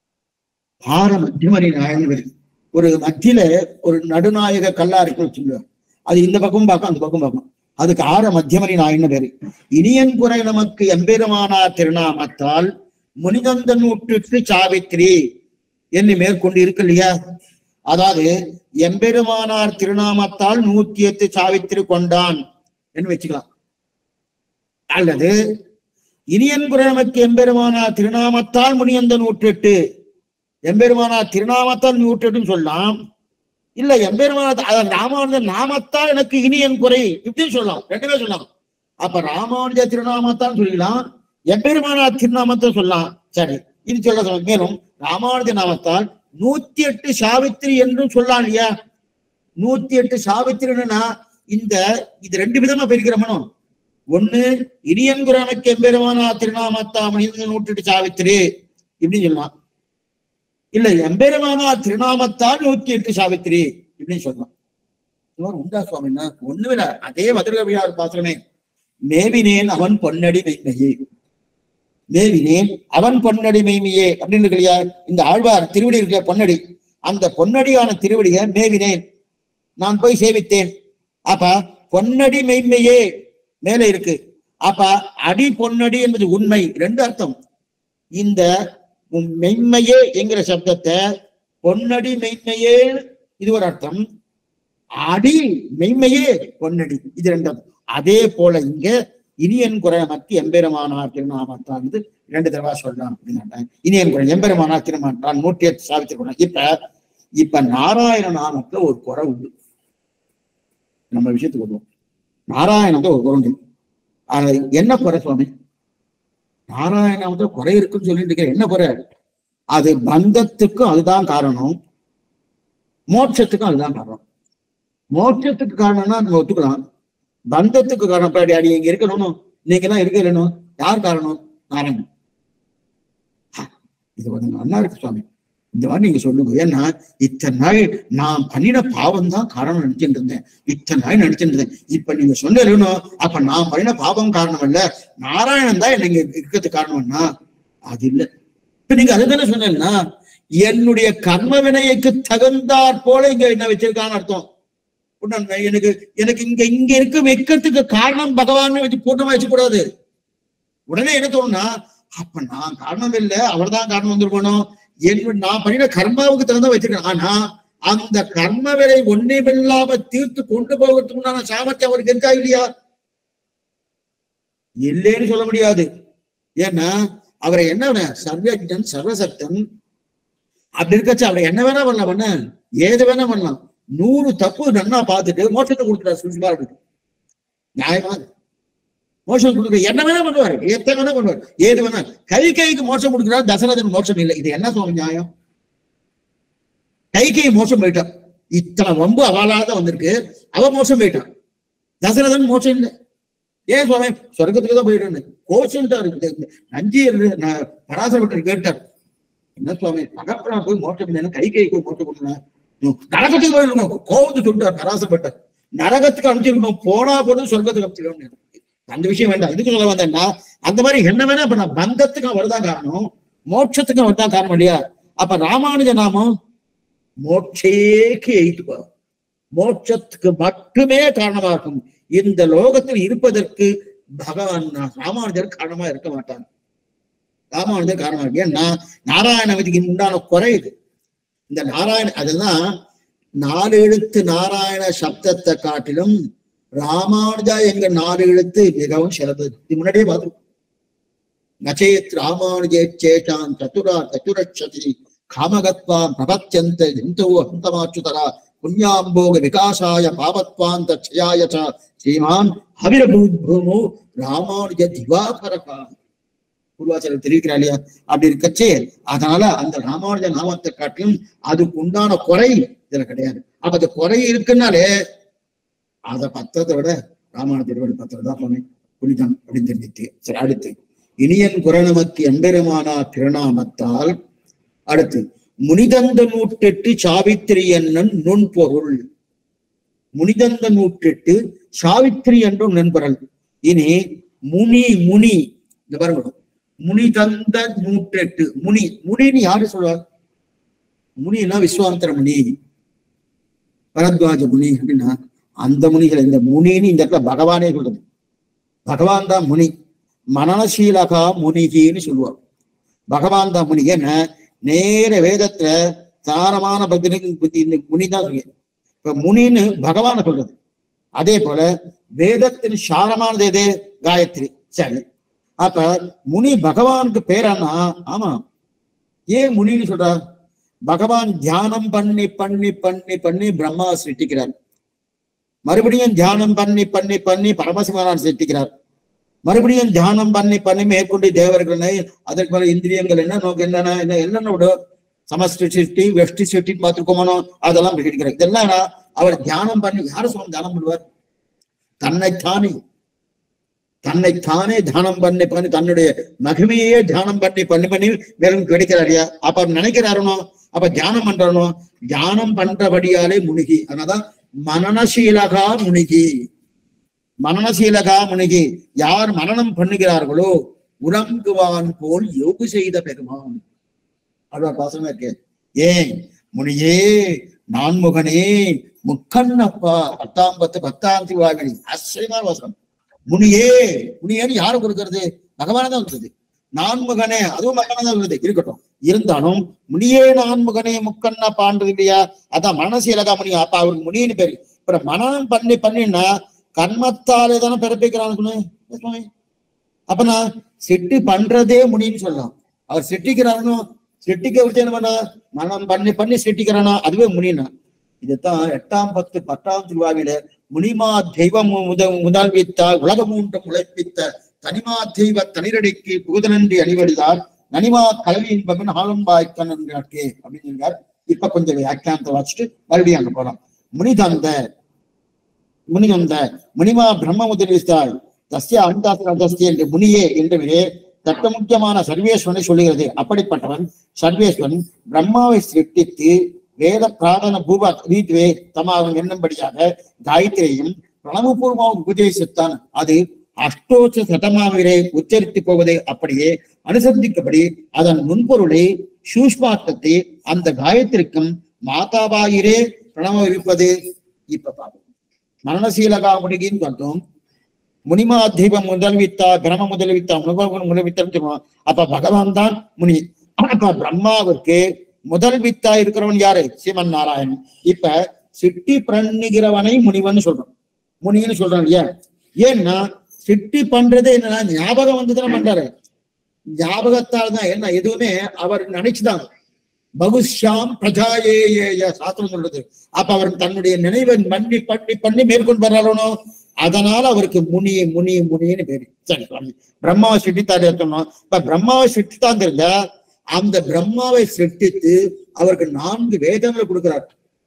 ஹார மத்தியமணி நியாயம்னு பேர் ஒரு மத்தியில ஒரு நடுநாயக கல்லா இருக்கு வச்சுக்கோங்க அது இந்த பக்கம் பார்க்கும் அந்த பக்கம் பார்க்கும் அதுக்கு ஆற மத்தியமணி நாயின்னு பேரு இனியன் குறை நமக்கு எம்பெருமானார் திருநாமத்தால் முனிதந்தன் உற்றுக்கு சாவித்ரி என்று மேற்கொண்டு இருக்கு இல்லையா அதாவது எம்பெருமானார் திருநாமத்தால் நூத்தி எட்டு சாவித்திரி கொண்டான் என்று வச்சுக்கலாம் அல்லது இனியன் குறை நமக்கு எம்பெருமானார் திருநாமத்தால் முனியந்தன் நூற்றெட்டு எம்பெருமானார் திருநாமத்தால் நூற்றெட்டுன்னு சொல்லலாம் இல்ல எம்பெருமானார் அதாவது ராமானுஜ நாமத்தால் எனக்கு இனியன் குறை இப்படின்னு சொல்லலாம் ரெண்டுமே சொல்லலாம் அப்ப ராமானுஜ திருநாமத்தான் சொல்லலாம் எம்பெருமானார் திருநாமத்தை சொல்லலாம் சரி இது சொல்ல சொல்ல மேலும் ராமானுஜ நாமத்தால் நூத்தி எட்டு சாவித்திரி என்றும் சொல்லலாம் இல்லையா நூத்தி எட்டு சாவித்திரினா இந்த இது ரெண்டு விதமா பிரிக்கிறோமனும் ஒண்ணு இனியங்குரானுக்கு எம்பெருமானா திருநாமத்தாமணி நூற்றி எட்டு சாவித்திரி இப்படின்னு சொல்லலாம் இல்ல எம்பெருமானா திருநாமத்தால் நூத்தி எட்டு சாவித்திரி இப்படின்னு சொல்லலாம் இவர் உண்டா சுவாமின்னா ஒண்ணுமில்ல அதே மதுரகவியார் பாத்திரமே மேவினேன் அவன் பொன்னடி மெய்மையே மேவினேன் அவன் பொன்னடி மெய்மையே அப்படின்னு இருக்கு இல்லையா இந்த ஆழ்வார் திருவடி இருக்கிற பொன்னடி அந்த பொன்னடியான திருவடியை மேவினேன் நான் போய் சேவித்தேன் அப்ப பொன்னடி மெய்மையே மேலே இருக்கு அப்ப அடி பொன்னடி என்பது உண்மை ரெண்டு அர்த்தம் இந்த உம் மெய்மையே என்கிற சப்தத்தை பொன்னடி மெய்மையே இது ஒரு அர்த்தம் அடி மெய்மையே பொன்னடி இது ரெண்டும் அதே போல இங்க இனியன் குறை மத்தி எம்பெருமானார் திருநாமத்தான் இது இரண்டு தடவை சொல்லலாம் அப்படின்னு இனியன் குறை எம்பெருமானார் திருமான் நூற்றி எட்டு சாவித்திருக்கணும் இப்ப இப்ப நாராயண நாமத்துல ஒரு குறை உண்டு நம்ம விஷயத்துக்கு வருவோம் நாராயணத்துல ஒரு குறை உண்டு அது என்ன குறை சுவாமி நாராயணத்துல குறை இருக்குன்னு சொல்லிட்டு இருக்கிற என்ன குறை அது பந்தத்துக்கும் அதுதான் காரணம் மோட்சத்துக்கும் அதுதான் காரணம் மோட்சத்துக்கு காரணம்னா நம்ம ஒத்துக்கலாம் பந்தத்துக்கு காரணம் பாடி அடி இங்க இருக்கணும் நீங்க எல்லாம் இருக்க இல்லணும் யார் காரணம் நாராயணன் ஹ, இது வந்து நல்லா இருக்கு சுவாமி இந்த மாதிரி நீங்க சொல்லுங்க ஏன்னா இத்தனை நாள் நான் பண்ணின பாவம் தான் காரணம் நினைச்சிட்டு இருந்தேன் இத்தனை நாள் நினைச்சிட்டு இருந்தேன் இப்ப நீங்க சொன்னீங்க அப்ப நான் பண்ணின பாவம் காரணம் இல்ல நாராயணன் தான் நீங்க இருக்கிறதுக்கு காரணம்னா அது இல்ல இப்ப நீங்க அதுதானே சொன்னீங்கன்னா என்னுடைய கர்ம வினைக்கு தகுந்தாற் போல இங்க என்ன வச்சிருக்கான்னு அர்த்தம் உடனே எனக்கு எனக்கு இங்க இங்க இருக்க வைக்கிறதுக்கு காரணம் பகவான் வச்சு கூட்டமா வச்சு கூடாது உடனே என்ன தோணுனா அப்ப நான் காரணம் இல்ல அவர் தான் காரணம் வந்திருக்கணும் என்னோட நான் பண்ணின கர்மாவுக்கு தகுந்த வச்சிருக்கேன் ஆனா அந்த கர்ம விலை ஒன்றுமில்லாம தீர்த்து கொண்டு போகிறதுக்கு உண்டான சாமர்த்தியம் அவருக்கு இருக்கா இல்லையா இல்லைன்னு சொல்ல முடியாது ஏன்னா அவரை என்ன சர்வஜன் சர்வசக்தன் அப்படி இருக்கச்சு அவரை என்ன வேணா பண்ணலாம் பண்ண ஏது வேணா பண்ணலாம் நூறு தப்பு நன்னா பார்த்துட்டு மோட்சத்தை கொடுக்குறாரு சுஷ்மா நியாயமா அது? மோட்சம் கொடுக்குற என்ன வேணா பண்ணுவாரு எத்தனை வேணா பண்ணுவார் ஏது வேணா கை கைக்கு மோட்சம் கொடுக்குறாரு தசரதன் மோட்சம் இல்லை இது என்ன சுவாமி நியாயம் கை கை மோட்சம் போயிட்டான் இத்தனை வம்பு அவளால தான் வந்திருக்கு அவ மோட்சம் போயிட்டான் தசரதன் மோட்சம் இல்லை ஏன் சுவாமி சொர்க்கத்துக்கு தான் போயிட்டு கோச்சுட்டாரு நஞ்சி பராசரப்பட்டர் கேட்டார் என்ன சுவாமி தகப்பனா போய் மோட்சம் இல்லைன்னு கை கை போய் மோட்சம் கொடுக்கணும் நரகத்துக்கு போயிடணும் கோவத்து சொல்லிட்டார் பராசரப்பட்டர் நரகத்துக்கு அனுப்பிச்சிருக்கணும் போனா போது சொர்க்கத்துக்கு அனுப்பிச்சிருக்கணும் அந்த விஷயம் வேண்டாம் இதுக்கு சொல்ல வந்தேன்னா அந்த மாதிரி என்ன வேணா இப்ப நான் பந்தத்துக்கு அவர் தான் காரணம் மோட்சத்துக்கும் அவர் தான் காரணம் இல்லையா அப்ப ராமானுஜ நாமம் மோட்சேக்கு எய்த்துப்பா மோட்சத்துக்கு மட்டுமே காரணமா இருக்கும் இந்த லோகத்தில் இருப்பதற்கு பகவான் ராமானுஜர் காரணமா இருக்க மாட்டான் ராமானுஜர் காரணமா இருக்கு ஏன்னா நாராயண விதிக்கு உண்டான குறை இது இந்த நாராயண அதெல்லாம் நாலு எழுத்து நாராயண சப்தத்தை காட்டிலும் ராமானுஜா எங்க நாலு எழுத்து மிகவும் சிறந்தது இது முன்னாடியே பார்த்து நச்சேத் ராமானுஜே சேட்டான் சதுரா சதுரட்சதி காமகத்வான் பிரபத்தியந்த இந்தோ அந்தமாச்சுதரா புண்ணியாம்போக விகாசாய பாபத்வாந்த க்ஷயாய ச ஸ்ரீமான் ஹவிரபூமோ ராமானுஜ திவாகரகா பூர்வாச்சாரியர் தெரிவிக்கிறா இல்லையா அப்படி இருக்கச்சே அதனால அந்த ராமானுஜ நாமத்தை காட்டிலும் அதுக்கு உண்டான குறை இதுல கிடையாது அப்ப அந்த குறை இருக்குன்னாலே அத பத்தத்தை விட ராமாயண திருவடி பத்திரம் தான் பண்ணி புனிதம் அப்படின்னு தெரிஞ்சுட்டு சரி அடுத்து இனியன் குரணமக்கு எம்பெருமானா திருநாமத்தால் அடுத்து முனிதந்த நூற்றெட்டு சாவித்திரி என்னும் நுண்பொருள் முனிதந்த நூற்றெட்டு சாவித்திரி என்றும் நண்பரல் இனி முனி முனி இந்த பாருங்க முனிதந்த நூற்றெட்டு முனி முனின்னு யாரு சொல்லுவார் முனினா விஸ்வாந்தர முனி பரத்வாஜ முனி அப்படின்னா அந்த முனிகள் இந்த முனின்னு இந்த இடத்துல பகவானே சொல்றது பகவான் தான் முனி மனநசீலகா முனிகின்னு சொல்லுவார் பகவான் தான் முனி ஏன்னா நேர வேதத்துல சாரமான பக்தனுக்கு புத்தி இந்த முனி தான் சொல்லி இப்ப முனின்னு பகவான சொல்றது அதே போல வேதத்தின் சாரமானது எது காயத்ரி சரி அப்ப முனி பகவானுக்கு பேரானா ஆமா ஏன் முனின்னு சொல்றார் பகவான் தியானம் பண்ணி பண்ணி பண்ணி பண்ணி பிரம்மா சிருஷ்டிக்கிறார் மறுபடியும் தியானம் பண்ணி பண்ணி பண்ணி பரமசிவனார் சிருஷ்டிக்கிறார் மறுபடியும் தியானம் பண்ணி பண்ணி மேற்கொண்டு தேவர்களை அதற்கு மேல இந்திரியங்கள் என்ன நோக்கு என்னென்ன என்ன என்னென்ன விட சமஷ்டி சிருஷ்டி வெஷ்டி சிருஷ்டின்னு பார்த்துருக்கோமோ அதெல்லாம் பிரகடிக்கிறார் இதெல்லாம் என்ன? அவர் தியானம் பண்ணி யார சுவாமி தியானம் பண்ணுவார் தன்னைத்தானே தன்னைத்தானே தியானம் பண்ணி பண்ணி தன்னுடைய மகிமையே தியானம் பண்ணி பண்ணி பண்ணி மேலும் கிடைக்கிறாரியா அப்ப அவர் நினைக்கிறாருனோ அப்ப தியானம் பண்றானோ தியானம் பண்றபடியாலே முனிகி அதனாலதான் மனநசீலகா முனிகி மனநசீலகா முனிகி யார் மனனம் பண்ணுகிறார்களோ உறங்குவான் போல் யோகு செய்த பெருமான் அவ்வளவு பாசமா இருக்கு ஏன் முனியே நான்முகனே முக்கண்ணப்பா பத்தாம் பத்து பத்தாம் திவாகனி ஆச்சரியமான வசனம் முனியே முனியேன்னு யாரு கொடுக்கறது பகவான தான் கொடுக்குறது நான்முகனே அதுவும் பகவான தான் கொடுக்குது இருக்கட்டும் இருந்தாலும் முனியே நான்முகனே முக்கண்ணா பாண்டது இல்லையா அதான் மனசீலகா முனி அப்ப அவருக்கு முனின்னு பேரு இப்ப மனநம் பண்ணி பண்ணினா கர்மத்தாலே தானே பிறப்பிக்கிறான்னு அப்ப நான் சிட்டி பண்றதே முனின்னு சொல்லலாம் அவர் சிட்டிக்கிறாருன்னு சிட்டிக்க விட்டு என்ன பண்ணா மனம் பண்ணி பண்ணி சிட்டிக்கிறானா அதுவே முனினா இதுதான் எட்டாம் பத்து பத்தாம் திருவாவில முனிமா தெய்வம் முத முதல்வித்த உலகமூன்றும் உழைப்பித்த தனிமா தெய்வ தனிரடிக்கு புகுதனன்றி அணிவடிதார் நனிமா கல்வியின் பகன் ஆலம்பாய்க்கன் என்றாக்கே அப்படின்னு சொல்றார். இப்ப கொஞ்சம் வியாக்கியானத்தை வச்சுட்டு மறுபடியும் அங்க போலாம் முனிதந்த முனிதந்த முனிமா பிரம்ம முதலிஸ்தாள் தஸ்ய அந்தாசரதஸ்தி என்று முனியே என்றவே தட்ட முக்கியமான சர்வேஸ்வரனை சொல்லுகிறது அப்படிப்பட்டவன் சர்வேஸ்வரன் பிரம்மாவை சிருஷ்டித்து வேத பிராணன பூப ரீதிவே தமாவும் என்னும்படியாக காயத்ரியையும் பிரணவபூர்வமாக உபதேசித்தான் அது அஷ்டோச்ச சதமாவிலே உச்சரித்து போவதை அப்படியே அனுசந்திக்கப்படி அதன் முன்பொருளை சூஷ்மார்த்தத்தை அந்த காயத்திற்கும் மாதாவாயிரே பிரணவம் இருப்பது இப்ப பார்ப்போம் மரணசீலகா முடிகின்னு பார்த்தோம் முனிமா தெய்வம் முதல்வித்தா பிரம முதல்வித்தா முனிபவன் முதல்வித்தான்னு சொல்லுவான் அப்ப பகவான் தான் முனி அப்ப பிரம்மாவுக்கு முதல் வித்தா இருக்கிறவன் யாரு சிவன் நாராயணன் இப்ப சிட்டி பண்ணுகிறவனை முனிவன் சொல்றோம் முனின்னு சொல்றான் இல்லையா ஏன்னா சிட்டி பண்றது என்னன்னா ஞாபகம் வந்துதான் பண்றாரு ஞாபகத்தால் தான் என்ன எதுவுமே அவர் நினைச்சுதான் பகுஷ்யாம் பிரஜாயேய சாஸ்திரம் சொல்றது அப்ப அவர் தன்னுடைய நினைவை பண்ணி பண்ணி பண்ணி மேற்கொண்டு வர்றாரோ அதனால அவருக்கு முனி முனி முனின்னு பேரு சரி சுவாமி. பிரம்மாவை சிட்டித்தாரு சொன்னோம் இப்ப பிரம்மாவை சிட்டித்தான் தெரிஞ்ச அந்த பிரம்மாவை சிருஷ்டித்து அவருக்கு நான்கு வேதங்களை கொடுக்கிறார்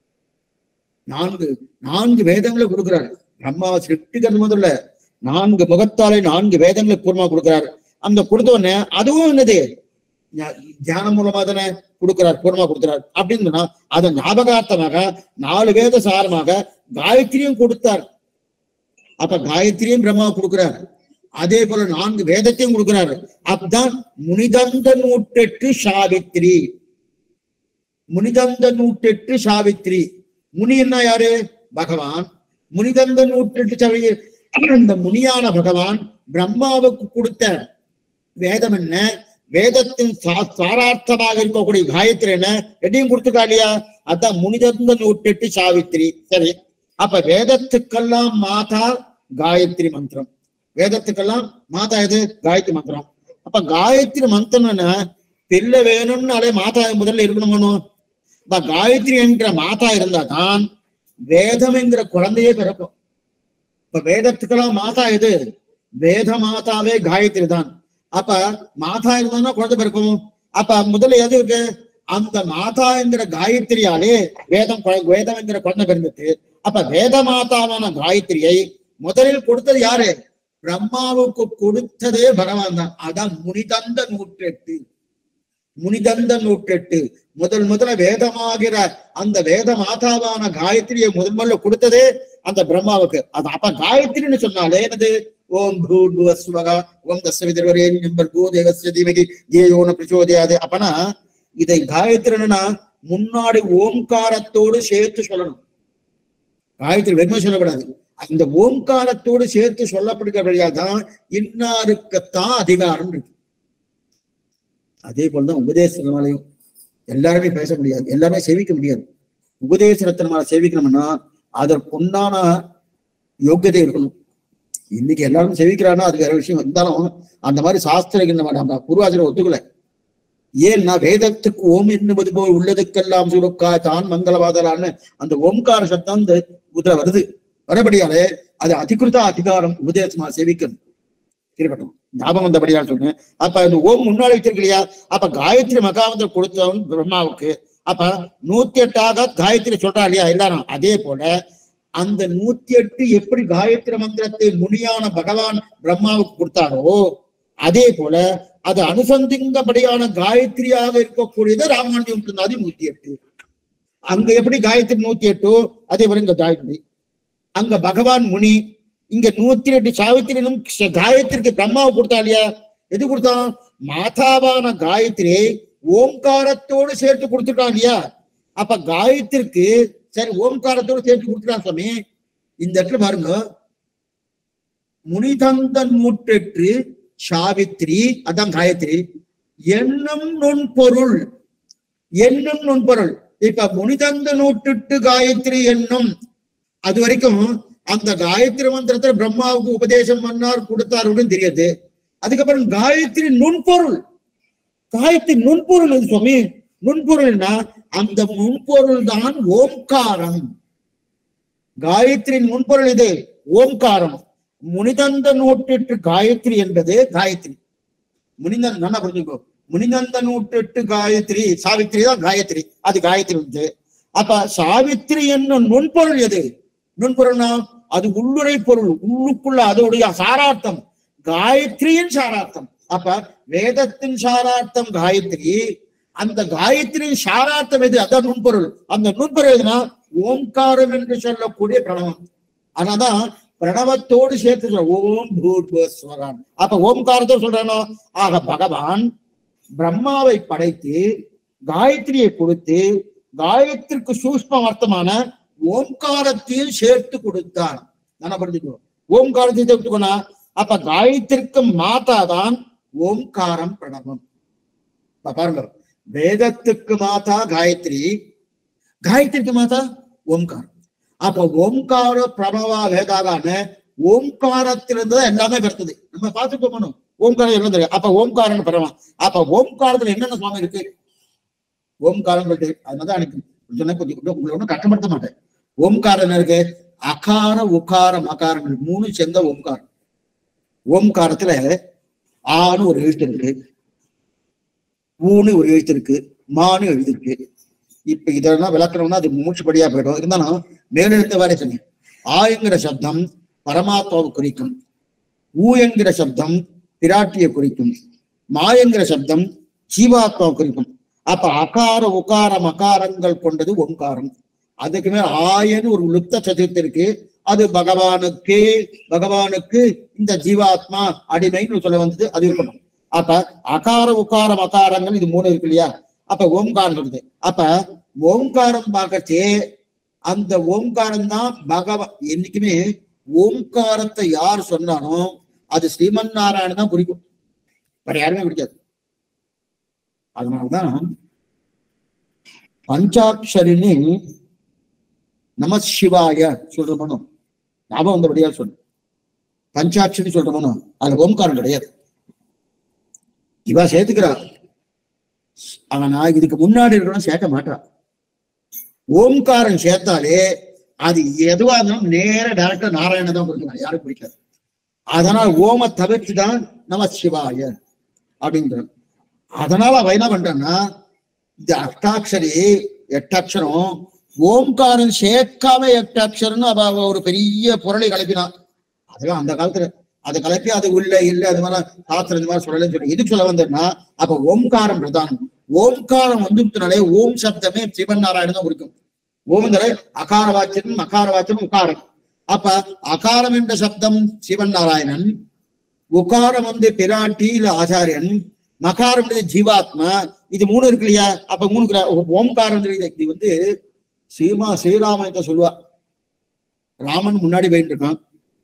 நான்கு நான்கு வேதங்களை கொடுக்கிறார் பிரம்மாவை சிருஷ்டிக்கிறது முதல்ல நான்கு முகத்தாலே நான்கு வேதங்களை பூர்வமா கொடுக்கிறார் அந்த கொடுத்த உடனே அதுவும் என்னது ஞா- தியானம் மூலமா தானே கொடுக்கிறார் பூர்வமா கொடுக்கிறார் அப்படின்னு சொன்னா அதை ஞாபகார்த்தமாக நாலு வேத சாரமாக காயத்ரியும் கொடுத்தார் அப்ப காயத்ரியும் பிரம்மா கொடுக்கிறார் அதே போல நான்கு வேதத்தையும் கொடுக்கிறார் அப்பதான் முனிதந்த நூற்றெட்டு சாவித்ரி முனிதந்த நூற்றெட்டு சாவித்ரி முனி என்ன யாரு பகவான் முனிதந்த நூற்றெட்டு சவி அந்த முனியான பகவான் பிரம்மாவுக்கு கொடுத்த வேதம் என்ன வேதத்தின் சா- சாரார்த்தமாக இருக்கக்கூடிய காயத்ரி என்ன எதையும் கொடுத்துக்கா இல்லையா அதான் முனிதந்த நூற்றெட்டு சாவித்ரி சரி அப்ப வேதத்துக்கெல்லாம் மாதா காயத்ரி மந்திரம் வேதத்துக்கெல்லாம் மாதா எது காயத்ரி மந்திரம் அப்ப காயத்ரி மந்திரம்னா பிள்ளை வேணும்னாலே மாதா முதல்ல இருக்கணும் அப்ப காயத்ரி என்கிற மாதா இருந்தா தான் வேதம் என்கிற குழந்தையே பிறக்கும் இப்ப வேதத்துக்கெல்லாம் மாதா எது வேத மாதாவே காயத்ரி தான் அப்ப மாதா இருந்தா குழந்தை பிறக்கும் அப்ப முதல்ல எது இருக்கு அந்த மாதா என்கிற காயத்ரியாலே வேதம் குழ- வேதம் என்கிற குழந்தை பிறந்துட்டு அப்ப வேத மாதாவான காயத்ரியை முதலில் கொடுத்தது யாரு பிரம்மாவுக்கு கொடுத்ததே பகவான் தான் அதான் முனிதந்த நூற்றெட்டு முனிதந்த நூற்றெட்டு முதல் முதல்ல வேதமாகிற அந்த வேத மாதாவான காயத்ரியை முதல் முதல்ல கொடுத்ததே அந்த பிரம்மாவுக்கு அது அப்ப காயத்ரின்னு சொன்னாலே என்னது ஓம் பூர்வஸ்வகா ஓம் தஸ்விதர்வரே நிம்பர் பூதேகஸ்ய தீமகி ஏயோன பிரச்சோதயாது அப்பனா இதை காயத்ரின்னா முன்னாடி ஓம்காரத்தோடு சேர்த்து சொல்லணும் காயத்ரி வெறுமை சொல்லக்கூடாது அந்த ஓம்காரத்தோடு சேர்த்து சொல்லப்படுகிறபடியால் தான் இன்னாருக்குத்தான் அதிகாரம் இருக்கு அதே போலதான் உபதேசத்தினாலையும் எல்லாருமே பேச முடியாது எல்லாருமே சேவிக்க முடியாது உபதேசத்தினால சேவிக்கணும்னா அதற்கு உண்டான யோக்கியதை இருக்கணும் இன்னைக்கு எல்லாரும் சேவிக்கிறாங்கன்னா அது வேற விஷயம் இருந்தாலும் அந்த மாதிரி சாஸ்திரம் நம்ம பூர்வாசிரியர் ஒத்துக்கல ஏன்னா வேதத்துக்கு ஓம் என்னுவது போல் உள்ளதுக்கெல்லாம் சுருக்கா தான் மங்களவாதலான்னு அந்த ஓம்கார சப்தம் இந்த இதுல வருது வரபடியாலே அது அதிகிருத அதிகாரம் உபதேசமா சேவிக்கணும் இருக்கட்டும் ஞாபகம் வந்தபடியா சொன்னேன் அப்ப அந்த ஓம் முன்னாடி வச்சிருக்கு இல்லையா அப்ப காயத்ரி மகாமந்திரம் கொடுத்தவன் பிரம்மாவுக்கு அப்ப நூத்தி எட்டாக காயத்ரி சொல்றா இல்லையா எல்லாரும் அதே போல அந்த நூத்தி எட்டு எப்படி காயத்ரி மந்திரத்தை முனியான பகவான் பிரம்மாவுக்கு கொடுத்தாரோ அதே போல அது அனுசந்திங்கபடியான காயத்ரியாக இருக்கக்கூடியது ராமானுஜம் இருந்தாது நூத்தி எட்டு அங்க எப்படி காயத்ரி நூத்தி எட்டோ அதே போல இங்க காயத்ரி அங்க பகவான் முனி இங்க நூத்தி எட்டு சாவித்திரினும் காயத்ரிக்கு பிரம்மாவை கொடுத்தா இல்லையா எது கொடுத்தான் மாதாவான காயத்ரி ஓம்காரத்தோடு சேர்த்து கொடுத்துட்டான் இல்லையா அப்ப காயத்ரிக்கு சரி ஓம்காரத்தோடு சேர்த்து கொடுத்துட்டான் சுவாமி இந்த இடத்துல பாருங்க முனிதந்தன் நூற்றெற்று சாவித்ரி அதான் காயத்ரி என்னும் நுண்பொருள் என்னும் நுண்பொருள் இப்ப முனிதந்த நூற்றெட்டு காயத்ரி என்னும் அது வரைக்கும் அந்த காயத்ரி மந்திரத்துல பிரம்மாவுக்கு உபதேசம் பண்ணார் கொடுத்தார் அப்படின்னு தெரியாது அதுக்கப்புறம் காயத்ரி நுண்பொருள் காயத்ரி நுண்பொருள் எது சுவாமி நுண்பொருள்னா அந்த நுண்பொருள் தான் ஓம்காரம் காயத்ரி நுண்பொருள் இது ஓம்காரம் முனிதந்த நூற்றெட்டு காயத்ரி என்பது காயத்ரி முனிதன் நல்லா புரிஞ்சுக்கோ முனிநந்த நூற்றெட்டு காயத்ரி சாவித்ரி தான் காயத்ரி அது காயத்ரி வந்து அப்ப சாவித்ரி என்னும் நுண்பொருள் எது நுண்பொருள்னா அது உள்ளுரை பொருள் உள்ளுக்குள்ள அதோடைய சாரார்த்தம் காயத்ரியின் சாரார்த்தம் அப்ப வேதத்தின் சாரார்த்தம் காயத்ரி அந்த காயத்ரியின் சாரார்த்தம் எது அதான் நுண்பொருள் அந்த நுண்பொருள் எதுனா ஓம்காரம் என்று சொல்லக்கூடிய பிரணவம் அதனாதான் பிரணவத்தோடு சேர்த்து சொல்ற ஓம் பூர்வஸ்வரான் அப்ப ஓம்காரத்தோடு சொல்றானோ ஆக பகவான் பிரம்மாவை படைத்து காயத்ரியை கொடுத்து காயத்திற்கு சூஷ்ம அர்த்தமான ஓம்காரத்தையும் சேர்த்து கொடுத்தான் நான் புரிஞ்சுக்கோ ஓம்காரத்தை சேர்த்துக்கோனா அப்ப காயத்திற்கு மாதா தான் ஓம்காரம் பிரணவம் இப்ப பாருங்க வேதத்துக்கு மாதா காயத்ரி காயத்ரிக்கு மாதா ஓம்காரம் அப்ப ஓம்கார பிரபவா வேதாகான ஓம்காரத்திலிருந்து தான் எல்லாமே வருது நம்ம பார்த்துட்டு போகணும் ஓம்காரம் என்ன தெரியும் அப்ப ஓம்காரன் பரவான் அப்ப ஓம்காரத்துல என்னென்ன சுவாமி இருக்கு ஓம்காரம் இருக்கு அதனால எனக்கு சொன்ன கொஞ்சம் உங்களை ஒன்றும் கஷ்டப்படுத்த மாட்டேன் ஓம்காரம் என்ன இருக்கு அகார உகாரம் அகாரங்கள் மூணு சேர்ந்த ஓம்காரம் ஓம்காரத்துல ஆன்னு ஒரு எழுத்து இருக்கு ஊன்னு ஒரு எழுத்து இருக்கு மான்னு எழுத்து இருக்கு இப்ப இதெல்லாம் விளக்கணும்னா அது மூச்சுப்படியா போயிடும் இருந்தாலும் மேலெழுத்த வேற சொன்னேன் ஆங்கிற சப்தம் பரமாத்மாவை குறிக்கும் ஊ என்கிற சப்தம் பிராட்டியை குறிக்கும் மா என்கிற சப்தம் ஜீவாத்மாவை குறிக்கும் அப்ப அகார உகார மகாரங்கள் கொண்டது ஓங்காரம் அதுக்கு மேல ஆயன்னு ஒரு லுப்த சதுர்த்தி இருக்கு அது பகவானுக்கு பகவானுக்கு இந்த ஜீவாத்மா அடிமைன்னு சொல்ல வந்தது அது இருக்கணும் அப்ப அகார உகார மகாரங்கள் இது மூணு இருக்கு இல்லையா அப்ப ஓம்காரம் இருக்குது அப்ப ஓம்காரம் பார்க்கச்சே அந்த ஓம்காரம் தான் பகவான் என்னைக்குமே ஓம்காரத்தை யார் சொன்னானோ அது ஸ்ரீமன் நாராயணன் தான் பிடிக்கும் வேற யாருமே பிடிக்காது அதனாலதான் பஞ்சாட்சரின்னு நம சிவாய சொல்றோமோ ஞாபகம் வந்தபடியா சொல்லு பஞ்சாட்சரி சொல்றோமோ அதுல ஓம்காரம் கிடையாது இவா சேர்த்துக்கிறா ஆனா இதுக்கு முன்னாடி இருக்கணும் சேர்க்க மாட்டா ஓம்காரம் சேர்த்தாலே அது எதுவா இருந்தாலும் நேர டேரக்டா நாராயண தான் கொடுக்கலாம் யாரும் பிடிக்காது அதனால் ஓம தவிர்த்து தான் நம சிவாய அப்படின்ற அதனால அவ என்ன பண்றான்னா இந்த அஷ்டாட்சரி எட்டாட்சரம் ஓம்காரம் சேர்க்காம எட்டாட்சரம்னு அவ அவ ஒரு பெரிய பொருளை கலப்பினான் அதெல்லாம் அந்த காலத்துல அதை கலப்பி அது உள்ள இல்ல அது மாதிரி சாஸ்திரம் இந்த மாதிரி சொல்லலன்னு சொல்லி எதுக்கு சொல்ல வந்தேன்னா அப்ப ஓம்காரம் பிரதானம் ஓம்காரம் வந்துனாலே ஓம் சப்தமே சிவன் நாராயணன் தான் குறிக்கும் ஓம்ங்கிற அகார வாக்கியம் அகார வாக்கியம் உகாரம் அப்ப அகாரம் என்ற சப்தம் சிவன் நாராயணன் உகாரம் வந்து பிராட்டி இல்ல ஆச்சாரியன் மகாரம் வந்து ஜீவாத்மா இது மூணு இருக்கு இல்லையா அப்ப மூணு கிரா- ஓம்காரம் இது இது வந்து சீமா ஸ்ரீராமன் சொல்லுவா ராமன் முன்னாடி போயிட்டு இருக்கான்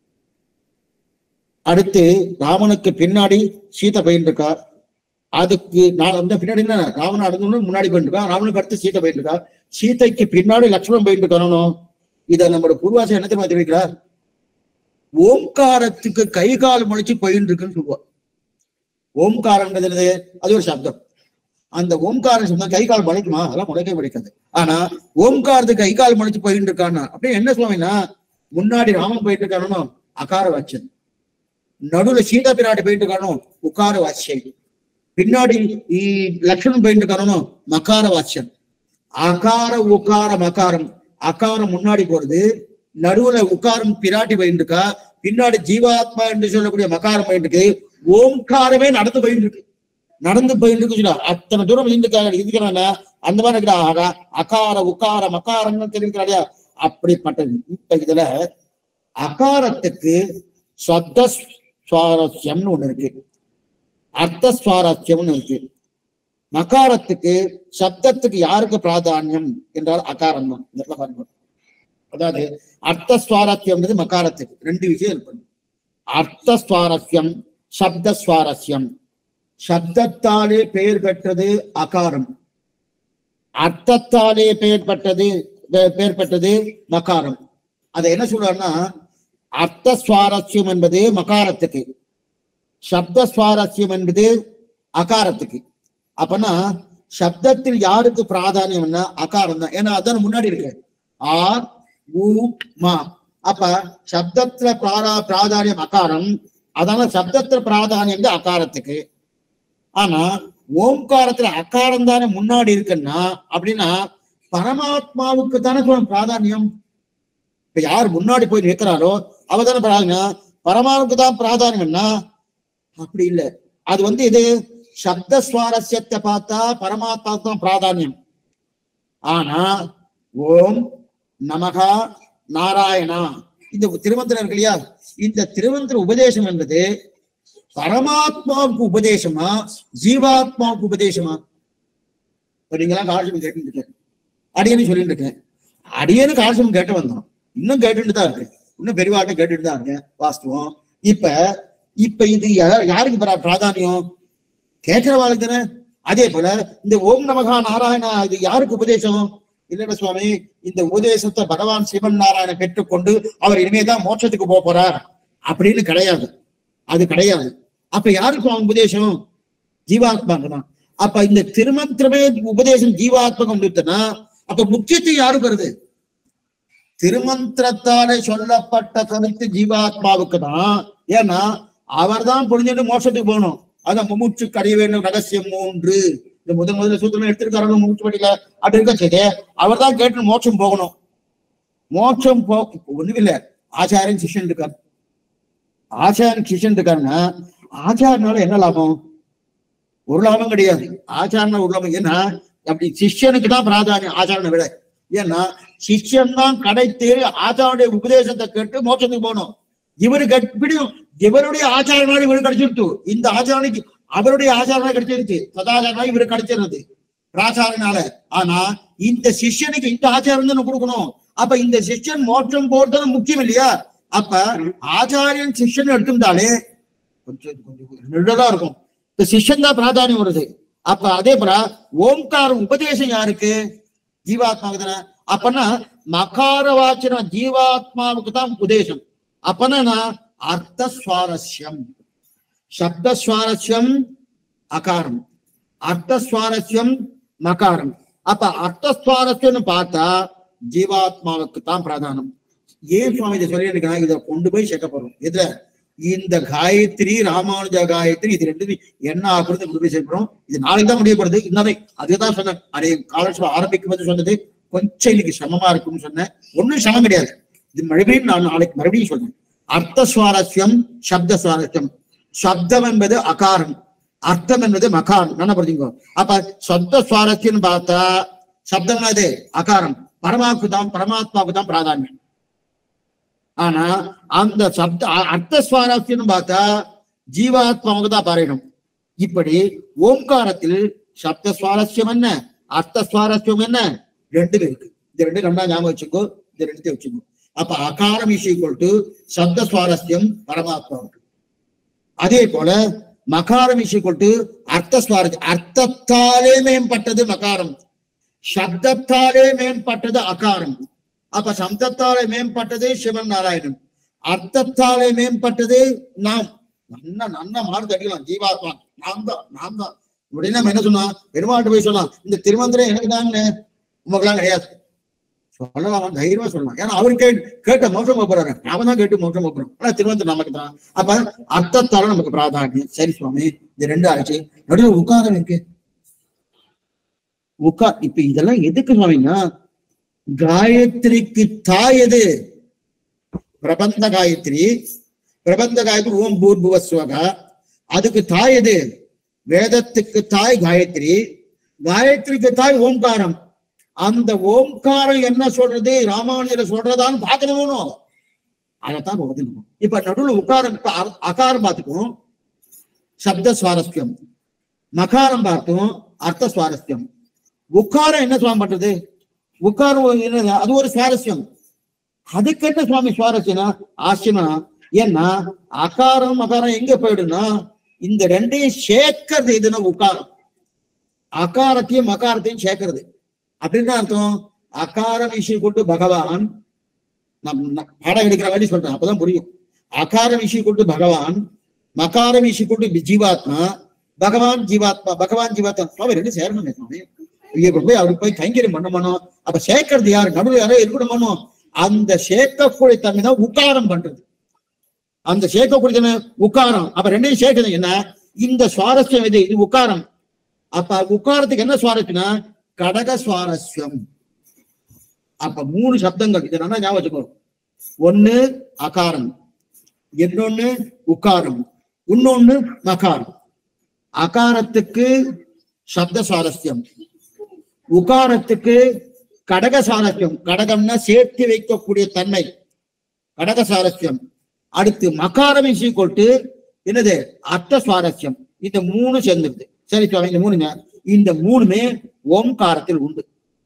அடுத்து ராமனுக்கு பின்னாடி சீதை போயிட்டு இருக்கா அதுக்கு நான் வந்து பின்னாடி என்ன ராவணன் அடங்கணும் முன்னாடி போயிட்டு இருக்கான் ராவனுக்கு அடுத்து சீதை போயிட்டு இருக்கா சீதைக்கு பின்னாடி லக்ஷ்மணன் போயிட்டு இருக்கானோ இத நம்மளோட பூர்வாசம் என்ன தெரியுமா தெரிவிக்கிறார் ஓம்காரத்துக்கு கை கால் முளைச்சு போயிட்டு இருக்குன்னு சொல்லுவா ஓம்காரம்ன்றது என்னது? அது ஒரு சப்தம் அந்த ஓம்காரம் சப்தம் கை கால் முளைக்குமா அதெல்லாம் முளைக்கவே முளைக்காது ஆனா ஓம்காரத்துக்கு கை கால் முளைச்சு போயிட்டு இருக்கான்னா அப்படியே என்ன சுவாமின்னா முன்னாடி ராமன் போயிட்டு இருக்கானோ அகார வாச்சன் நடுவுல சீதா பிராட்டி போயிட்டு இருக்கானோ உக்கார வாச்சியம் பின்னாடி ఈ లక్షణం పోయింది కారణం మకార వాచ్యం அகார உகாரம் அகாரம் அகாரம் முன்னாடி போறது நடுவுல உக்காரம் பிராட்டி போயிட்டு இருக்கா பின்னாடி ஜீவாத்மா என்று சொல்லக்கூடிய மகாரம் போயிட்டு இருக்கு ஓம்காரமே நடந்து போயிட்டு இருக்கு நடந்து போயிட்டு இருக்கு சொல்லுவா. அத்தனை தூரம் இருந்துக்காங்க இருக்கிறாங்க அந்த மாதிரி இருக்கிற ஆகா அகார உக்கார மகாரம்னு தெரிவிக்கிறா இல்லையா அப்படிப்பட்டது இப்ப இதுல அகாரத்துக்கு சொத்த சுவாரஸ்யம்னு ஒண்ணு இருக்கு அர்த்த சுவாரஸ்யம்னு இருக்கு மகாரத்துக்கு சப்தத்துக்கு யாருக்கு பிராதானியம் என்றால் அகாரம் தான் இந்த இடத்துல பாருங்க அதாவது அர்த்த சுவாரஸ்யம்ன்றது மகாரத்துக்கு ரெண்டு விஷயம் இருக்கு அர்த்த சுவாரஸ்யம் சப்த சுவாரஸ்யம் சப்தத்தாலே பெயர் பெற்றது அகாரம் அர்த்தத்தாலே பெயர் பெற்றது பெ- பெயர் பெற்றது மகாரம் அதை என்ன சொல்றாருன்னா அர்த்த சுவாரஸ்யம் என்பது மகாரத்துக்கு சப்த சுவாரஸ்யம் என்பது அகாரத்துக்கு அப்பனா சப்தத்தில் யாருக்கு பிராதானியம்னா அகாரம் தான் ஏன்னா அதான் முன்னாடி இருக்கு ஆர் ஊ மா அப்ப சப்தத்துல பிராரா பிராதானியம் அகாரம் அதனால சப்தத்துல பிராதானியம் வந்து அகாரத்துக்கு ஆனா ஓம்காரத்துல அகாரம் தானே முன்னாடி இருக்குன்னா அப்படின்னா பரமாத்மாவுக்கு தானே சொல்ல பிராதானியம் இப்ப யார் முன்னாடி போய் நிற்கிறாரோ அவ தானே பிராதானியம் பரமாவுக்கு தான் பிராதானியம்னா அப்படி இல்ல அது வந்து இது சப்த சுவாரஸ்யத்தை பார்த்தா பரமாத்மாவுக்கு தான் பிராதானியம் ஆனா ஓம் நமகா நாராயணா இந்த திருமந்திரம் இருக்கு இல்லையா இந்த திருமந்திர உபதேசம் என்பது பரமாத்மாவுக்கு உபதேசமா ஜீவாத்மாவுக்கு உபதேசமா இப்ப நீங்களாம் காலசம் கேட்டு இருக்கேன் அடியனு சொல்லிட்டு இருக்கேன் அடியனு காலசம் கேட்டு வந்தோம் இன்னும் கேட்டுட்டு தான் இருக்கு இன்னும் பெரியவாட்ட கேட்டுட்டு தான் இருக்கேன் வாஸ்துவம் இப்ப இப்ப இது யா- யாருக்கு பிரா- பிராதானியம் கேட்கிறவாளுக்கு தானே அதே போல இந்த ஓம் நமகா நாராயணா இது யாருக்கு உபதேசம் இல்லைன்னா சுவாமி இந்த உபதேசத்தை பகவான் சிவன் நாராயணன் பெற்றுக்கொண்டு அவர் இனிமேதான் மோட்சத்துக்கு போக போறார் அப்படின்னு கிடையாது அது கிடையாது அப்ப யாருக்கு அவன் உபதேசம் ஜீவாத்மாக்கு தான் அப்ப இந்த திருமந்திரமே உபதேசம் ஜீவாத்மகம் கொடுத்தனா அப்ப முக்கியத்தை யாருக்கு வருது திருமந்திரத்தாலே சொல்லப்பட்ட கருத்து ஜீவாத்மாவுக்கு தான் ஏன்னா அவர்தான் புரிஞ்சுட்டு மோட்சத்துக்கு போகணும் அதான் மும்முச்சு கடைய வேண்டும் ரகசியம் மூன்று இந்த முதல் முதல்ல சூத்திரம் எடுத்திருக்காரு மும்முச்சு படியில அப்படி இருக்க சரி அவர் தான் கேட்டு மோட்சம் போகணும் மோட்சம் போ ஒண்ணுமில்ல ஆச்சாரியன் சிஷ்யன் இருக்கார் ஆச்சாரியன் சிஷ்யன் இருக்காருன்னா ஆச்சாரனால என்ன லாபம் ஒரு லாபம் கிடையாது ஆச்சாரன ஒரு லாபம் ஏன்னா அப்படி சிஷ்யனுக்கு தான் பிராதானியம் ஆச்சாரனை விட ஏன்னா சிஷ்யன் தான் கடை தேடி ஆச்சாரனுடைய உபதேசத்தை கேட்டு மோட்சத்துக்கு போகணும் இவரு கற்பிடியும் இவருடைய ஆச்சாரனால இவரு கிடைச்சிருத்து இந்த ஆச்சாரனுக்கு அவருடைய ஆச்சாரனா கிடைச்சிருச்சு சதாச்சாரனா இவரு கிடைச்சிருது பிராச்சாரனால ஆனா இந்த சிஷ்யனுக்கு இந்த ஆச்சாரம் தானே கொடுக்கணும் அப்ப இந்த சிஷ்யன் மோட்சம் போறது முக்கியம் இல்லையா அப்ப ஆச்சாரியன் சிஷ்யன் எடுத்திருந்தாலே கொஞ்சம் கொஞ்சம் நெடுதலா இருக்கும் இந்த சிஷ்யன் தான் பிராதானியம் வருது அப்ப அதே போல ஓம்காரம் உபதேசம் யாருக்கு ஜீவாத்மாவுக்கு தானே அப்பனா மகார வாச்சன ஜீவாத்மாவுக்கு தான் உபதேசம் அப்பனா அர்த்த சுவாரஸ்யம் சப்த சுவாரஸ்யம் அகாரம் அர்த்த சுவாரஸ்யம் மகாரம் அப்ப அர்த்த சுவாரஸ்யம்னு பார்த்தா ஜீவாத்மாவுக்கு தான் பிரதானம் ஏன் சுவாமி இதை சொல்லி இருக்கா இதை கொண்டு போய் சேர்க்க போறோம் இதுல இந்த காயத்ரி ராமானுஜ காயத்ரி இது ரெண்டு என்ன ஆகுறது கொண்டு போய் சேர்க்கிறோம் இது நாளைக்கு தான் முடியப்படுது இன்னமே அதுதான் சொன்னேன் அதே காலேஜ் ஆரம்பிக்கும் போது சொன்னது கொஞ்சம் இன்னைக்கு சிரமமா இருக்கும்னு சொன்னேன் ஒண்ணும் சிரமம் கிடையாது இது மறுபடியும் நான் நாளைக்கு மறுபடியும் சொன்னேன் அர்த்த சுவாரஸ்யம் சப்த சுவாரஸ்யம் சப்தம் என்பது அகாரம் அர்த்தம் என்பது மகாரம் என்ன புரிஞ்சுங்க அப்ப சப்த சுவாரஸ்யம் பார்த்தா சப்தம் அது அகாரம் பரமாவுக்கு தான் பரமாத்மாவுக்கு தான் பிராதானியம் ஆனா அந்த சப்த அ- அர்த்த சுவாரஸ்யம் பார்த்தா ஜீவாத்மாவுக்கு தான் பாராயணும் இப்படி ஓம்காரத்தில் சப்த சுவாரஸ்யம் என்ன அர்த்த சுவாரஸ்யம் என்ன ரெண்டு இருக்கு இந்த ரெண்டு ரெண்டா ஞாபகம் வச்சுக்கோ இந்த ரெண்டுத்தையும் வச்சுக்கோ அப்ப அகாரம் இஸ் ஈக்குவல் டு சப்த சுவாரஸ்யம் பரமாத்மாவுக்கு அதே போல மகாரம் இஸ் ஈக்குவல் டு அர்த்த சுவாரஸ்யம் அர்த்தத்தாலே மேம்பட்டது மகாரம் சப்தத்தாலே மேம்பட்டது அகாரம் அப்ப சப்தத்தாலே மேம்பட்டது சிவன் நாராயணன் அர்த்தத்தாலே மேம்பட்டது நாம் நன்ன நன்ன மார்க் அடிக்கலாம் ஜீவாத்மா நான் தான் நான் தான் உடனே நம்ம என்ன சொன்னா பெருமாட்டு போய் சொல்லலாம் இந்த திருமந்திரம் எனக்கு தாங்க உமக்கெல்லாம் கிடையாது சொல்லலாம் தைரியமா சொல்லலாம் ஏன்னா அவரு கேட்டு கேட்ட மோசம் போக போறாரு அவன் தான் கேட்டு மோசம் போக போறோம் ஆனா திருமந்திரம் நமக்கு தான் அப்ப அர்த்தத்தால நமக்கு பிராதானியம் சரி சுவாமி இது ரெண்டு ஆச்சு நடுவில் உட்காரம் இருக்கு உக்கா இப்ப இதெல்லாம் எதுக்கு சுவாமின்னா காயத்ரிக்கு தாய் எது பிரபந்த காயத்ரி பிரபந்த காயத்ரி ஓம் பூர்புவஸ்வகா அதுக்கு தாய் எது வேதத்துக்கு தாய் காயத்ரி காயத்ரிக்கு தாய் ஓம்காரம் அந்த ஓம்காரம் என்ன சொல்றது ராமானுஜர சொல்றதான்னு பார்க்கணும் அதைத்தான் பதிலும் இப்ப நடுவில் உட்காரம் இப்ப அர- அகாரம் பார்த்துக்கும் சப்த சுவாரஸ்யம் மகாரம் பார்த்தோம் அர்த்த சுவாரஸ்யம் உக்காரம் என்ன சுவாமி பண்றது உக்காரம் என்னது அது ஒரு சுவாரஸ்யம் அதுக்கு என்ன சுவாமி சுவாரஸ்யம்னா ஆச்சரியமா ஏன்னா அகாரம் மகாரம் எங்க போயிடும்னா இந்த ரெண்டையும் சேர்க்கறது எதுன்னா உக்காரம் அகாரத்தையும் மகாரத்தையும் சேர்க்கறது அப்படின்னு அர்த்தம் அகாரம் விஷயம் கொண்டு பகவான் நம் ந- பாடம் எடுக்கிற மாதிரி சொல்றேன் அப்பதான் புரியும் அகாரம் விஷயம் கொண்டு பகவான் மகாரம் விஷயம் கொண்டு ஜீவாத்மா பகவான் ஜீவாத்மா பகவான் ஜீவாத்மா சுவாமி ரெண்டு சேரணும் சுவாமி இப்ப போய் அவருக்கு போய் கைங்கரியம் பண்ணணும் அப்ப சேர்க்கறது யாரு நடுவில் யாரோ இருக்கணுமோ அந்த சேர்க்கக்கூடிய தன்மை தான் உக்காரம் பண்றது அந்த சேர்க்கக்கூடிய தன்மை உக்காரம் அப்ப ரெண்டையும் சேர்க்கறது என்ன இந்த சுவாரஸ்யம் இது இது உக்காரம் அப்ப உக்காரத்துக்கு என்ன சுவாரஸ்யம்னா கடக சுவாரஸ்யம் அப்ப மூணு சப்தங்கள் இதை நல்லா ஞாபகம் வச்சுக்கோ ஒண்ணு அகாரம் இன்னொன்னு உக்காரம் இன்னொன்னு மகாரம் அகாரத்துக்கு சப்த சுவாரஸ்யம் உகாரத்துக்கு கடக சாரஸ்யம் கடகம்னா சேர்த்து வைக்கக்கூடிய தன்மை கடக சாரஸ்யம் அடுத்து மகாரம் விஷயம் கொட்டு என்னது அர்த்த சுவாரஸ்யம் இந்த மூணு சேர்ந்துருது சரி சுவாமி இந்த மூணுங்க இந்த மூணுமே ஓம்காரத்தில் உண்டு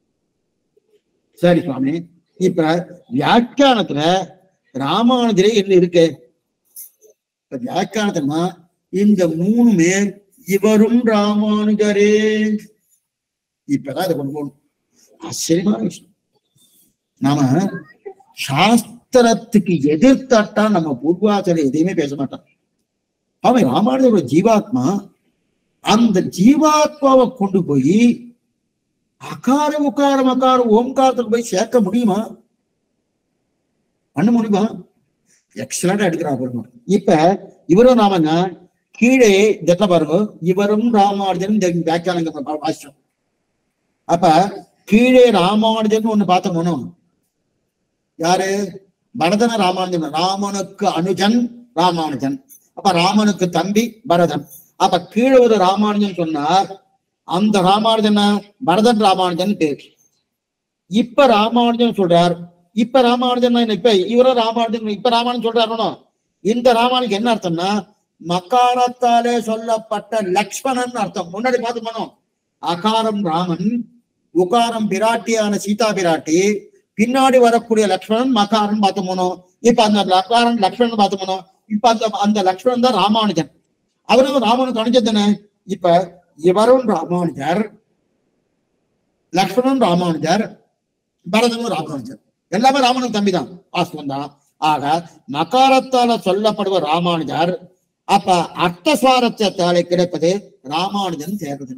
சரி சுவாமி இப்ப வியாக்கியானத்துல ராமானுஜரே என்ன இருக்கு இப்ப வியாக்கியானத்துனா இந்த மூணுமே இவரும் ராமானுஜரே இப்பதான் இதை கொண்டு போகணும் ஆச்சரியமான விஷயம் நாம சாஸ்திரத்துக்கு எதிர்த்தட்டா நம்ம பூர்வாச்சாரிய எதையுமே பேச மாட்டோம் அவன் ராமானுஜரோட ஜீவாத்மா அந்த ஜீவாத்மாவை கொண்டு போய் அகார உக்காரம் அகாரம் ஓம்காரத்துக்கு போய் சேர்க்க முடியுமா பண்ண முடியுமா எக்ஸலண்டா எடுக்கிறா பாருங்க இப்ப இவரும் நாமங்க கீழே இதெல்லாம் பாருங்க இவரும் ராமானுஜன் இந்த வியாக்கியானங்க வாசிச்சோம் அப்ப கீழே ராமானுஜன் ஒண்ணு பார்த்தோம் யாரு பரதன ராமானுஜன் ராமனுக்கு அனுஜன் ராமானுஜன் அப்ப ராமனுக்கு தம்பி பரதன் அப்ப கீழே ஒரு ராமானுஜன் சொன்னார் அந்த ராமானுஜன் பரதன் ராமானுஜன் பேர் இப்ப ராமானுஜன் சொல்றார் இப்ப ராமானுஜன் என்ன இப்ப இவரும் ராமானுஜன் இப்ப ராமானுஜன் சொல்றாருனோ இந்த ராமானுஜன் என்ன அர்த்தம்னா மக்காரத்தாலே சொல்லப்பட்ட லக்ஷ்மணன் அர்த்தம் முன்னாடி பார்த்து பண்ணோம் அகாரம் ராமன் உகாரம் பிராட்டியான சீதா பிராட்டி பின்னாடி வரக்கூடிய லக்ஷ்மணன் மகாரன் பார்த்து போனோம் இப்ப அந்த லக்காரன் லக்ஷ்மணன் பார்த்து போனோம் இப்ப அந்த அந்த லக்ஷ்மணன் தான் ராமானுஜன் அவரும் ராமனுக்கு அனுஜன் தானே இப்ப இவரும் ராமானுஜர் லக்ஷ்மணன் ராமானுஜர் பரதனும் ராமானுஜர் எல்லாமே ராமனுக்கு தம்பி தான் வாஸ்தவம் தான் ஆக மகாரத்தால சொல்லப்படுவர் ராமானுஜர் அப்ப அர்த்த சுவாரஸ்யத்தாலே கிடைப்பது ராமானுஜன் சேர்றது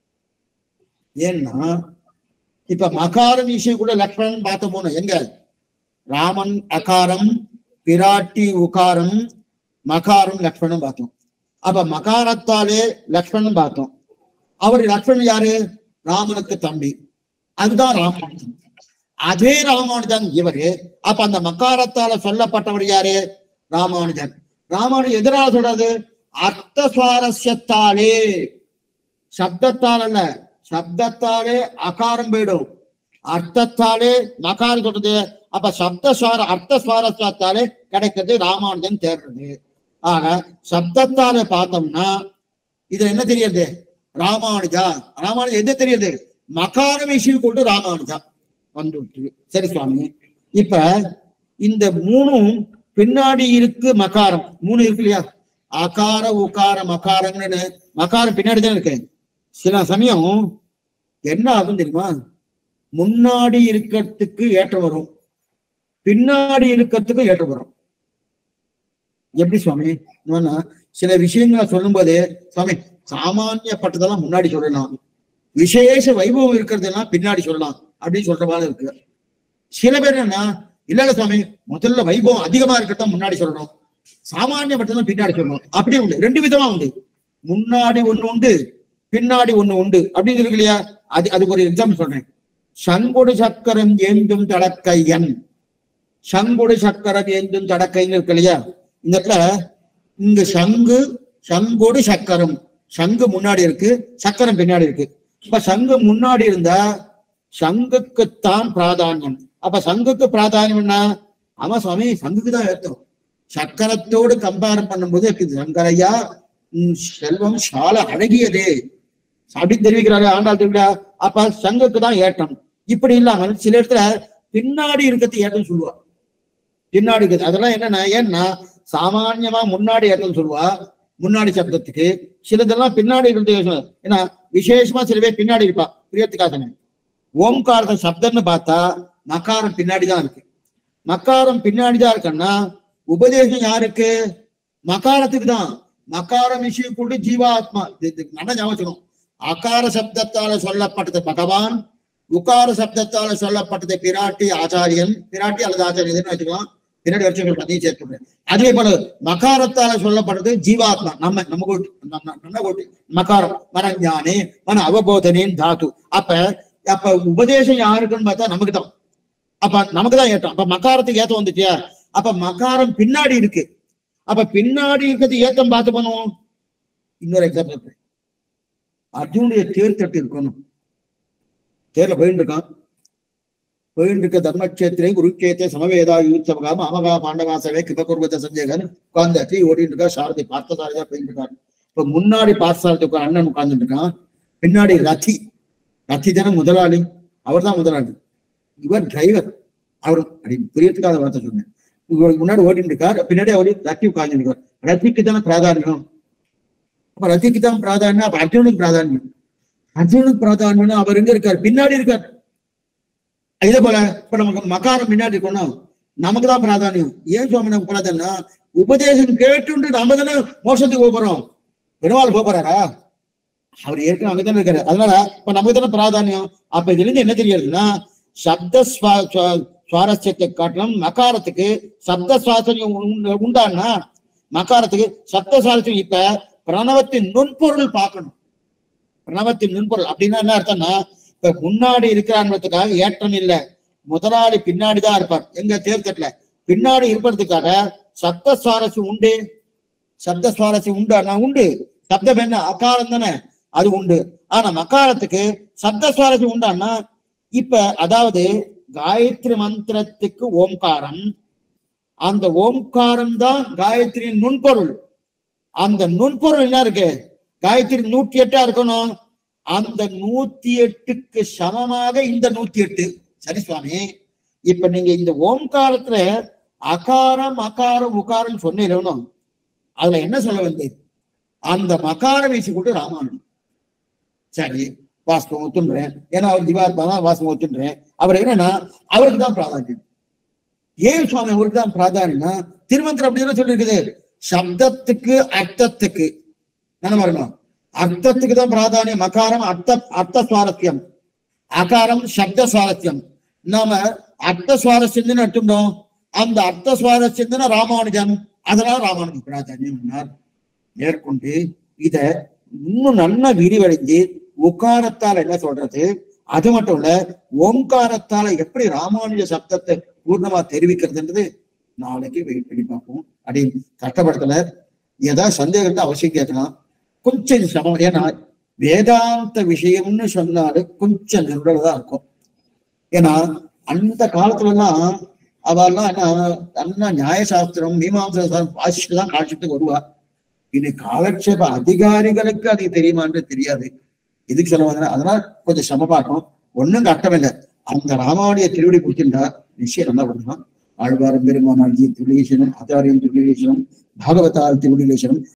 ஏன்னா இப்ப மகாரம் விஷயம் கூட லக்ஷ்மணன் பார்த்த போனோம் எங்க ராமன் அகாரம் பிராட்டி உகாரம் மகாரம் லக்ஷ்மணன் பார்த்தோம் அப்ப மகாரத்தாலே லக்ஷ்மணன் பார்த்தோம் அவர் லக்ஷ்மணன் யாரு ராமனுக்கு தம்பி அதுதான் ராமானுஜன் அதே ராமானுஜன் இவரு அப்ப அந்த மகாரத்தால சொல்லப்பட்டவர் யாரு ராமானுஜன் ராமானுஜன் எதிராக சொல்றது அர்த்த சுவாரஸ்யத்தாலே சப்தத்தால் அல்ல சப்தத்தாலே அகாரம் போயிடும் அர்த்தத்தாலே மகாரம் சொல்றது அப்ப சப்த சுவார அர்த்த சுவாரஸ்யத்தாலே கிடைக்கிறது ராமானுஜன் தேர்றது ஆக சப்தத்தாலே பார்த்தோம்னா இது என்ன தெரியுது ராமானுஜா ராமானுஜா எது தெரியுது மகார விஷயம் கொண்டு ராமானுஜா வந்துட்டு சரி சுவாமி இப்ப இந்த மூணும் பின்னாடி இருக்கு மகாரம் மூணு இருக்கு இல்லையா அகார உகார மகாரம்னு மகாரம் பின்னாடி தான் இருக்கு சில சமயம் என்ன ஆகும் தெரியுமா முன்னாடி இருக்கிறதுக்கு ஏற்றம் வரும் பின்னாடி இருக்கிறதுக்கு ஏற்றம் வரும் எப்படி சுவாமி என்னன்னா, சில விஷயங்களை சொல்லும்போது சுவாமி சாமானியப்பட்டதெல்லாம் முன்னாடி சொல்லலாம் விசேஷ வைபவம் இருக்கிறதெல்லாம் பின்னாடி சொல்லலாம் அப்படின்னு சொல்ற மாதிரி இருக்கு சில பேர் என்ன இல்ல இல்ல சுவாமி முதல்ல வைபவம் அதிகமா இருக்கிறத முன்னாடி சொல்லணும் சாமானியப்பட்டதெல்லாம் பின்னாடி சொல்லணும் அப்படி உண்டு ரெண்டு விதமா உண்டு முன்னாடி ஒண்ணு உண்டு பின்னாடி ஒண்ணு உண்டு அப்படின்னு இருக்கு இல்லையா அது அதுக்கு ஒரு எக்ஸாம்பிள் சொல்றேன் சங்குடு சக்கரம் ஏந்தும் தடக்கையன் சங்குடு சக்கரம் ஏந்தும் தடக்கைன்னு இருக்கு இல்லையா இந்த இடத்துல இங்க சங்கு சங்கோடு சக்கரம் சங்கு முன்னாடி இருக்கு சக்கரம் பின்னாடி இருக்கு இப்ப சங்கு முன்னாடி இருந்தா சங்குக்குத்தான் பிராதானியம் அப்ப சங்குக்கு பிராதானியம் என்ன ஆமா சுவாமி சங்குக்கு தான் ஏத்தம் சக்கரத்தோடு கம்பேர் பண்ணும்போது இருக்குது சங்கரையா உன் செல்வம் சால அழகியதே அப்படின்னு தெரிவிக்கிறாரு ஆண்டாள் திருவிழா அப்ப சங்குக்கு தான் ஏற்றம் இப்படி இல்லாமல் சில இடத்துல பின்னாடி இருக்கிறது ஏற்றம் சொல்லுவா பின்னாடி இருக்குது அதெல்லாம் என்னன்னா ஏன்னா சாமான்யமா முன்னாடி ஏற்றம் சொல்லுவா முன்னாடி சப்தத்துக்கு சிலதெல்லாம் பின்னாடி இருந்து ஏன்னா விசேஷமா சில பேர் பின்னாடி இருப்பா பிரியத்துக்காக ஓம்காரத்தை சப்தம்னு பார்த்தா மக்காரம் பின்னாடி தான் இருக்கு மக்காரம் பின்னாடி தான் இருக்குன்னா உபதேசம் யாருக்கு மகாரத்துக்கு தான் மகாரம் விஷயம் கொண்டு ஜீவாத்மா இது- இது நல்ல ஞாபகம் வச்சுக்கணும். அகார சப்தத்தால சொல்லப்பட்டது பகவான் உகார சப்தத்தால சொல்லப்பட்டது பிராட்டி ஆச்சாரியன் பிராட்டி அல்லது ஆச்சாரியன் வச்சுக்கலாம் பின்னாடி வருஷங்கள் அதையும் சேர்த்துக்கிறேன் அதே போல மகாரத்தால சொல்லப்பட்டது ஜீவாத்மா நம்ம நம்ம கோட்டி நம்ம நம்ம கோட்டி மகாரம் மனஞானே மன அவபோதனேன் தாத்து அப்ப அப்ப உபதேசம் யாருக்குன்னு பார்த்தா நமக்கு தான் அப்ப நமக்கு தான் ஏற்றம் அப்ப மகாரத்துக்கு ஏத்தம் வந்துட்டியா அப்ப மகாரம் பின்னாடி இருக்கு அப்ப பின்னாடி இருக்கிறது ஏத்தம் பார்த்து பண்ணுவோம் இன்னொரு எக்ஸாம்பிள் அர்ஜுனுடைய தேர் தட்டு இருக்கணும் தேர்ல போயிட்டு இருக்கான் போயிட்டு இருக்க தர்மக்ஷேத்திரே குருக்கேத்தே சமவேதா யூத்சவகா மாமகா பாண்டவாசவே கிருபகுர்வத சஞ்சயகன் உட்கார்ந்து அத்தி ஓடிட்டு இருக்கா சாரதி பார்த்தசாரதியா போயிட்டு இருக்காரு இப்ப முன்னாடி பார்த்தசாரதி உட்கார் அண்ணன் உட்கார்ந்துட்டு இருக்கான் பின்னாடி ரத்தி ரத்தி தானே முதலாளி அவர் தான் முதலாளி இவர் டிரைவர் அவர் அப்படி புரியத்துக்காத வார்த்தை சொன்னேன் இவர் முன்னாடி ஓடிட்டு இருக்கார் பின்னாடி அவர் ரத்தி உட்கார்ந்து இருக்கார் ரத்திக்கு தானே பிராதானியம் அப்ப ரத்திக்கு தான் பிராதானியம் அப்ப அர்ஜுனுக்கு பிராதானியம் அர்ஜுனுக்கு பிராதானியம் அவர் எங்க இருக்கார் பின்னாடி இருக்கார் இதே போல இப்ப நமக்கு மகாரம் முன்னாடி இருக்கணும் நமக்கு தான் பிராதானியம் ஏன் சுவாமி நமக்கு பிராதானியம் உபதேசம் கேட்டு நம்ம தானே மோசத்துக்கு போக போறோம் பெருமாள் போக போறாரா அவர் ஏற்கனவே அங்கதானே இருக்காரு அதனால இப்ப நமக்கு தானே பிராதானியம் அப்ப இதுல இருந்து என்ன தெரியுதுன்னா சப்த சுவா- சுவா- சுவாரஸ்யத்தை காட்டிலும் மகாரத்துக்கு சப்த சுவாசம் உண்டான்னா மகாரத்துக்கு சப்த சுவாரஸ்யம் இப்ப பிரணவத்தின் நுண்பொருள் பார்க்கணும் பிரணவத்தின் நுண்பொருள் அப்படின்னா என்ன அர்த்தம்னா இப்ப முன்னாடி இருக்கிறான்றதுக்காக ஏற்றம் இல்ல முதலாளி பின்னாடி தான் இருப்பார் எங்க தேர்தல்ல பின்னாடி இருப்பதுக்காக சப்த சுவாரஸ்யம் உண்டு சப்த சுவாரஸ்யம் உண்டு ஆனா உண்டு சப்தம் என்ன அகாரம் தானே அது உண்டு ஆனா மகாரத்துக்கு சப்த சுவாரஸ்யம் உண்டான்னா இப்ப அதாவது காயத்ரி மந்திரத்துக்கு ஓம்காரம் அந்த ஓம்காரம் தான் காயத்ரியின் நுண்பொருள் அந்த நுண்பொருள் என்ன இருக்கு காயத்ரி நூத்தி எட்டா இருக்கணும் அந்த நூத்தி எட்டுக்கு சமமாக இந்த நூத்தி எட்டு சரி சுவாமி இப்ப நீங்க இந்த ஓம்காரத்துல அகாரம் அகாரம் உகாரம் சொன்னீங்கன்னு அதுல என்ன சொல்ல வந்தது அந்த மகார வீசி கொண்டு ராமாயணம் சரி வாஸ்தவம் ஒத்துன்றேன் ஏன்னா அவர் திவாத்மா தான் வாஸ்தவம் ஒத்துன்றேன் அவர் என்னன்னா அவருக்கு தான் பிராதானியம் ஏன் சுவாமி அவருக்கு தான் பிராதானியம்னா திருமந்திரம் அப்படின்னு சொல்லியிருக்குது சப்தத்துக்கு அர்த்தத்துக்கு என்ன வரணும் அர்த்தத்துக்கு தான் பிராதானியம் அகாரம் அர்த்த அர்த்த சுவாரஸ்யம் அகாரம் சப்த சுவாரஸ்யம் நாம அர்த்த சுவாரஸ்யம் எடுத்துட்டோம் அந்த அர்த்த சுவாரஸ்யம் தானே ராமானுஜம் அதனால ராமானுஜம் பிராதானியம் என்னார் மேற்கொண்டு இத இன்னும் நல்லா விரிவடைஞ்சு உக்காரத்தால என்ன சொல்றது அது மட்டும் இல்ல ஓங்காரத்தால எப்படி ராமானுஜ சப்தத்தை பூர்ணமா தெரிவிக்கிறதுன்றது நாளைக்கு வெயிட் பண்ணி பார்ப்போம் அப்படின்னு கஷ்டப்படுத்தல ஏதாவது சந்தேகம் இருந்தா அவசியம் கேட்கலாம் கொஞ்சம் சமம் ஏன்னா வேதாந்த விஷயம்னு சொன்னாலே கொஞ்சம் நிர்டலா இருக்கும் ஏன்னா அந்த காலத்துல எல்லாம் அவெல்லாம் என்ன நல்லா நியாயசாஸ்திரம் மீமாம்சா வாசிச்சுட்டு தான் காட்சிட்டு வருவா இது காலக்ஷேப அதிகாரிகளுக்கு அது தெரியுமான்னு தெரியாது இதுக்கு சொல்ல வந்தேன் அதனால கொஞ்சம் சமபாக்கம் ஒண்ணும் கஷ்டம் இல்லை அந்த ராமாவணிய திருவடி பிடிச்சிருந்தா நிச்சயம் நல்லா பண்ணுவான் ஆழ்வாரம் பெருமானாள் திருவிழேசனம் ஆச்சாரியம் திருவிழேசனம் பாகவதால் திருவிழேசனம்